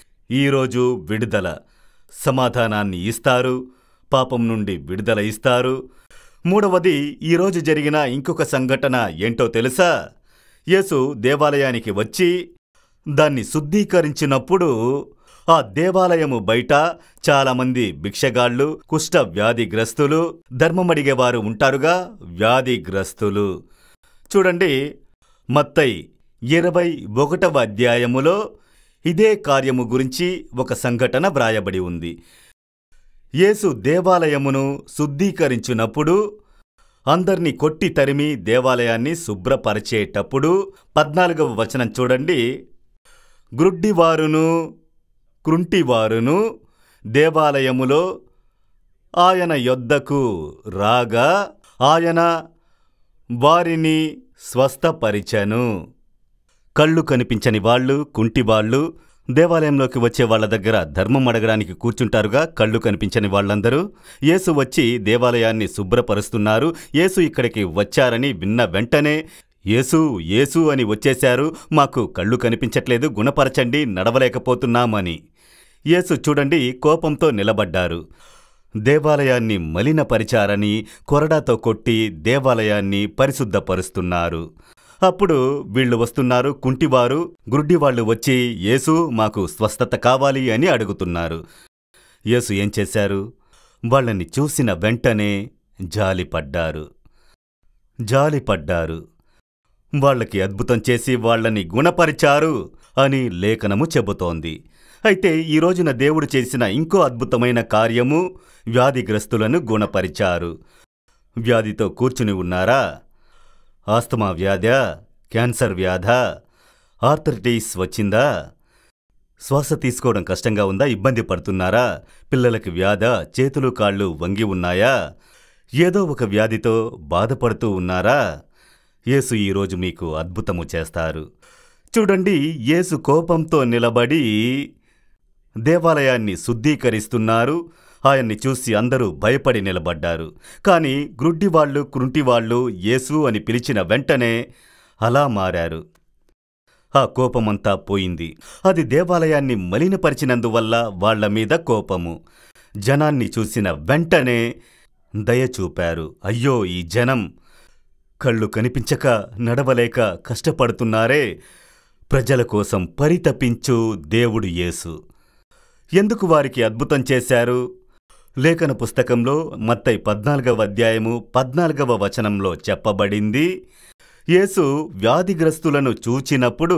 ఈరోజు విడుదల సమాధానాన్ని ఇస్తారు పాపం నుండి విడుదల ఇస్తారు మూడవది ఈరోజు జరిగిన ఇంకొక సంఘటన ఏంటో తెలుసా యేసు దేవాలయానికి వచ్చి దాన్ని శుద్ధీకరించినప్పుడు ఆ దేవాలయము బయట చాలామంది భిక్షగాళ్ళు కుష్ఠ వ్యాధిగ్రస్తులు ధర్మమడిగేవారు ఉంటారుగా వ్యాధిగ్రస్తులు చూడండి మత్తయి ఇరవై ఒకటవ అధ్యాయములో ఇదే కార్యము గురించి ఒక సంఘటన వ్రాయబడి ఉంది యేసు దేవాలయమును శుద్ధీకరించినప్పుడు అందర్నీ కొట్టి తరిమి దేవాలయాన్ని శుభ్రపరిచేటప్పుడు పద్నాలుగవ వచనం చూడండి గ్రుడ్డివారును కృంటివారును దేవాలయములో ఆయన యొద్దకు రాగా ఆయన వారిని స్వస్థపరిచెను కళ్ళు కనిపించని వాళ్ళు కుంటివాళ్ళు దేవాలయంలోకి వచ్చే వాళ్ళ దగ్గర ధర్మం అడగడానికి కూర్చుంటారుగా కళ్ళు కనిపించని వాళ్ళందరూ యేసు వచ్చి దేవాలయాన్ని శుభ్రపరుస్తున్నారు యేసు ఇక్కడికి వచ్చారని విన్న వెంటనే యేసు యేసు అని వచ్చేశారు మాకు కళ్ళు కనిపించట్లేదు గుణపరచండి నడవలేకపోతున్నామని యేసు చూడండి కోపంతో నిలబడ్డారు దేవాలయాన్ని మలినపరిచారని కొరడాతో కొట్టి దేవాలయాన్ని పరిశుద్ధపరుస్తున్నారు అప్పుడు వీళ్ళు వస్తున్నారు కుంటివారు గుడ్డివాళ్ళు వచ్చి యేసు మాకు స్వస్థత కావాలి అని అడుగుతున్నారు యేసు ఏం చేశారు వాళ్ళని చూసిన వెంటనే జాలిపడ్డారు జాలిపడ్డారు వాళ్ళకి అద్భుతం చేసి వాళ్ళని గుణపరిచారు అని లేఖనము చెబుతోంది అయితే ఈ రోజున దేవుడు చేసిన ఇంకో అద్భుతమైన కార్యము వ్యాధిగ్రస్తులను గుణపరిచారు వ్యాధితో కూర్చుని ఉన్నారా ఆస్తమా వ్యాధా క్యాన్సర్ వ్యాధ ఆర్థరైటిస్ వచ్చిందా శ్వాస తీసుకోవడం కష్టంగా ఉందా ఇబ్బంది పడుతున్నారా పిల్లలకి వ్యాధ చేతులు కాళ్ళు వంగి ఉన్నాయా ఏదో ఒక వ్యాధితో బాధపడుతూ ఉన్నారా యేసు ఈరోజు మీకు అద్భుతము చేస్తారు చూడండి యేసు కోపంతో నిలబడి దేవాలయాన్ని శుద్ధీకరిస్తున్నారు ఆయన్ని చూసి అందరూ భయపడి నిలబడ్డారు కానీ గ్రుడ్డివాళ్లు కృంటివాళ్లు యేసు అని పిలిచిన వెంటనే అలా మారారు ఆ కోపమంతా పోయింది అది దేవాలయాన్ని మలినపరిచినందువల్ల వాళ్ల మీద కోపము జనాన్ని చూసిన వెంటనే దయ చూపారు అయ్యో ఈ జనం కళ్ళు కనిపించక నడవలేక కష్టపడుతున్నారే ప్రజల కోసం పరితపించు దేవుడు యేసు ఎందుకు వారికి అద్భుతం చేశారు లేఖన పుస్తకంలో మత్తై పద్నాలుగవ అధ్యాయము పద్నాలుగవ వచనంలో చెప్పబడింది యేసు వ్యాధిగ్రస్తులను చూచినప్పుడు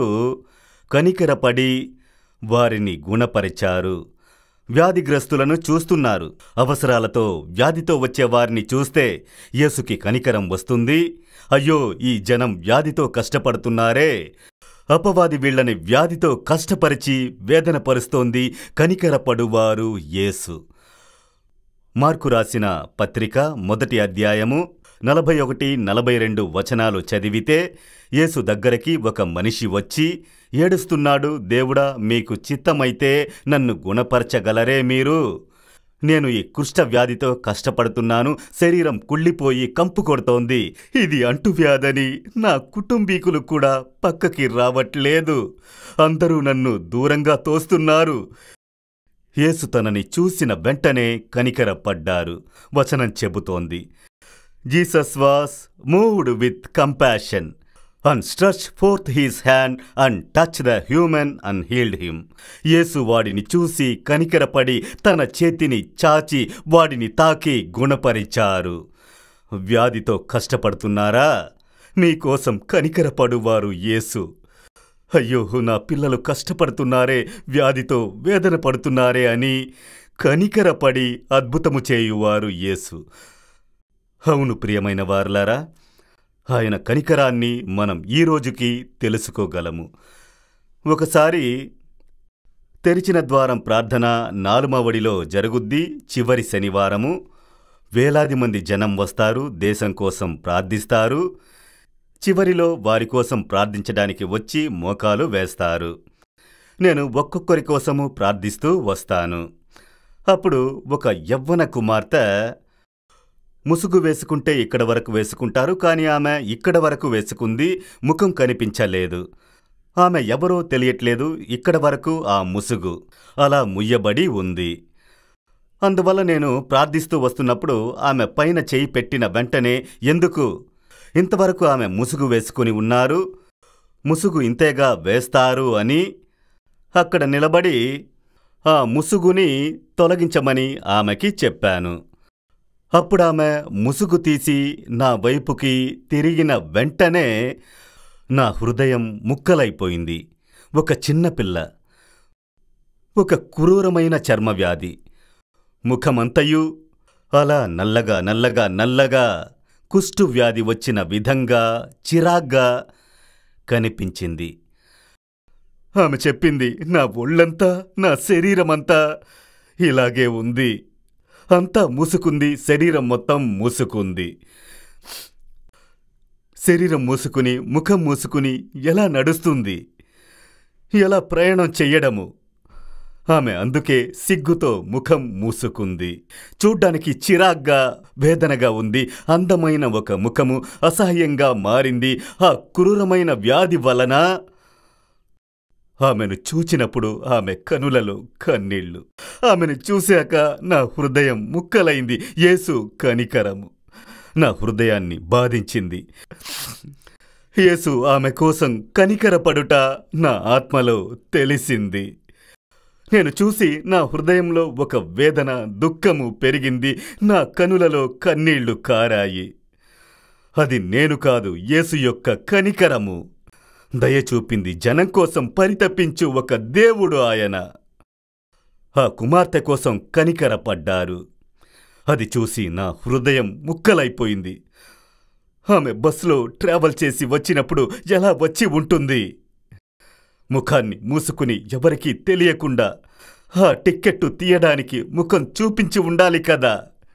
కనికరపడి వారిని గుణపరిచారు వ్యాధిగ్రస్తులను చూస్తున్నారు అవసరాలతో వ్యాధితో వచ్చే వారిని చూస్తే యేసుకి కనికరం వస్తుంది అయ్యో ఈ జనం వ్యాధితో కష్టపడుతున్నారే అపవాది వీళ్ళని వ్యాధితో కష్టపరిచి వేదన పరుస్తోంది కనికరపడువారు యేసు మార్కు రాసిన పత్రిక మొదటి అధ్యాయము నలభై ఒకటి నలభై రెండు వచనాలు చదివితే యేసు దగ్గరికి ఒక మనిషి వచ్చి ఏడుస్తున్నాడు దేవుడా మీకు చిత్తమైతే నన్ను గుణపరచగలరే మీరు నేను ఈ కుష్ఠ వ్యాధితో కష్టపడుతున్నాను శరీరం కుళ్ళిపోయి కంపు కొడుతోంది ఇది అంటువ్యాధని నా కుటుంబీకులు కూడా పక్కకి రావట్లేదు అందరూ నన్ను దూరంగా తోస్తున్నారు యేసు తనని చూసిన వెంటనే కనికరపడ్డారు వచనం చెబుతోంది Jesus was moved with compassion and stretch forth his hand and touch the human and healed him Yesu వాడిని చూసి కనికరపడి తన చేతిని చాచి వాడిని తాకి గుణపరిచారు వ్యాధితో కష్టపడుతున్నారా మీకోసం కనికరపడువారు యేసు అయ్యో నా పిల్లలు కష్టపడుతున్నారే వ్యాధితో వేదన పడుతున్నారే అని కనికరపడి అద్భుతము చేయువారు యేసు అవును ప్రియమైన వార్లారా ఆయన కనికరాన్ని మనం ఈ రోజుకి తెలుసుకోగలము ఒకసారి తెరిచిన ద్వారం ప్రార్థన నాలుమవడిలో జరుగుద్ది చివరి శనివారము వేలాది మంది జనం వస్తారు దేశం కోసం ప్రార్థిస్తారు చివరిలో వారి కోసం ప్రార్థించడానికి వచ్చి మోకాలు వేస్తారు నేను ఒక్కొక్కరి కోసము ప్రార్థిస్తూ వస్తాను అప్పుడు ఒక యవ్వన కుమార్తె ముసుగు వేసుకుంటే ఇక్కడ వరకు వేసుకుంటారు కానీ ఆమె ఇక్కడ వరకు వేసుకుంది ముఖం కనిపించలేదు ఆమె ఎవరో తెలియట్లేదు ఇక్కడ వరకు ఆ ముసుగు అలా ముయ్యబడి ఉంది అందువల్ల నేను ప్రార్థిస్తూ వస్తున్నప్పుడు ఆమె పైన చేయి పెట్టిన వెంటనే ఎందుకు ఇంతవరకు ఆమె ముసుగు వేసుకుని ఉన్నారు ముసుగు ఇంతేగా వేస్తారు అని అక్కడ నిలబడి ఆ ముసుగుని తొలగించమని ఆమెకి చెప్పాను అప్పుడామె ముసుగు తీసి నా వైపుకి తిరిగిన వెంటనే నా హృదయం ముక్కలైపోయింది ఒక చిన్న పిల్ల ఒక క్రూరమైన చర్మవ్యాధి ముఖమంతయు అలా నల్లగా నల్లగా నల్లగా కుష్టు వ్యాధి వచ్చిన విధంగా చిరాగ్గా కనిపించింది ఆమె చెప్పింది నా ఒళ్ళంతా నా శరీరమంతా ఇలాగే ఉంది అంతా మూసుకుంది శరీరం మొత్తం మూసుకుంది శరీరం మూసుకుని ముఖం మూసుకుని ఎలా నడుస్తుంది ఎలా ప్రయాణం చెయ్యడము ఆమె అందుకే సిగ్గుతో ముఖం మూసుకుంది చూడ్డానికి చిరాగ్గా వేదనగా ఉంది అందమైన ఒక ముఖము అసహ్యంగా మారింది ఆ క్రూరమైన వ్యాధి వలన ఆమెను చూచినప్పుడు ఆమె కనులలో కన్నీళ్లు ఆమెను చూశాక నా హృదయం ముక్కలైంది యేసు కనికరము నా హృదయాన్ని బాధించింది యేసు ఆమె కోసం కనికరపడుట నా ఆత్మలో తెలిసింది నేను చూసి నా హృదయంలో ఒక వేదన దుఃఖము పెరిగింది నా కనులలో కన్నీళ్లు కారాయి అది నేను కాదు యేసు యొక్క కనికరము దయ చూపింది జనం కోసం పరితపించు ఒక దేవుడు ఆయన ఆ కుమార్తె కోసం కనికరపడ్డారు అది చూసి నా హృదయం ముక్కలైపోయింది ఆమె బస్సులో ట్రావెల్ చేసి వచ్చినప్పుడు ఎలా వచ్చి ఉంటుంది ముఖాన్ని మూసుకుని ఎవరికీ తెలియకుండా ఆ టిక్కెట్టు తీయడానికి ముఖం చూపించి ఉండాలి కదా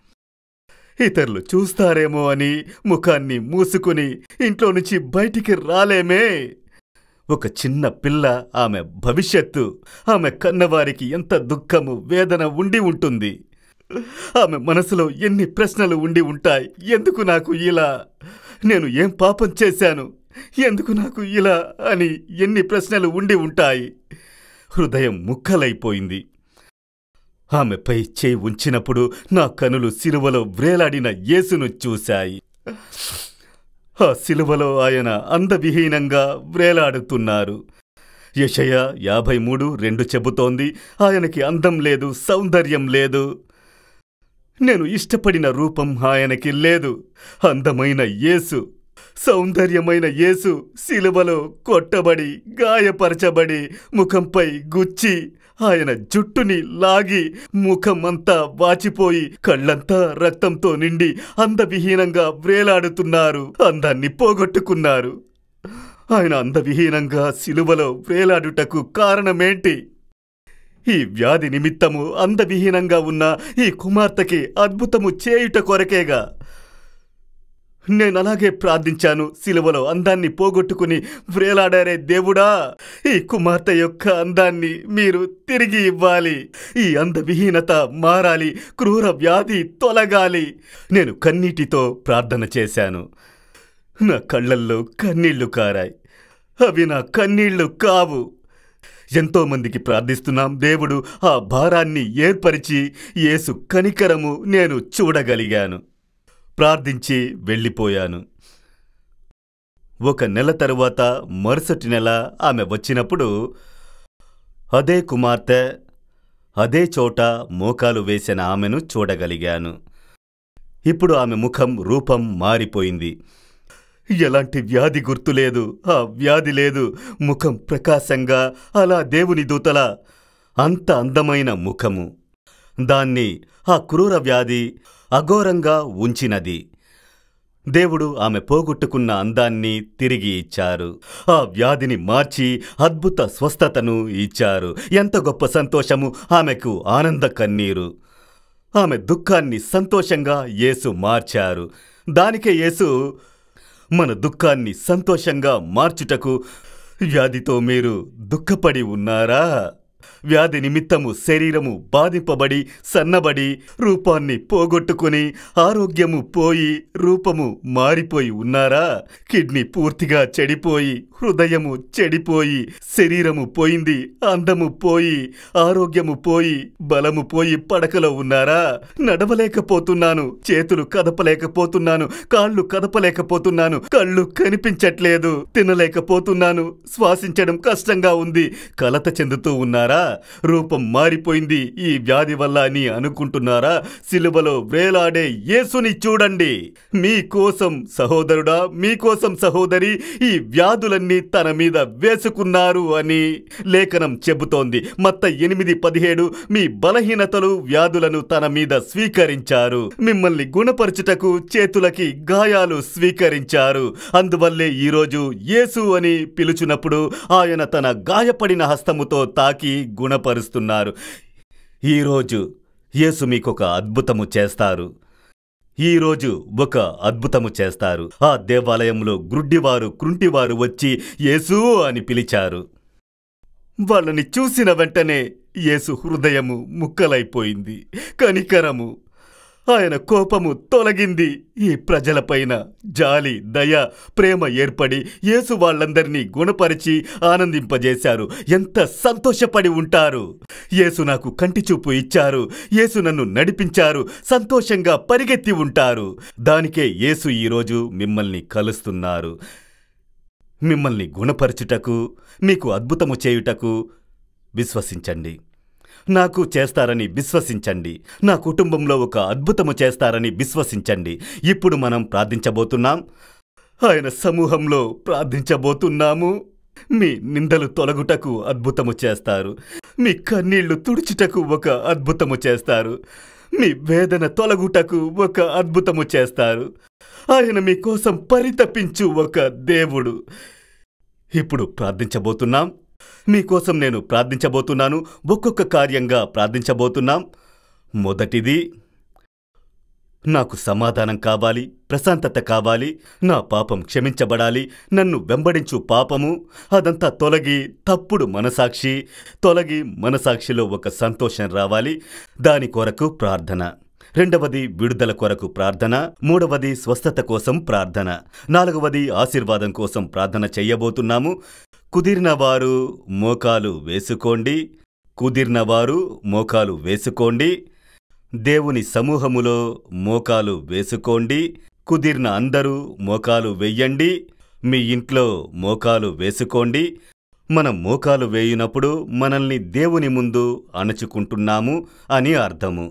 ఇతరులు చూస్తారేమో అని ముఖాన్ని మూసుకుని ఇంట్లో నుంచి బయటికి రాలేమే ఒక చిన్న పిల్ల ఆమె భవిష్యత్తు ఆమె కన్నవారికి ఎంత దుఃఖము వేదన ఉండి ఉంటుంది ఆమె మనసులో ఎన్ని ప్రశ్నలు ఉండి ఉంటాయి ఎందుకు నాకు ఇలా నేను ఏం పాపం చేశాను ఎందుకు నాకు ఇలా అని ఎన్ని ప్రశ్నలు ఉండి ఉంటాయి హృదయం ముక్కలైపోయింది ఆమెపై చేయి ఉంచినప్పుడు నా కనులు సిలువలో వ్రేలాడిన యేసును చూశాయి ఆ సిలువలో ఆయన అందవిహీనంగా వ్రేలాడుతున్నారు యషయ యాభై మూడు రెండు చెబుతోంది ఆయనకి అందం లేదు సౌందర్యం లేదు నేను ఇష్టపడిన రూపం ఆయనకి లేదు అందమైన యేసు సౌందర్యమైన యేసు సిలువలో కొట్టబడి గాయపరచబడి ముఖంపై గుచ్చి ఆయన జుట్టుని లాగి ముఖమంతా వాచిపోయి కళ్ళంతా రక్తంతో నిండి అందవిహీనంగా వ్రేలాడుతున్నారు అందాన్ని పోగొట్టుకున్నారు ఆయన అందవిహీనంగా సిలువలో వ్రేలాడుటకు కారణమేంటి ఈ వ్యాధి నిమిత్తము అందవిహీనంగా ఉన్న ఈ కుమార్తెకి అద్భుతము చేయుట కొరకేగా నేనలాగే ప్రార్థించాను సిలువలో అందాన్ని పోగొట్టుకుని వ్రేలాడారే దేవుడా ఈ కుమార్తె యొక్క అందాన్ని మీరు తిరిగి ఇవ్వాలి ఈ అందవిహీనత మారాలి క్రూర వ్యాధి తొలగాలి నేను కన్నీటితో ప్రార్థన చేశాను నా కళ్ళల్లో కన్నీళ్లు కారాయి అవి నా కన్నీళ్లు కావు ఎంతో మందికి ప్రార్థిస్తున్నాం దేవుడు ఆ భారాన్ని ఏర్పరిచి యేసు కనికరము నేను చూడగలిగాను ప్రార్థించి వెళ్ళిపోయాను ఒక నెల తరువాత మరుసటి నెల ఆమె వచ్చినప్పుడు అదే కుమార్తె అదే చోట మోకాలు వేసిన ఆమెను చూడగలిగాను ఇప్పుడు ఆమె ముఖం రూపం మారిపోయింది ఎలాంటి వ్యాధి గుర్తులేదు ఆ వ్యాధి లేదు ముఖం ప్రకాశంగా అలా దేవుని దూతల అంత అందమైన ముఖము దాన్ని ఆ క్రూర వ్యాధి అఘోరంగా ఉంచినది దేవుడు ఆమె పోగొట్టుకున్న అందాన్ని తిరిగి ఇచ్చారు ఆ వ్యాధిని మార్చి అద్భుత స్వస్థతను ఇచ్చారు ఎంత గొప్ప సంతోషము ఆమెకు ఆనంద కన్నీరు ఆమె దుఃఖాన్ని సంతోషంగా యేసు మార్చారు దానికే యేసు మన దుఃఖాన్ని సంతోషంగా మార్చుటకు వ్యాధితో మీరు దుఃఖపడి ఉన్నారా వ్యాధి నిమిత్తము శరీరము బాధింపబడి సన్నబడి రూపాన్ని పోగొట్టుకుని ఆరోగ్యము పోయి రూపము మారిపోయి ఉన్నారా కిడ్నీ పూర్తిగా చెడిపోయి హృదయము చెడిపోయి శరీరము పోయింది అందము పోయి ఆరోగ్యము పోయి బలము పోయి పడకలో ఉన్నారా నడవలేకపోతున్నాను చేతులు కదపలేకపోతున్నాను కాళ్ళు కదపలేకపోతున్నాను కళ్ళు కనిపించట్లేదు తినలేకపోతున్నాను శ్వాసించడం కష్టంగా ఉంది కలత చెందుతూ ఉన్నారా రూపం మారిపోయింది ఈ వ్యాధి వల్ల అని అనుకుంటున్నారా సిలువలో వేలాడే యేసుని చూడండి మీకోసం సహోదరుడా మీకోసం సహోదరి ఈ వ్యాధులన్నీ తన మీద వేసుకున్నారు అని లేఖనం చెబుతోంది మత్త ఎనిమిది పదిహేడు మీ బలహీనతలు వ్యాధులను తన మీద స్వీకరించారు మిమ్మల్ని గుణపరచుటకు చేతులకి గాయాలు స్వీకరించారు అందువల్లే ఈరోజు యేసు అని పిలుచునప్పుడు ఆయన తన గాయపడిన హస్తముతో తాకి గుణపరుస్తున్నారు ఈరోజు యేసు మీకొక అద్భుతము చేస్తారు ఈరోజు ఒక అద్భుతము చేస్తారు ఆ దేవాలయంలో గ్రుడ్డివారు కృంటివారు వచ్చి యేసు అని పిలిచారు వాళ్ళని చూసిన వెంటనే యేసు హృదయము ముక్కలైపోయింది కనికరము ఆయన కోపము తొలగింది ఈ ప్రజలపైన జాలి దయ ప్రేమ ఏర్పడి యేసు వాళ్ళందరినీ గుణపరిచి ఆనందింపజేశారు ఎంత సంతోషపడి ఉంటారు యేసు నాకు కంటి చూపు ఇచ్చారు యేసు నన్ను నడిపించారు సంతోషంగా పరిగెత్తి ఉంటారు దానికే యేసు ఈరోజు మిమ్మల్ని కలుస్తున్నారు మిమ్మల్ని గుణపరచుటకు మీకు అద్భుతము చేయుటకు విశ్వసించండి నాకు చేస్తారని విశ్వసించండి నా కుటుంబంలో ఒక అద్భుతము చేస్తారని విశ్వసించండి ఇప్పుడు మనం ప్రార్థించబోతున్నాం ఆయన సమూహంలో ప్రార్థించబోతున్నాము మీ నిందలు తొలగుటకు అద్భుతము చేస్తారు మీ కన్నీళ్లు తుడుచుటకు ఒక అద్భుతము చేస్తారు మీ వేదన తొలగుటకు ఒక అద్భుతము చేస్తారు ఆయన మీకోసం పరితపించు ఒక దేవుడు ఇప్పుడు ప్రార్థించబోతున్నాం మీకోసం నేను ప్రార్థించబోతున్నాను ఒక్కొక్క కార్యంగా ప్రార్థించబోతున్నాం మొదటిది నాకు సమాధానం కావాలి ప్రశాంతత కావాలి నా పాపం క్షమించబడాలి నన్ను వెంబడించు పాపము అదంతా తొలగి తప్పుడు మనసాక్షి తొలగి మనసాక్షిలో ఒక సంతోషం రావాలి దాని కొరకు ప్రార్థన రెండవది విడుదల కొరకు ప్రార్థన మూడవది స్వస్థత కోసం ప్రార్థన నాలుగవది ఆశీర్వాదం కోసం ప్రార్థన చెయ్యబోతున్నాము కుదిరిన వారు మోకాలు వేసుకోండి కుదిరిన వారు మోకాలు వేసుకోండి దేవుని సమూహములో మోకాలు వేసుకోండి కుదిరిన అందరూ మోకాలు వెయ్యండి మీ ఇంట్లో మోకాలు వేసుకోండి మనం మోకాలు వేయునప్పుడు మనల్ని దేవుని ముందు అణచుకుంటున్నాము అని అర్థము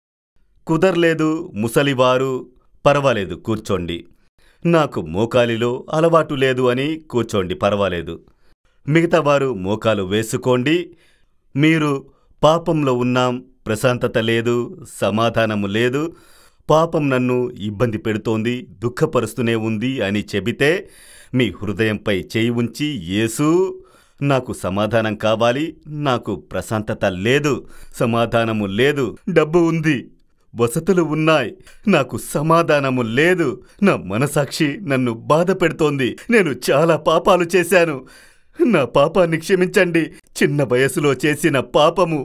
కుదర్లేదు ముసలివారు పర్వాలేదు కూర్చోండి నాకు మోకాలిలో అలవాటు లేదు అని కూర్చోండి పర్వాలేదు మిగతావారు మోకాలు వేసుకోండి మీరు పాపంలో ఉన్నాం ప్రశాంతత లేదు సమాధానము లేదు పాపం నన్ను ఇబ్బంది పెడుతోంది దుఃఖపరుస్తూనే ఉంది అని చెబితే మీ హృదయంపై చేయి ఉంచి యేసు నాకు సమాధానం కావాలి నాకు ప్రశాంతత లేదు సమాధానము లేదు డబ్బు ఉంది వసతులు ఉన్నాయి నాకు సమాధానము లేదు నా మనసాక్షి నన్ను బాధ పెడుతోంది నేను చాలా పాపాలు చేశాను నా పాపాన్ని క్షమించండి చిన్న వయసులో చేసిన పాపము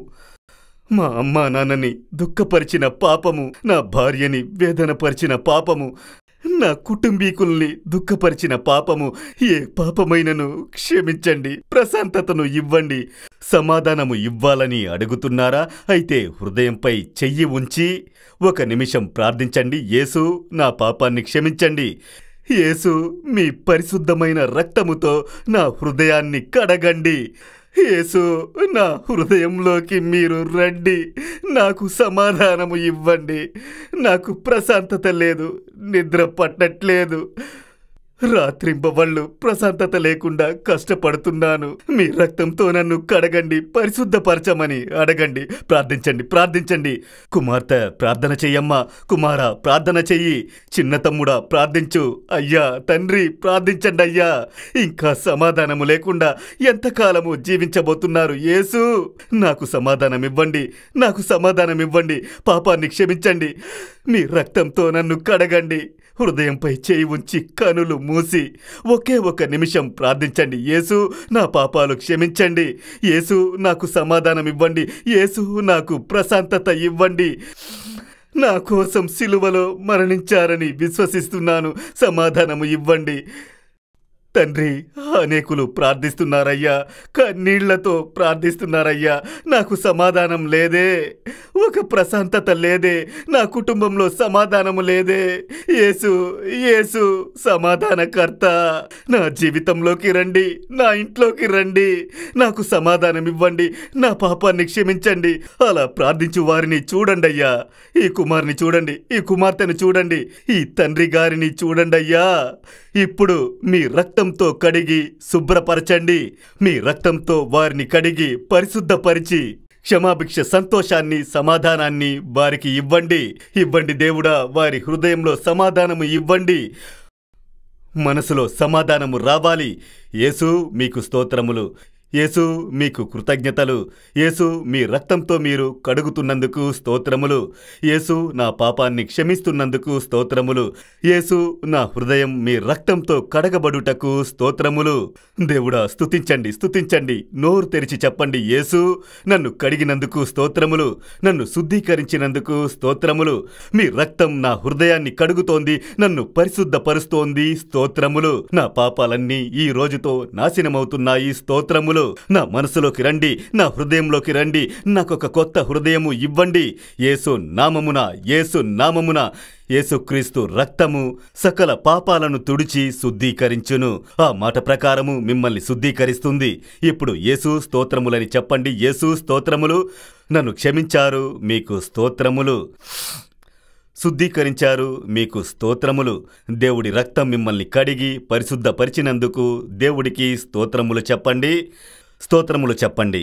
మా అమ్మా నాన్నని దుఃఖపరిచిన పాపము నా భార్యని వేదనపరిచిన పాపము నా కుటుంబీకుల్ని దుఃఖపరిచిన పాపము ఏ పాపమైనను క్షమించండి ప్రశాంతతను ఇవ్వండి సమాధానము ఇవ్వాలని అడుగుతున్నారా అయితే హృదయంపై చెయ్యి ఉంచి ఒక నిమిషం ప్రార్థించండి యేసు నా పాపాన్ని క్షమించండి యేసు మీ పరిశుద్ధమైన రక్తముతో నా హృదయాన్ని కడగండి యేసు నా హృదయంలోకి మీరు రండి నాకు సమాధానము ఇవ్వండి నాకు ప్రశాంతత లేదు నిద్ర పట్టట్లేదు రాత్రింబవళ్ళు ప్రశాంతత లేకుండా కష్టపడుతున్నాను మీ రక్తంతో నన్ను కడగండి పరిశుద్ధపరచమని అడగండి ప్రార్థించండి ప్రార్థించండి కుమార్తె ప్రార్థన చెయ్యమ్మా కుమార ప్రార్థన చెయ్యి చిన్న తమ్ముడా ప్రార్థించు అయ్యా తండ్రి ప్రార్థించండి అయ్యా ఇంకా సమాధానము లేకుండా ఎంతకాలము జీవించబోతున్నారు యేసు నాకు సమాధానం ఇవ్వండి నాకు సమాధానం ఇవ్వండి పాపాన్ని క్షమించండి మీ రక్తంతో నన్ను కడగండి హృదయంపై చేయి ఉంచి కనులు మూసి ఒకే ఒక నిమిషం ప్రార్థించండి యేసు నా పాపాలు క్షమించండి యేసు నాకు సమాధానం ఇవ్వండి యేసు నాకు ప్రశాంతత ఇవ్వండి నా కోసం సిలువలో మరణించారని విశ్వసిస్తున్నాను సమాధానము ఇవ్వండి తండ్రి అనేకులు ప్రార్థిస్తున్నారయ్యా కన్నీళ్లతో ప్రార్థిస్తున్నారయ్యా నాకు సమాధానం లేదే ఒక ప్రశాంతత లేదే నా కుటుంబంలో సమాధానము లేదే యేసు యేసు సమాధానకర్త నా జీవితంలోకి రండి నా ఇంట్లోకి రండి నాకు సమాధానం ఇవ్వండి నా పాపాన్ని క్షమించండి అలా ప్రార్థించు వారిని చూడండి అయ్యా ఈ కుమార్ని చూడండి ఈ కుమార్తెను చూడండి ఈ తండ్రి గారిని చూడండి అయ్యా ఇప్పుడు మీ రక్తంతో కడిగి శుభ్రపరచండి మీ రక్తంతో వారిని కడిగి పరిశుద్ధపరిచి క్షమాభిక్ష సంతోషాన్ని సమాధానాన్ని వారికి ఇవ్వండి ఇవ్వండి దేవుడా వారి హృదయంలో సమాధానము ఇవ్వండి మనసులో సమాధానము రావాలి యేసు మీకు స్తోత్రములు యేసు మీకు కృతజ్ఞతలు యేసు మీ రక్తంతో మీరు కడుగుతున్నందుకు స్తోత్రములు యేసు నా పాపాన్ని క్షమిస్తున్నందుకు స్తోత్రములు యేసు నా హృదయం మీ రక్తంతో కడగబడుటకు స్తోత్రములు దేవుడా స్తుతించండి స్తుతించండి నోరు తెరిచి చెప్పండి యేసు నన్ను కడిగినందుకు స్తోత్రములు నన్ను శుద్ధీకరించినందుకు స్తోత్రములు మీ రక్తం నా హృదయాన్ని కడుగుతోంది నన్ను పరిశుద్ధపరుస్తోంది స్తోత్రములు నా పాపాలన్నీ ఈ రోజుతో నాశనమవుతున్నాయి స్తోత్రములు నా మనసులోకి రండి నా హృదయంలోకి రండి నాకొక కొత్త హృదయము ఇవ్వండి యేసు నామమున యేసు నామమున యేసుక్రీస్తు రక్తము సకల పాపాలను తుడిచి శుద్ధీకరించును ఆ మాట ప్రకారము మిమ్మల్ని శుద్ధీకరిస్తుంది ఇప్పుడు యేసు స్తోత్రములని చెప్పండి యేసు స్తోత్రములు నన్ను క్షమించారు మీకు స్తోత్రములు శుద్ధీకరించారు మీకు స్తోత్రములు దేవుడి రక్తం మిమ్మల్ని కడిగి పరిశుద్ధపరిచినందుకు దేవుడికి స్తోత్రములు చెప్పండి స్తోత్రములు చెప్పండి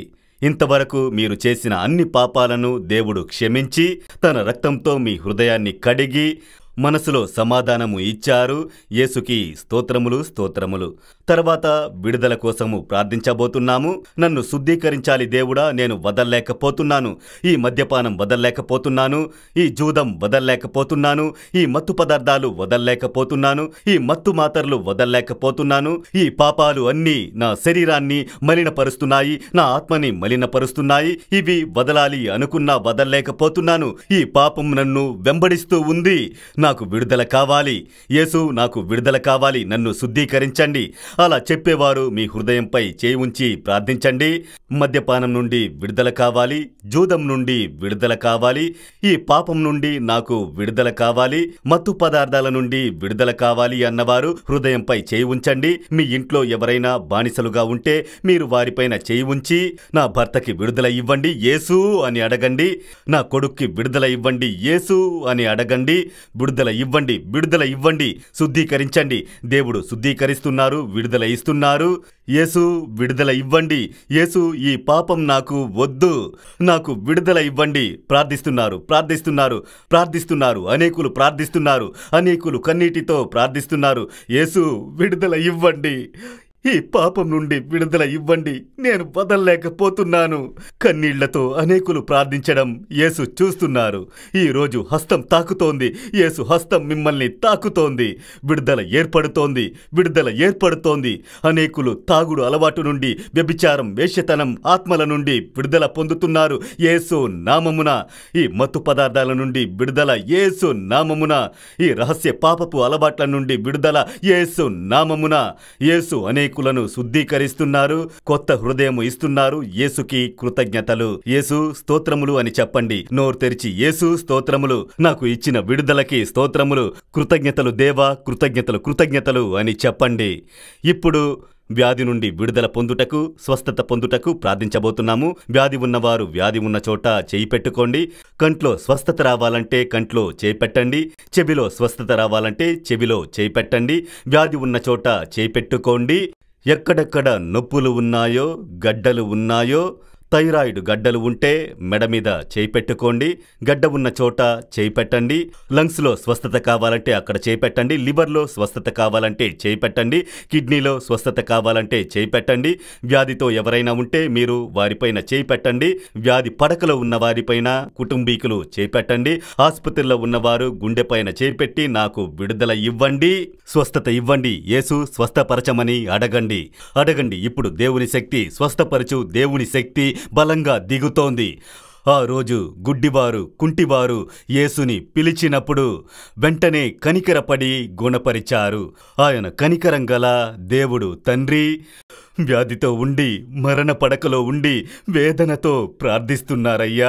ఇంతవరకు మీరు చేసిన అన్ని పాపాలను దేవుడు క్షమించి తన రక్తంతో మీ హృదయాన్ని కడిగి మనసులో సమాధానము ఇచ్చారు యేసుకి స్తోత్రములు స్తోత్రములు తర్వాత విడుదల కోసము ప్రార్థించబోతున్నాము నన్ను శుద్ధీకరించాలి దేవుడా నేను వదల్లేకపోతున్నాను ఈ మద్యపానం వదల్లేకపోతున్నాను ఈ జూదం వదల్లేకపోతున్నాను ఈ మత్తు పదార్థాలు వదల్లేకపోతున్నాను ఈ మత్తు మాతర్లు వదల్లేకపోతున్నాను ఈ పాపాలు అన్నీ నా శరీరాన్ని మలినపరుస్తున్నాయి నా ఆత్మని మలినపరుస్తున్నాయి ఇవి వదలాలి అనుకున్నా వదల్లేకపోతున్నాను ఈ పాపం నన్ను వెంబడిస్తూ ఉంది నాకు విడుదల కావాలి యేసు నాకు విడుదల కావాలి నన్ను శుద్ధీకరించండి అలా చెప్పేవారు మీ హృదయంపై చేయి ఉంచి ప్రార్థించండి మద్యపానం నుండి విడుదల కావాలి జూదం నుండి విడుదల కావాలి ఈ పాపం నుండి నాకు విడుదల కావాలి మత్తు పదార్థాల నుండి విడుదల కావాలి అన్నవారు హృదయంపై చేయి ఉంచండి మీ ఇంట్లో ఎవరైనా బానిసలుగా ఉంటే మీరు వారిపైన చేయి ఉంచి నా భర్తకి విడుదల ఇవ్వండి యేసు అని అడగండి నా కొడుక్కి విడుదల ఇవ్వండి యేసు అని అడగండి విడుదల ఇవ్వండి విడుదల ఇవ్వండి శుద్ధీకరించండి దేవుడు శుద్ధీకరిస్తున్నారు విడుదల ఇస్తున్నారు యేసు విడుదల ఇవ్వండి యేసు ఈ పాపం నాకు వద్దు నాకు విడుదల ఇవ్వండి ప్రార్థిస్తున్నారు ప్రార్థిస్తున్నారు ప్రార్థిస్తున్నారు అనేకులు ప్రార్థిస్తున్నారు అనేకులు కన్నీటితో ప్రార్థిస్తున్నారు యేసు విడుదల ఇవ్వండి ఈ పాపం నుండి విడుదల ఇవ్వండి నేను వదల్లేకపోతున్నాను కన్నీళ్లతో అనేకులు ప్రార్థించడం యేసు చూస్తున్నారు ఈ రోజు హస్తం తాకుతోంది యేసు హస్తం మిమ్మల్ని తాకుతోంది విడుదల ఏర్పడుతోంది విడుదల ఏర్పడుతోంది అనేకులు తాగుడు అలవాటు నుండి వ్యభిచారం వేశ్యతనం ఆత్మల నుండి విడుదల పొందుతున్నారు యేసు నామమున ఈ మత్తు పదార్థాల నుండి విడుదల యేసు నామమున ఈ రహస్య పాపపు అలవాట్ల నుండి విడుదల యేసు నామమున యేసు అనేకులను శుద్ధీకరిస్తున్నారు కొత్త హృదయం ఇస్తున్నారు యేసుకి కృతజ్ఞతలు యేసు స్తోత్రములు అని చెప్పండి నోరు తెరిచి యేసు స్తోత్రములు నాకు ఇచ్చిన విడుదలకి స్తోత్రములు కృతజ్ఞతలు దేవా కృతజ్ఞతలు కృతజ్ఞతలు అని చెప్పండి ఇప్పుడు వ్యాధి నుండి విడుదల పొందుటకు స్వస్థత పొందుటకు ప్రార్థించబోతున్నాము వ్యాధి ఉన్నవారు వ్యాధి ఉన్న చోట చేయి పెట్టుకోండి కంట్లో స్వస్థత రావాలంటే కంట్లో చేయి పెట్టండి చెవిలో స్వస్థత రావాలంటే చెవిలో చేయి పెట్టండి వ్యాధి ఉన్న చోట చేయి పెట్టుకోండి ఎక్కడెక్కడ నొప్పులు ఉన్నాయో గడ్డలు ఉన్నాయో థైరాయిడ్ గడ్డలు ఉంటే మెడ మీద చేయి పెట్టుకోండి గడ్డ ఉన్న చోట చేయి పెట్టండి లంగ్స్లో స్వస్థత కావాలంటే అక్కడ చేయి పెట్టండి లివర్లో స్వస్థత కావాలంటే చేయి పెట్టండి కిడ్నీలో స్వస్థత కావాలంటే చేయి పెట్టండి వ్యాధితో ఎవరైనా ఉంటే మీరు వారిపైన చేయి పెట్టండి వ్యాధి పడకలో ఉన్న వారిపైన కుటుంబీకులు చేయి పెట్టండి ఆసుపత్రిలో ఉన్నవారు గుండెపైన చేయి పెట్టి నాకు విడుదల ఇవ్వండి స్వస్థత ఇవ్వండి యేసు స్వస్థపరచమని అడగండి అడగండి ఇప్పుడు దేవుని శక్తి స్వస్థపరచు దేవుని శక్తి బలంగా దిగుతోంది ఆ రోజు గుడ్డివారు కుంటివారు యేసుని పిలిచినప్పుడు వెంటనే కనికరపడి గుణపరిచారు ఆయన కనికరం గల దేవుడు తండ్రి వ్యాధితో ఉండి మరణ పడకలో ఉండి వేదనతో ప్రార్థిస్తున్నారయ్యా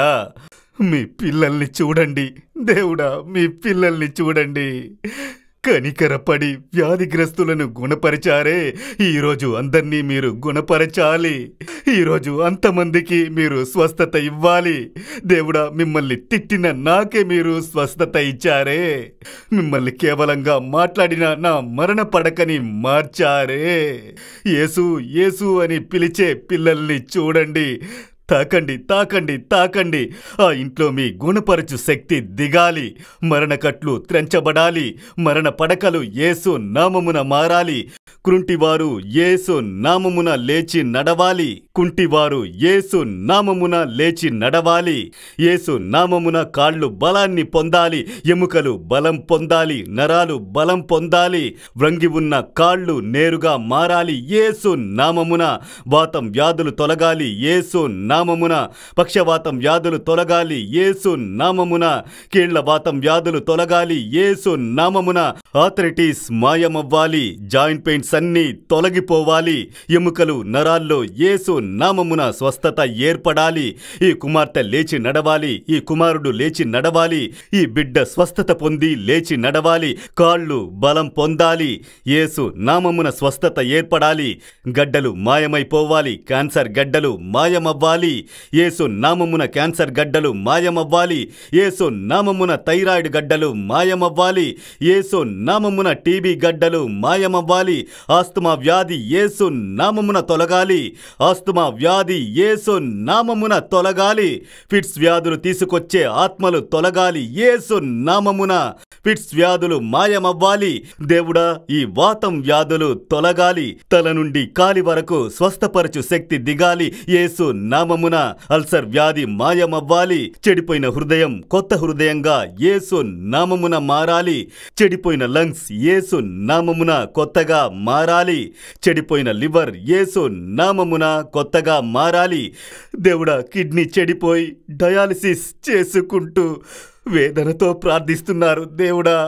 మీ పిల్లల్ని చూడండి దేవుడా మీ పిల్లల్ని చూడండి కనికరపడి వ్యాధిగ్రస్తులను గుణపరిచారే ఈరోజు అందరినీ మీరు గుణపరచాలి ఈరోజు అంతమందికి మీరు స్వస్థత ఇవ్వాలి దేవుడా మిమ్మల్ని తిట్టిన నాకే మీరు స్వస్థత ఇచ్చారే మిమ్మల్ని కేవలంగా మాట్లాడిన నా మరణ పడకని మార్చారే యేసు యేసు అని పిలిచే పిల్లల్ని చూడండి తాకండి తాకండి తాకండి ఆ ఇంట్లో మీ గుణపరచు శక్తి దిగాలి మరణకట్లు త్రెంచబడాలి మరణ పడకలు యేసు నామమున మారాలి కృంటివారు యేసు నామమున లేచి నడవాలి కుంటివారు యేసు నామమున లేచి నడవాలి యేసు నామమున కాళ్ళు బలాన్ని పొందాలి ఎముకలు బలం పొందాలి నరాలు బలం పొందాలి వ్రంగి ఉన్న కాళ్ళు నేరుగా మారాలి యేసు నామమున వాతం వ్యాధులు తొలగాలి యేసు నామమున పక్షవాతం వ్యాధులు తొలగాలి యేసు నామమున కీళ్ల వాతం వ్యాధులు తొలగాలి యేసు నామమున ఆథరిటీస్ మాయమవ్వాలి జాయింట్ పెయిన్స్ అన్నీ తొలగిపోవాలి ఎముకలు నరాల్లో యేసు నామమున స్వస్థత ఏర్పడాలి ఈ కుమార్తె లేచి నడవాలి ఈ కుమారుడు లేచి నడవాలి ఈ బిడ్డ స్వస్థత పొంది లేచి నడవాలి కాళ్ళు బలం పొందాలి యేసు నామమున స్వస్థత ఏర్పడాలి గడ్డలు మాయమైపోవాలి క్యాన్సర్ గడ్డలు మాయమవ్వాలి మాయమవ్వాలి యేసు నామమున క్యాన్సర్ గడ్డలు మాయమవ్వాలి యేసు నామమున థైరాయిడ్ గడ్డలు మాయమవ్వాలి యేసు నామమున టీబీ గడ్డలు మాయమవ్వాలి ఆస్తమా వ్యాధి యేసు నామమున తొలగాలి ఆస్తమా వ్యాధి యేసు నామమున తొలగాలి ఫిట్స్ వ్యాధులు తీసుకొచ్చే ఆత్మలు తొలగాలి యేసు నామమున ఫిట్స్ వ్యాధులు మాయమవ్వాలి దేవుడా ఈ వాతం వ్యాధులు తొలగాలి తల నుండి కాలి వరకు స్వస్థపరచు శక్తి దిగాలి యేసు నామమున అల్సర్ వ్యాధి మాయమవ్వాలి చెడిపోయిన హృదయం కొత్త హృదయంగా యేసు నామమున మారాలి చెడిపోయిన లంగ్స్ యేసు నామమున కొత్తగా మారాలి చెడిపోయిన లివర్ యేసు నామమున కొత్తగా మారాలి దేవుడా కిడ్నీ చెడిపోయి డయాలసిస్ చేసుకుంటూ వేదనతో ప్రార్థిస్తున్నారు దేవుడా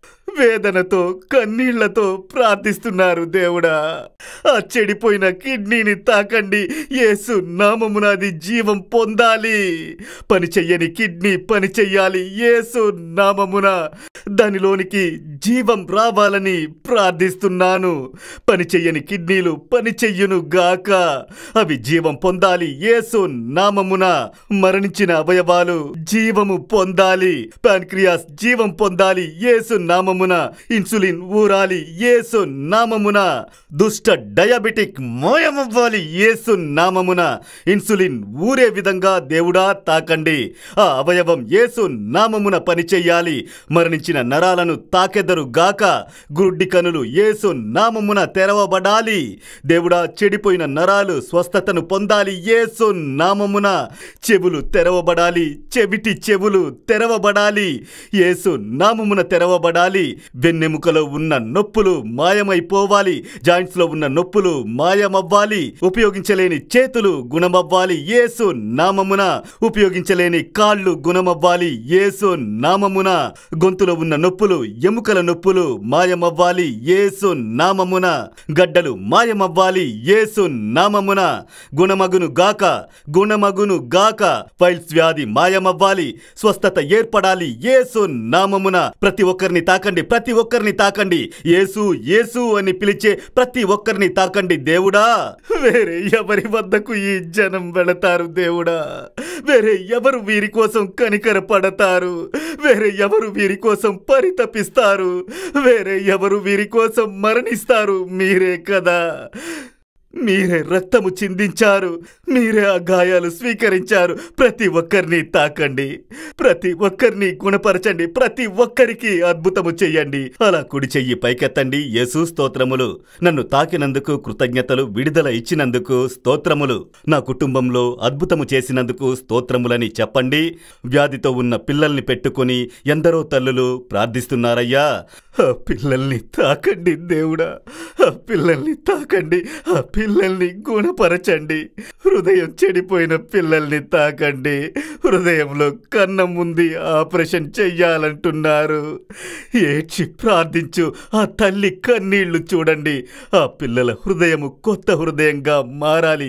వేదనతో కన్నీళ్లతో ప్రార్థిస్తున్నారు దేవుడా ఆ చెడిపోయిన కిడ్నీని తాకండి యేసు నామమున అది జీవం పొందాలి పని చెయ్యని కిడ్నీ పని చెయ్యాలి యేసు నామమున దానిలోనికి జీవం రావాలని ప్రార్థిస్తున్నాను పని చెయ్యని కిడ్నీలు పని చెయ్యును గాక అవి జీవం పొందాలి యేసు నామమున మరణించిన అవయవాలు జీవము పొందాలి పాన్క్రియాస్ జీవం పొందాలి యేసు నామమున ఇన్సులిన్ ఊరాలి యేసు నామమున దుష్ట డయాబెటిక్ మోయమవ్వాలి యేసు నామమున ఇన్సులిన్ ఊరే విధంగా దేవుడా తాకండి ఆ అవయవం యేసు నామమున పనిచెయ్యాలి మరణించిన నరాలను తాకెదరు గాక గుడ్డి కనులు యేసు నామమున తెరవబడాలి దేవుడా చెడిపోయిన నరాలు స్వస్థతను పొందాలి యేసు నామమున చెవులు తెరవబడాలి చెవిటి చెవులు తెరవబడాలి యేసు నామమున తెరవబడాలి వెన్నెముకలో ఉన్న నొప్పులు మాయమైపోవాలి జాయింట్స్ లో ఉన్న నొప్పులు మాయమవ్వాలి ఉపయోగించలేని చేతులు గుణమవ్వాలి యేసు నామమున ఉపయోగించలేని కాళ్ళు గుణమవ్వాలి యేసు నామమున గొంతులో ఉన్న నొప్పులు ఎముకల నొప్పులు మాయమవ్వాలి యేసు నామమున గడ్డలు మాయమవ్వాలి యేసు నామమున గుణమగును గాక గుణమగును గాక ఫైల్స్ వ్యాధి మాయమవ్వాలి స్వస్థత ఏర్పడాలి యేసు నామమున ప్రతి ఒక్కరిని తాకండి ప్రతి ఒక్కరిని తాకండి యేసు యేసు అని పిలిచే ప్రతి ఒక్కరిని తాకండి దేవుడా వేరే ఎవరి వద్దకు ఈ జనం వెళతారు దేవుడా వేరే ఎవరు వీరి కోసం కనికర పడతారు వేరే ఎవరు వీరి కోసం పరితపిస్తారు వేరే ఎవరు వీరి కోసం మరణిస్తారు మీరే కదా మీరే రక్తము చిందించారు మీరే ఆ గాయాలు స్వీకరించారు ప్రతి ఒక్కరిని తాకండి ప్రతి ఒక్కరిని గుణపరచండి ప్రతి ఒక్కరికి అద్భుతము చెయ్యండి అలా కుడి చెయ్యి పైకెత్తండి యేసు స్తోత్రములు నన్ను తాకినందుకు కృతజ్ఞతలు విడుదల ఇచ్చినందుకు స్తోత్రములు నా కుటుంబంలో అద్భుతము చేసినందుకు స్తోత్రములని చెప్పండి వ్యాధితో ఉన్న పిల్లల్ని పెట్టుకొని ఎందరో తల్లులు ప్రార్థిస్తున్నారయ్యా ఆ పిల్లల్ని తాకండి దేవుడా ఆ పిల్లల్ని తాకండి ఆ పిల్లల్ని గుణపరచండి హృదయం చెడిపోయిన పిల్లల్ని తాకండి హృదయంలో కన్నం ఉంది ఆపరేషన్ చెయ్యాలంటున్నారు ఏడ్చి ప్రార్థించు ఆ తల్లి కన్నీళ్లు చూడండి ఆ పిల్లల హృదయము కొత్త హృదయంగా మారాలి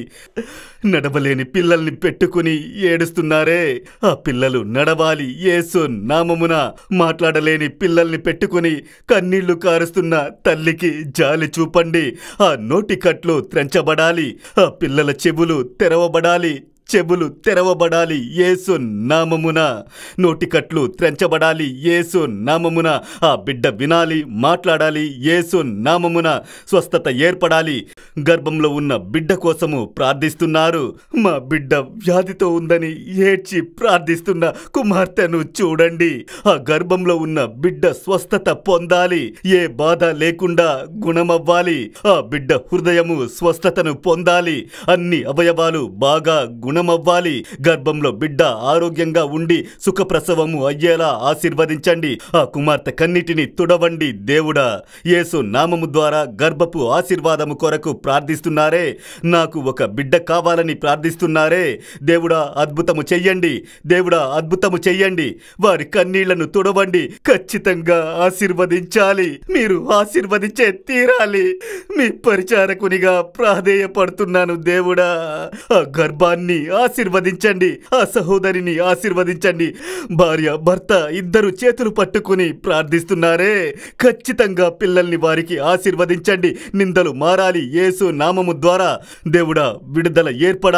నడవలేని పిల్లల్ని పెట్టుకుని ఏడుస్తున్నారే ఆ పిల్లలు నడవాలి యేసు నామమున మాట్లాడలేని పిల్లల్ని పెట్టుకుని కన్నీళ్లు కారుస్తున్న తల్లికి జాలి చూపండి ఆ నోటి కట్లు త్రెంచబడాలి ఆ పిల్లల చెవులు తెరవబడాలి చెవులు తెరవబడాలి యేసు నామమున నోటికట్లు త్రెంచబడాలి యేసు నామమున ఆ బిడ్డ వినాలి మాట్లాడాలి యేసు నామమున స్వస్థత ఏర్పడాలి గర్భంలో ఉన్న బిడ్డ కోసము ప్రార్థిస్తున్నారు మా బిడ్డ వ్యాధితో ఉందని ఏడ్చి ప్రార్థిస్తున్న కుమార్తెను చూడండి ఆ గర్భంలో ఉన్న బిడ్డ స్వస్థత పొందాలి ఏ బాధ లేకుండా గుణమవ్వాలి ఆ బిడ్డ హృదయము స్వస్థతను పొందాలి అన్ని అవయవాలు బాగా గుణమవ్వాలి గర్భంలో బిడ్డ ఆరోగ్యంగా ఉండి సుఖప్రసవము అయ్యేలా ఆశీర్వదించండి ఆ కుమార్తె కన్నిటిని తుడవండి దేవుడా యేసు నామము ద్వారా గర్భపు ఆశీర్వాదము కొరకు ప్రార్థిస్తున్నారే నాకు ఒక బిడ్డ కావాలని ప్రార్థిస్తున్నారే దేవుడా అద్భుతము చెయ్యండి దేవుడా అద్భుతము చెయ్యండి వారి కన్నీళ్లను తుడవండి ఖచ్చితంగా ఆశీర్వదించాలి మీరు ఆశీర్వదించే తీరాలి మీ పరిచారకునిగా ప్రాధేయపడుతున్నాను దేవుడా ఆ గర్భాన్ని ఆశీర్వదించండి ఆ సహోదరిని ఆశీర్వదించండి భార్య భర్త ఇద్దరు చేతులు పట్టుకుని ప్రార్థిస్తున్నారే ఖచ్చితంగా పిల్లల్ని వారికి ఆశీర్వదించండి నిందలు మారాలి యేసు నామము ద్వారా దేవుడా విడుదల ఏర్పడాలి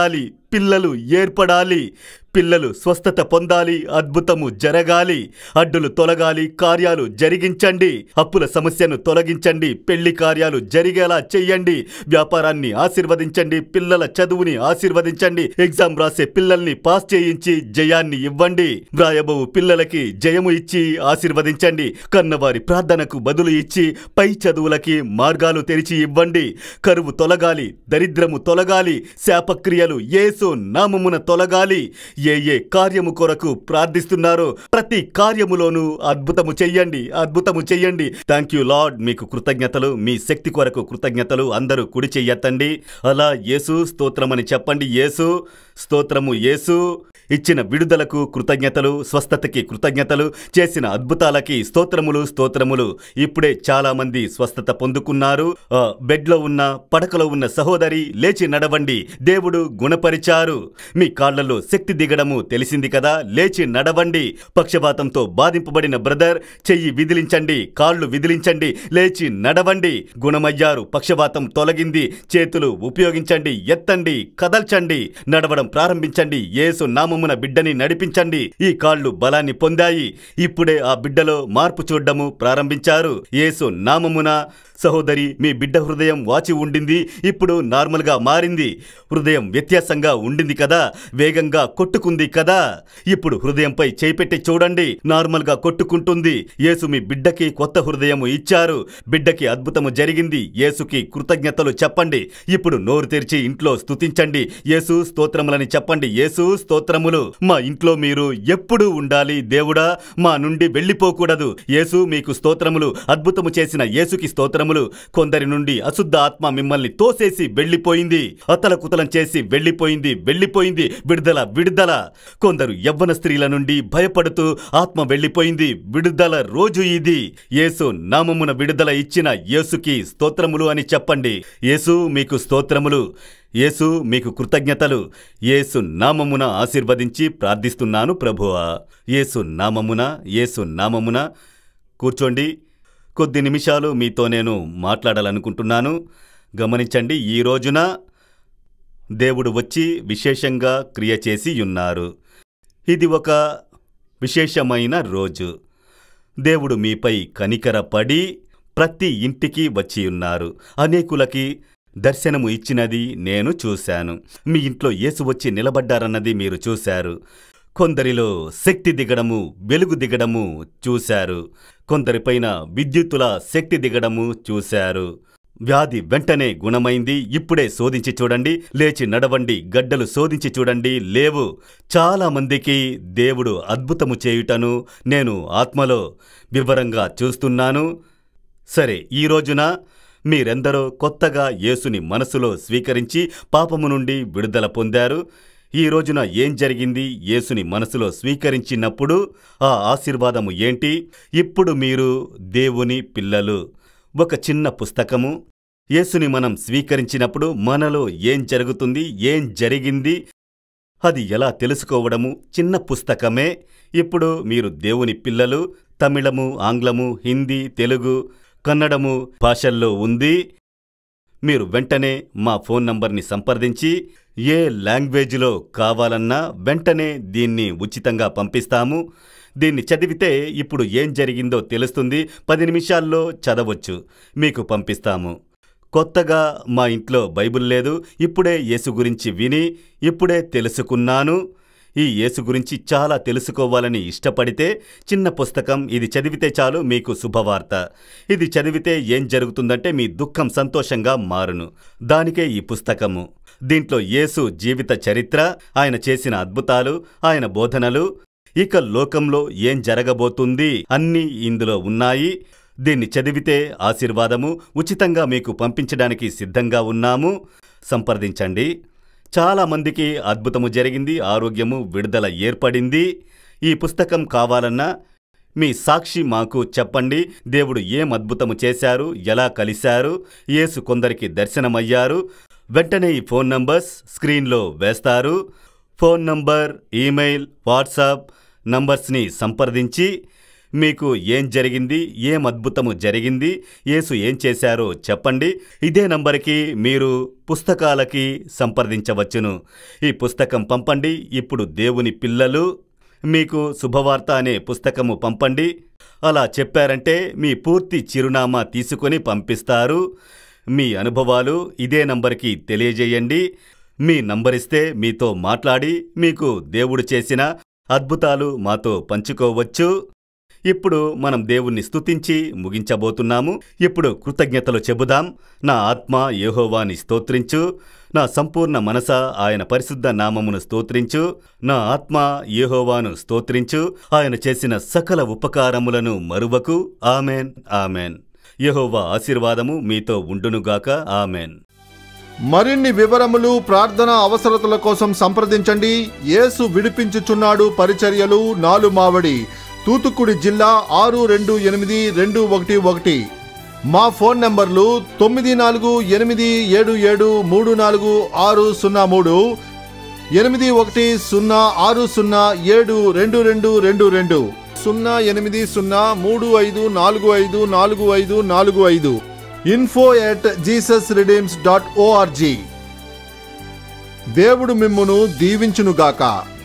పిల్లలు ఏర్పడాలి పిల్లలు స్వస్థత పొందాలి అద్భుతము జరగాలి అడ్డులు తొలగాలి కార్యాలు జరిగించండి అప్పుల సమస్యను తొలగించండి పెళ్లి కార్యాలు జరిగేలా చెయ్యండి వ్యాపారాన్ని ఆశీర్వదించండి పిల్లల చదువుని ఆశీర్వదించండి ఎగ్జామ్ రాసే పిల్లల్ని పాస్ చేయించి జయాన్ని ఇవ్వండి వ్రాయబోవు పిల్లలకి జయము ఇచ్చి ఆశీర్వదించండి కన్నవారి ప్రార్థనకు బదులు ఇచ్చి పై చదువులకి మార్గాలు తెరిచి ఇవ్వండి కరువు తొలగాలి దరిద్రము తొలగాలి శాపక్రియలు యేసు నామమున తొలగాలి ఏ ఏ కార్యము కొరకు ప్రార్థిస్తున్నారో ప్రతి కార్యములోనూ అద్భుతము చెయ్యండి అద్భుతము చెయ్యండి థ్యాంక్ యూ లార్డ్ మీకు కృతజ్ఞతలు మీ శక్తి కొరకు కృతజ్ఞతలు అందరూ కుడి చెయ్యెత్తండి అలా యేసు స్తోత్రమని చెప్పండి యేసు స్తోత్రము యేసు ఇచ్చిన విడుదలకు కృతజ్ఞతలు స్వస్థతకి కృతజ్ఞతలు చేసిన అద్భుతాలకి స్తోత్రములు స్తోత్రములు ఇప్పుడే చాలా మంది స్వస్థత పొందుకున్నారు ఆ, బెడ్లో ఉన్న పడకలో ఉన్న సహోదరి లేచి నడవండి దేవుడు గుణపరిచారు మీ కాళ్లలో శక్తి దిగడము తెలిసింది కదా లేచి నడవండి పక్షపాతంతో బాధింపబడిన బ్రదర్ చెయ్యి విదిలించండి కాళ్ళు విదిలించండి లేచి నడవండి గుణమయ్యారు పక్షపాతం తొలగింది చేతులు ఉపయోగించండి ఎత్తండి కదల్చండి నడవడం ప్రారంభించండి యేసు నామమున బిడ్డని నడిపించండి ఈ కాళ్ళు బలాన్ని పొందాయి ఇప్పుడే ఆ బిడ్డలో మార్పు చూడడము ప్రారంభించారు యేసు నామమున సహోదరి మీ బిడ్డ హృదయం వాచి ఉండింది ఇప్పుడు నార్మల్గా మారింది హృదయం వ్యత్యాసంగా ఉండింది కదా వేగంగా కొట్టుకుంది కదా ఇప్పుడు హృదయంపై చేపెట్టి చూడండి నార్మల్గా కొట్టుకుంటుంది యేసు మీ బిడ్డకి కొత్త హృదయము ఇచ్చారు బిడ్డకి అద్భుతము జరిగింది యేసుకి కృతజ్ఞతలు చెప్పండి ఇప్పుడు నోరు తెరిచి ఇంట్లో స్తుతించండి యేసు స్తోత్రములని చెప్పండి యేసు స్తోత్రములు మా ఇంట్లో మీరు ఎప్పుడూ ఉండాలి దేవుడా మా నుండి వెళ్ళిపోకూడదు యేసు మీకు స్తోత్రములు అద్భుతము చేసిన యేసుకి స్తోత్రములు కొందరి నుండి అశుద్ధ ఆత్మ మిమ్మల్ని తోసేసి వెళ్ళిపోయింది అతలకుతలం చేసి వెళ్ళిపోయింది వెళ్ళిపోయింది విడుదల విడుదల కొందరు యవ్వన స్త్రీల నుండి భయపడుతూ ఆత్మ వెళ్ళిపోయింది విడుదల రోజు ఇది యేసు నామమున విడుదల ఇచ్చిన యేసుకి స్తోత్రములు అని చెప్పండి యేసు మీకు స్తోత్రములు యేసు మీకు కృతజ్ఞతలు యేసు నామమున ఆశీర్వదించి ప్రార్థిస్తున్నాను ప్రభువా యేసు నామమున యేసు నామమున కూర్చోండి కొద్ది నిమిషాలు మీతో నేను మాట్లాడాలనుకుంటున్నాను గమనించండి ఈ రోజున దేవుడు వచ్చి విశేషంగా క్రియ చేసి ఉన్నారు ఇది ఒక విశేషమైన రోజు దేవుడు మీపై కనికరపడి ప్రతి ఇంటికి వచ్చి ఉన్నారు అనేకులకి దర్శనము ఇచ్చినది నేను చూశాను మీ ఇంట్లో యేసు వచ్చి నిలబడ్డారన్నది మీరు చూశారు కొందరిలో శక్తి దిగడము వెలుగు దిగడము చూశారు కొందరిపైన విద్యుత్తుల శక్తి దిగడము చూశారు వ్యాధి వెంటనే గుణమైంది ఇప్పుడే శోధించి చూడండి లేచి నడవండి గడ్డలు శోధించి చూడండి లేవు చాలా మందికి దేవుడు అద్భుతము చేయుటను నేను ఆత్మలో వివరంగా చూస్తున్నాను సరే ఈ రోజున మీరెందరో కొత్తగా యేసుని మనసులో స్వీకరించి పాపము నుండి విడుదల పొందారు ఈ రోజున ఏం జరిగింది యేసుని మనసులో స్వీకరించినప్పుడు ఆ ఆశీర్వాదము ఏంటి ఇప్పుడు మీరు దేవుని పిల్లలు ఒక చిన్న పుస్తకము యేసుని మనం స్వీకరించినప్పుడు మనలో ఏం జరుగుతుంది ఏం జరిగింది అది ఎలా తెలుసుకోవడము చిన్న పుస్తకమే ఇప్పుడు మీరు దేవుని పిల్లలు తమిళము ఆంగ్లము హిందీ తెలుగు కన్నడము భాషల్లో ఉంది మీరు వెంటనే మా ఫోన్ నంబర్ని సంప్రదించి ఏ లాంగ్వేజ్లో కావాలన్నా వెంటనే దీన్ని ఉచితంగా పంపిస్తాము దీన్ని చదివితే ఇప్పుడు ఏం జరిగిందో తెలుస్తుంది పది నిమిషాల్లో చదవచ్చు మీకు పంపిస్తాము కొత్తగా మా ఇంట్లో బైబిల్ లేదు ఇప్పుడే యేసు గురించి విని ఇప్పుడే తెలుసుకున్నాను ఈ యేసు గురించి చాలా తెలుసుకోవాలని ఇష్టపడితే చిన్న పుస్తకం ఇది చదివితే చాలు మీకు శుభవార్త ఇది చదివితే ఏం జరుగుతుందంటే మీ దుఃఖం సంతోషంగా మారును దానికే ఈ పుస్తకము దీంట్లో యేసు జీవిత చరిత్ర ఆయన చేసిన అద్భుతాలు ఆయన బోధనలు ఇక లోకంలో ఏం జరగబోతుంది అన్నీ ఇందులో ఉన్నాయి దీన్ని చదివితే ఆశీర్వాదము ఉచితంగా మీకు పంపించడానికి సిద్ధంగా ఉన్నాము సంప్రదించండి చాలా మందికి అద్భుతము జరిగింది ఆరోగ్యము విడుదల ఏర్పడింది ఈ పుస్తకం కావాలన్నా మీ సాక్షి మాకు చెప్పండి దేవుడు ఏం అద్భుతము చేశారు ఎలా కలిశారు యేసు కొందరికి దర్శనమయ్యారు వెంటనే ఈ ఫోన్ నంబర్స్ స్క్రీన్లో వేస్తారు ఫోన్ నంబర్ ఈమెయిల్ వాట్సాప్ నంబర్స్ని సంప్రదించి మీకు ఏం జరిగింది ఏం అద్భుతము జరిగింది యేసు ఏం చేశారో చెప్పండి ఇదే నంబర్కి మీరు పుస్తకాలకి సంప్రదించవచ్చును ఈ పుస్తకం పంపండి ఇప్పుడు దేవుని పిల్లలు మీకు శుభవార్త అనే పుస్తకము పంపండి అలా చెప్పారంటే మీ పూర్తి చిరునామా తీసుకొని పంపిస్తారు మీ అనుభవాలు ఇదే నంబర్కి తెలియజేయండి మీ నంబర్ ఇస్తే మీతో మాట్లాడి మీకు దేవుడు చేసిన అద్భుతాలు మాతో పంచుకోవచ్చు ఇప్పుడు మనం దేవుణ్ణి స్తుతించి ముగించబోతున్నాము ఇప్పుడు కృతజ్ఞతలు చెబుదాం నా ఆత్మ యెహోవాని స్తోత్రించు నా సంపూర్ణ మనస ఆయన పరిశుద్ధ నామమును స్తోత్రించు నా ఆత్మ యెహోవాను స్తోత్రించు ఆయన చేసిన సకల ఉపకారములను మరువకు ఆమెన్ ఆమెన్ యెహోవా ఆశీర్వాదము మీతో ఉండునుగాక ఆమెన్ మరిన్ని వివరములు ప్రార్థన అవసరతల కోసం సంప్రదించండి యేసు విడిపించుచున్నాడు పరిచర్యలు నాలుమావడి తూతుక్కుడి జిల్లా ఆరు రెండు ఎనిమిది రెండు ఒకటి ఒకటి మా ఫోన్ నంబర్లు తొమ్మిది నాలుగు ఎనిమిది ఏడు ఏడు మూడు నాలుగు ఆరు సున్నా మూడు ఎనిమిది ఒకటి సున్నా ఆరు సున్నా ఏడు రెండు రెండు రెండు రెండు సున్నా ఎనిమిది సున్నా మూడు ఐదు నాలుగు ఐదు నాలుగు ఐదు నాలుగు ఐదు info at Jesus redeems dot ORG దేవుడు మిమ్మును దీవించునుగాక